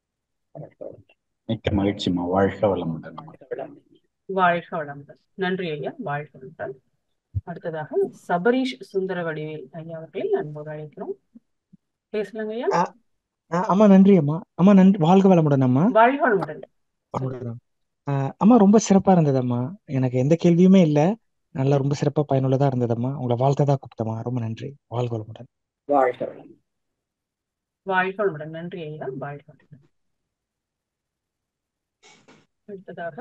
மிக்க மகிழ்ச்சிம்மா வாழ்க வளமுடன் வாழ்க வளமுடன் நன்றி ஐயா வாழ்க வளமுடன் அடுத்ததாக சபரீஷ் சுந்தர வடிவேல் ஐயா அவர்களை அன்போடு அழைக்கிறோம் பேசலாங்க ஐயா ஆ, ஆ, அம்மா நன்றி அம்மா அம்மா நன்றி வாழ்க வளமுடன் அம்மா வாழ்க வளமுடன் வளமுடன். ஆ, அம்மா ரொம்ப சிறப்பா இருந்ததம்மா எனக்கு எந்த கேள்வியுமே இல்ல நல்லா ரொம்ப சிறப்பா பயனுள்ளதா இருந்ததம்மா உங்களை வாழ்த்ததா கூப்பிட்டம்மா ரொம்ப நன்றி வாழ்க வளமுடன் வாழ்க வளமுடன் வாழ்க வளமுடன் நன்றி ஐயா வாழ்க வளமுடன் அடுத்ததாக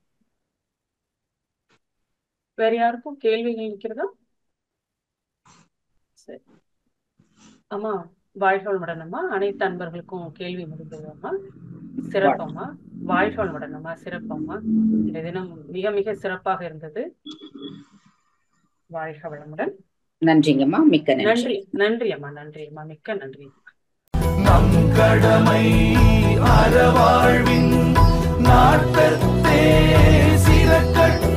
வேற யாருக்கும் கேள்விகள் இருக்கிறதா சரி அம்மா வாழ்க வளமுடன் அம்மா அனைத்து அன்பர்களுக்கும் கேள்வி முடிந்தது அம்மா சிறப்பம்மா வாழ்க வளமுடன் அம்மா சிறப்பம்மா இந்த தினம் மிக மிக சிறப்பாக இருந்தது வாழ்க வளமுடன் நன்றிங்கம்மா மிக்க நன்றி நன்றி நன்றி அம்மா நன்றி அம்மா மிக்க நன்றி நம் கடமை அறவாழ்வின் நாட்டத்தே சிறக்கட்டும்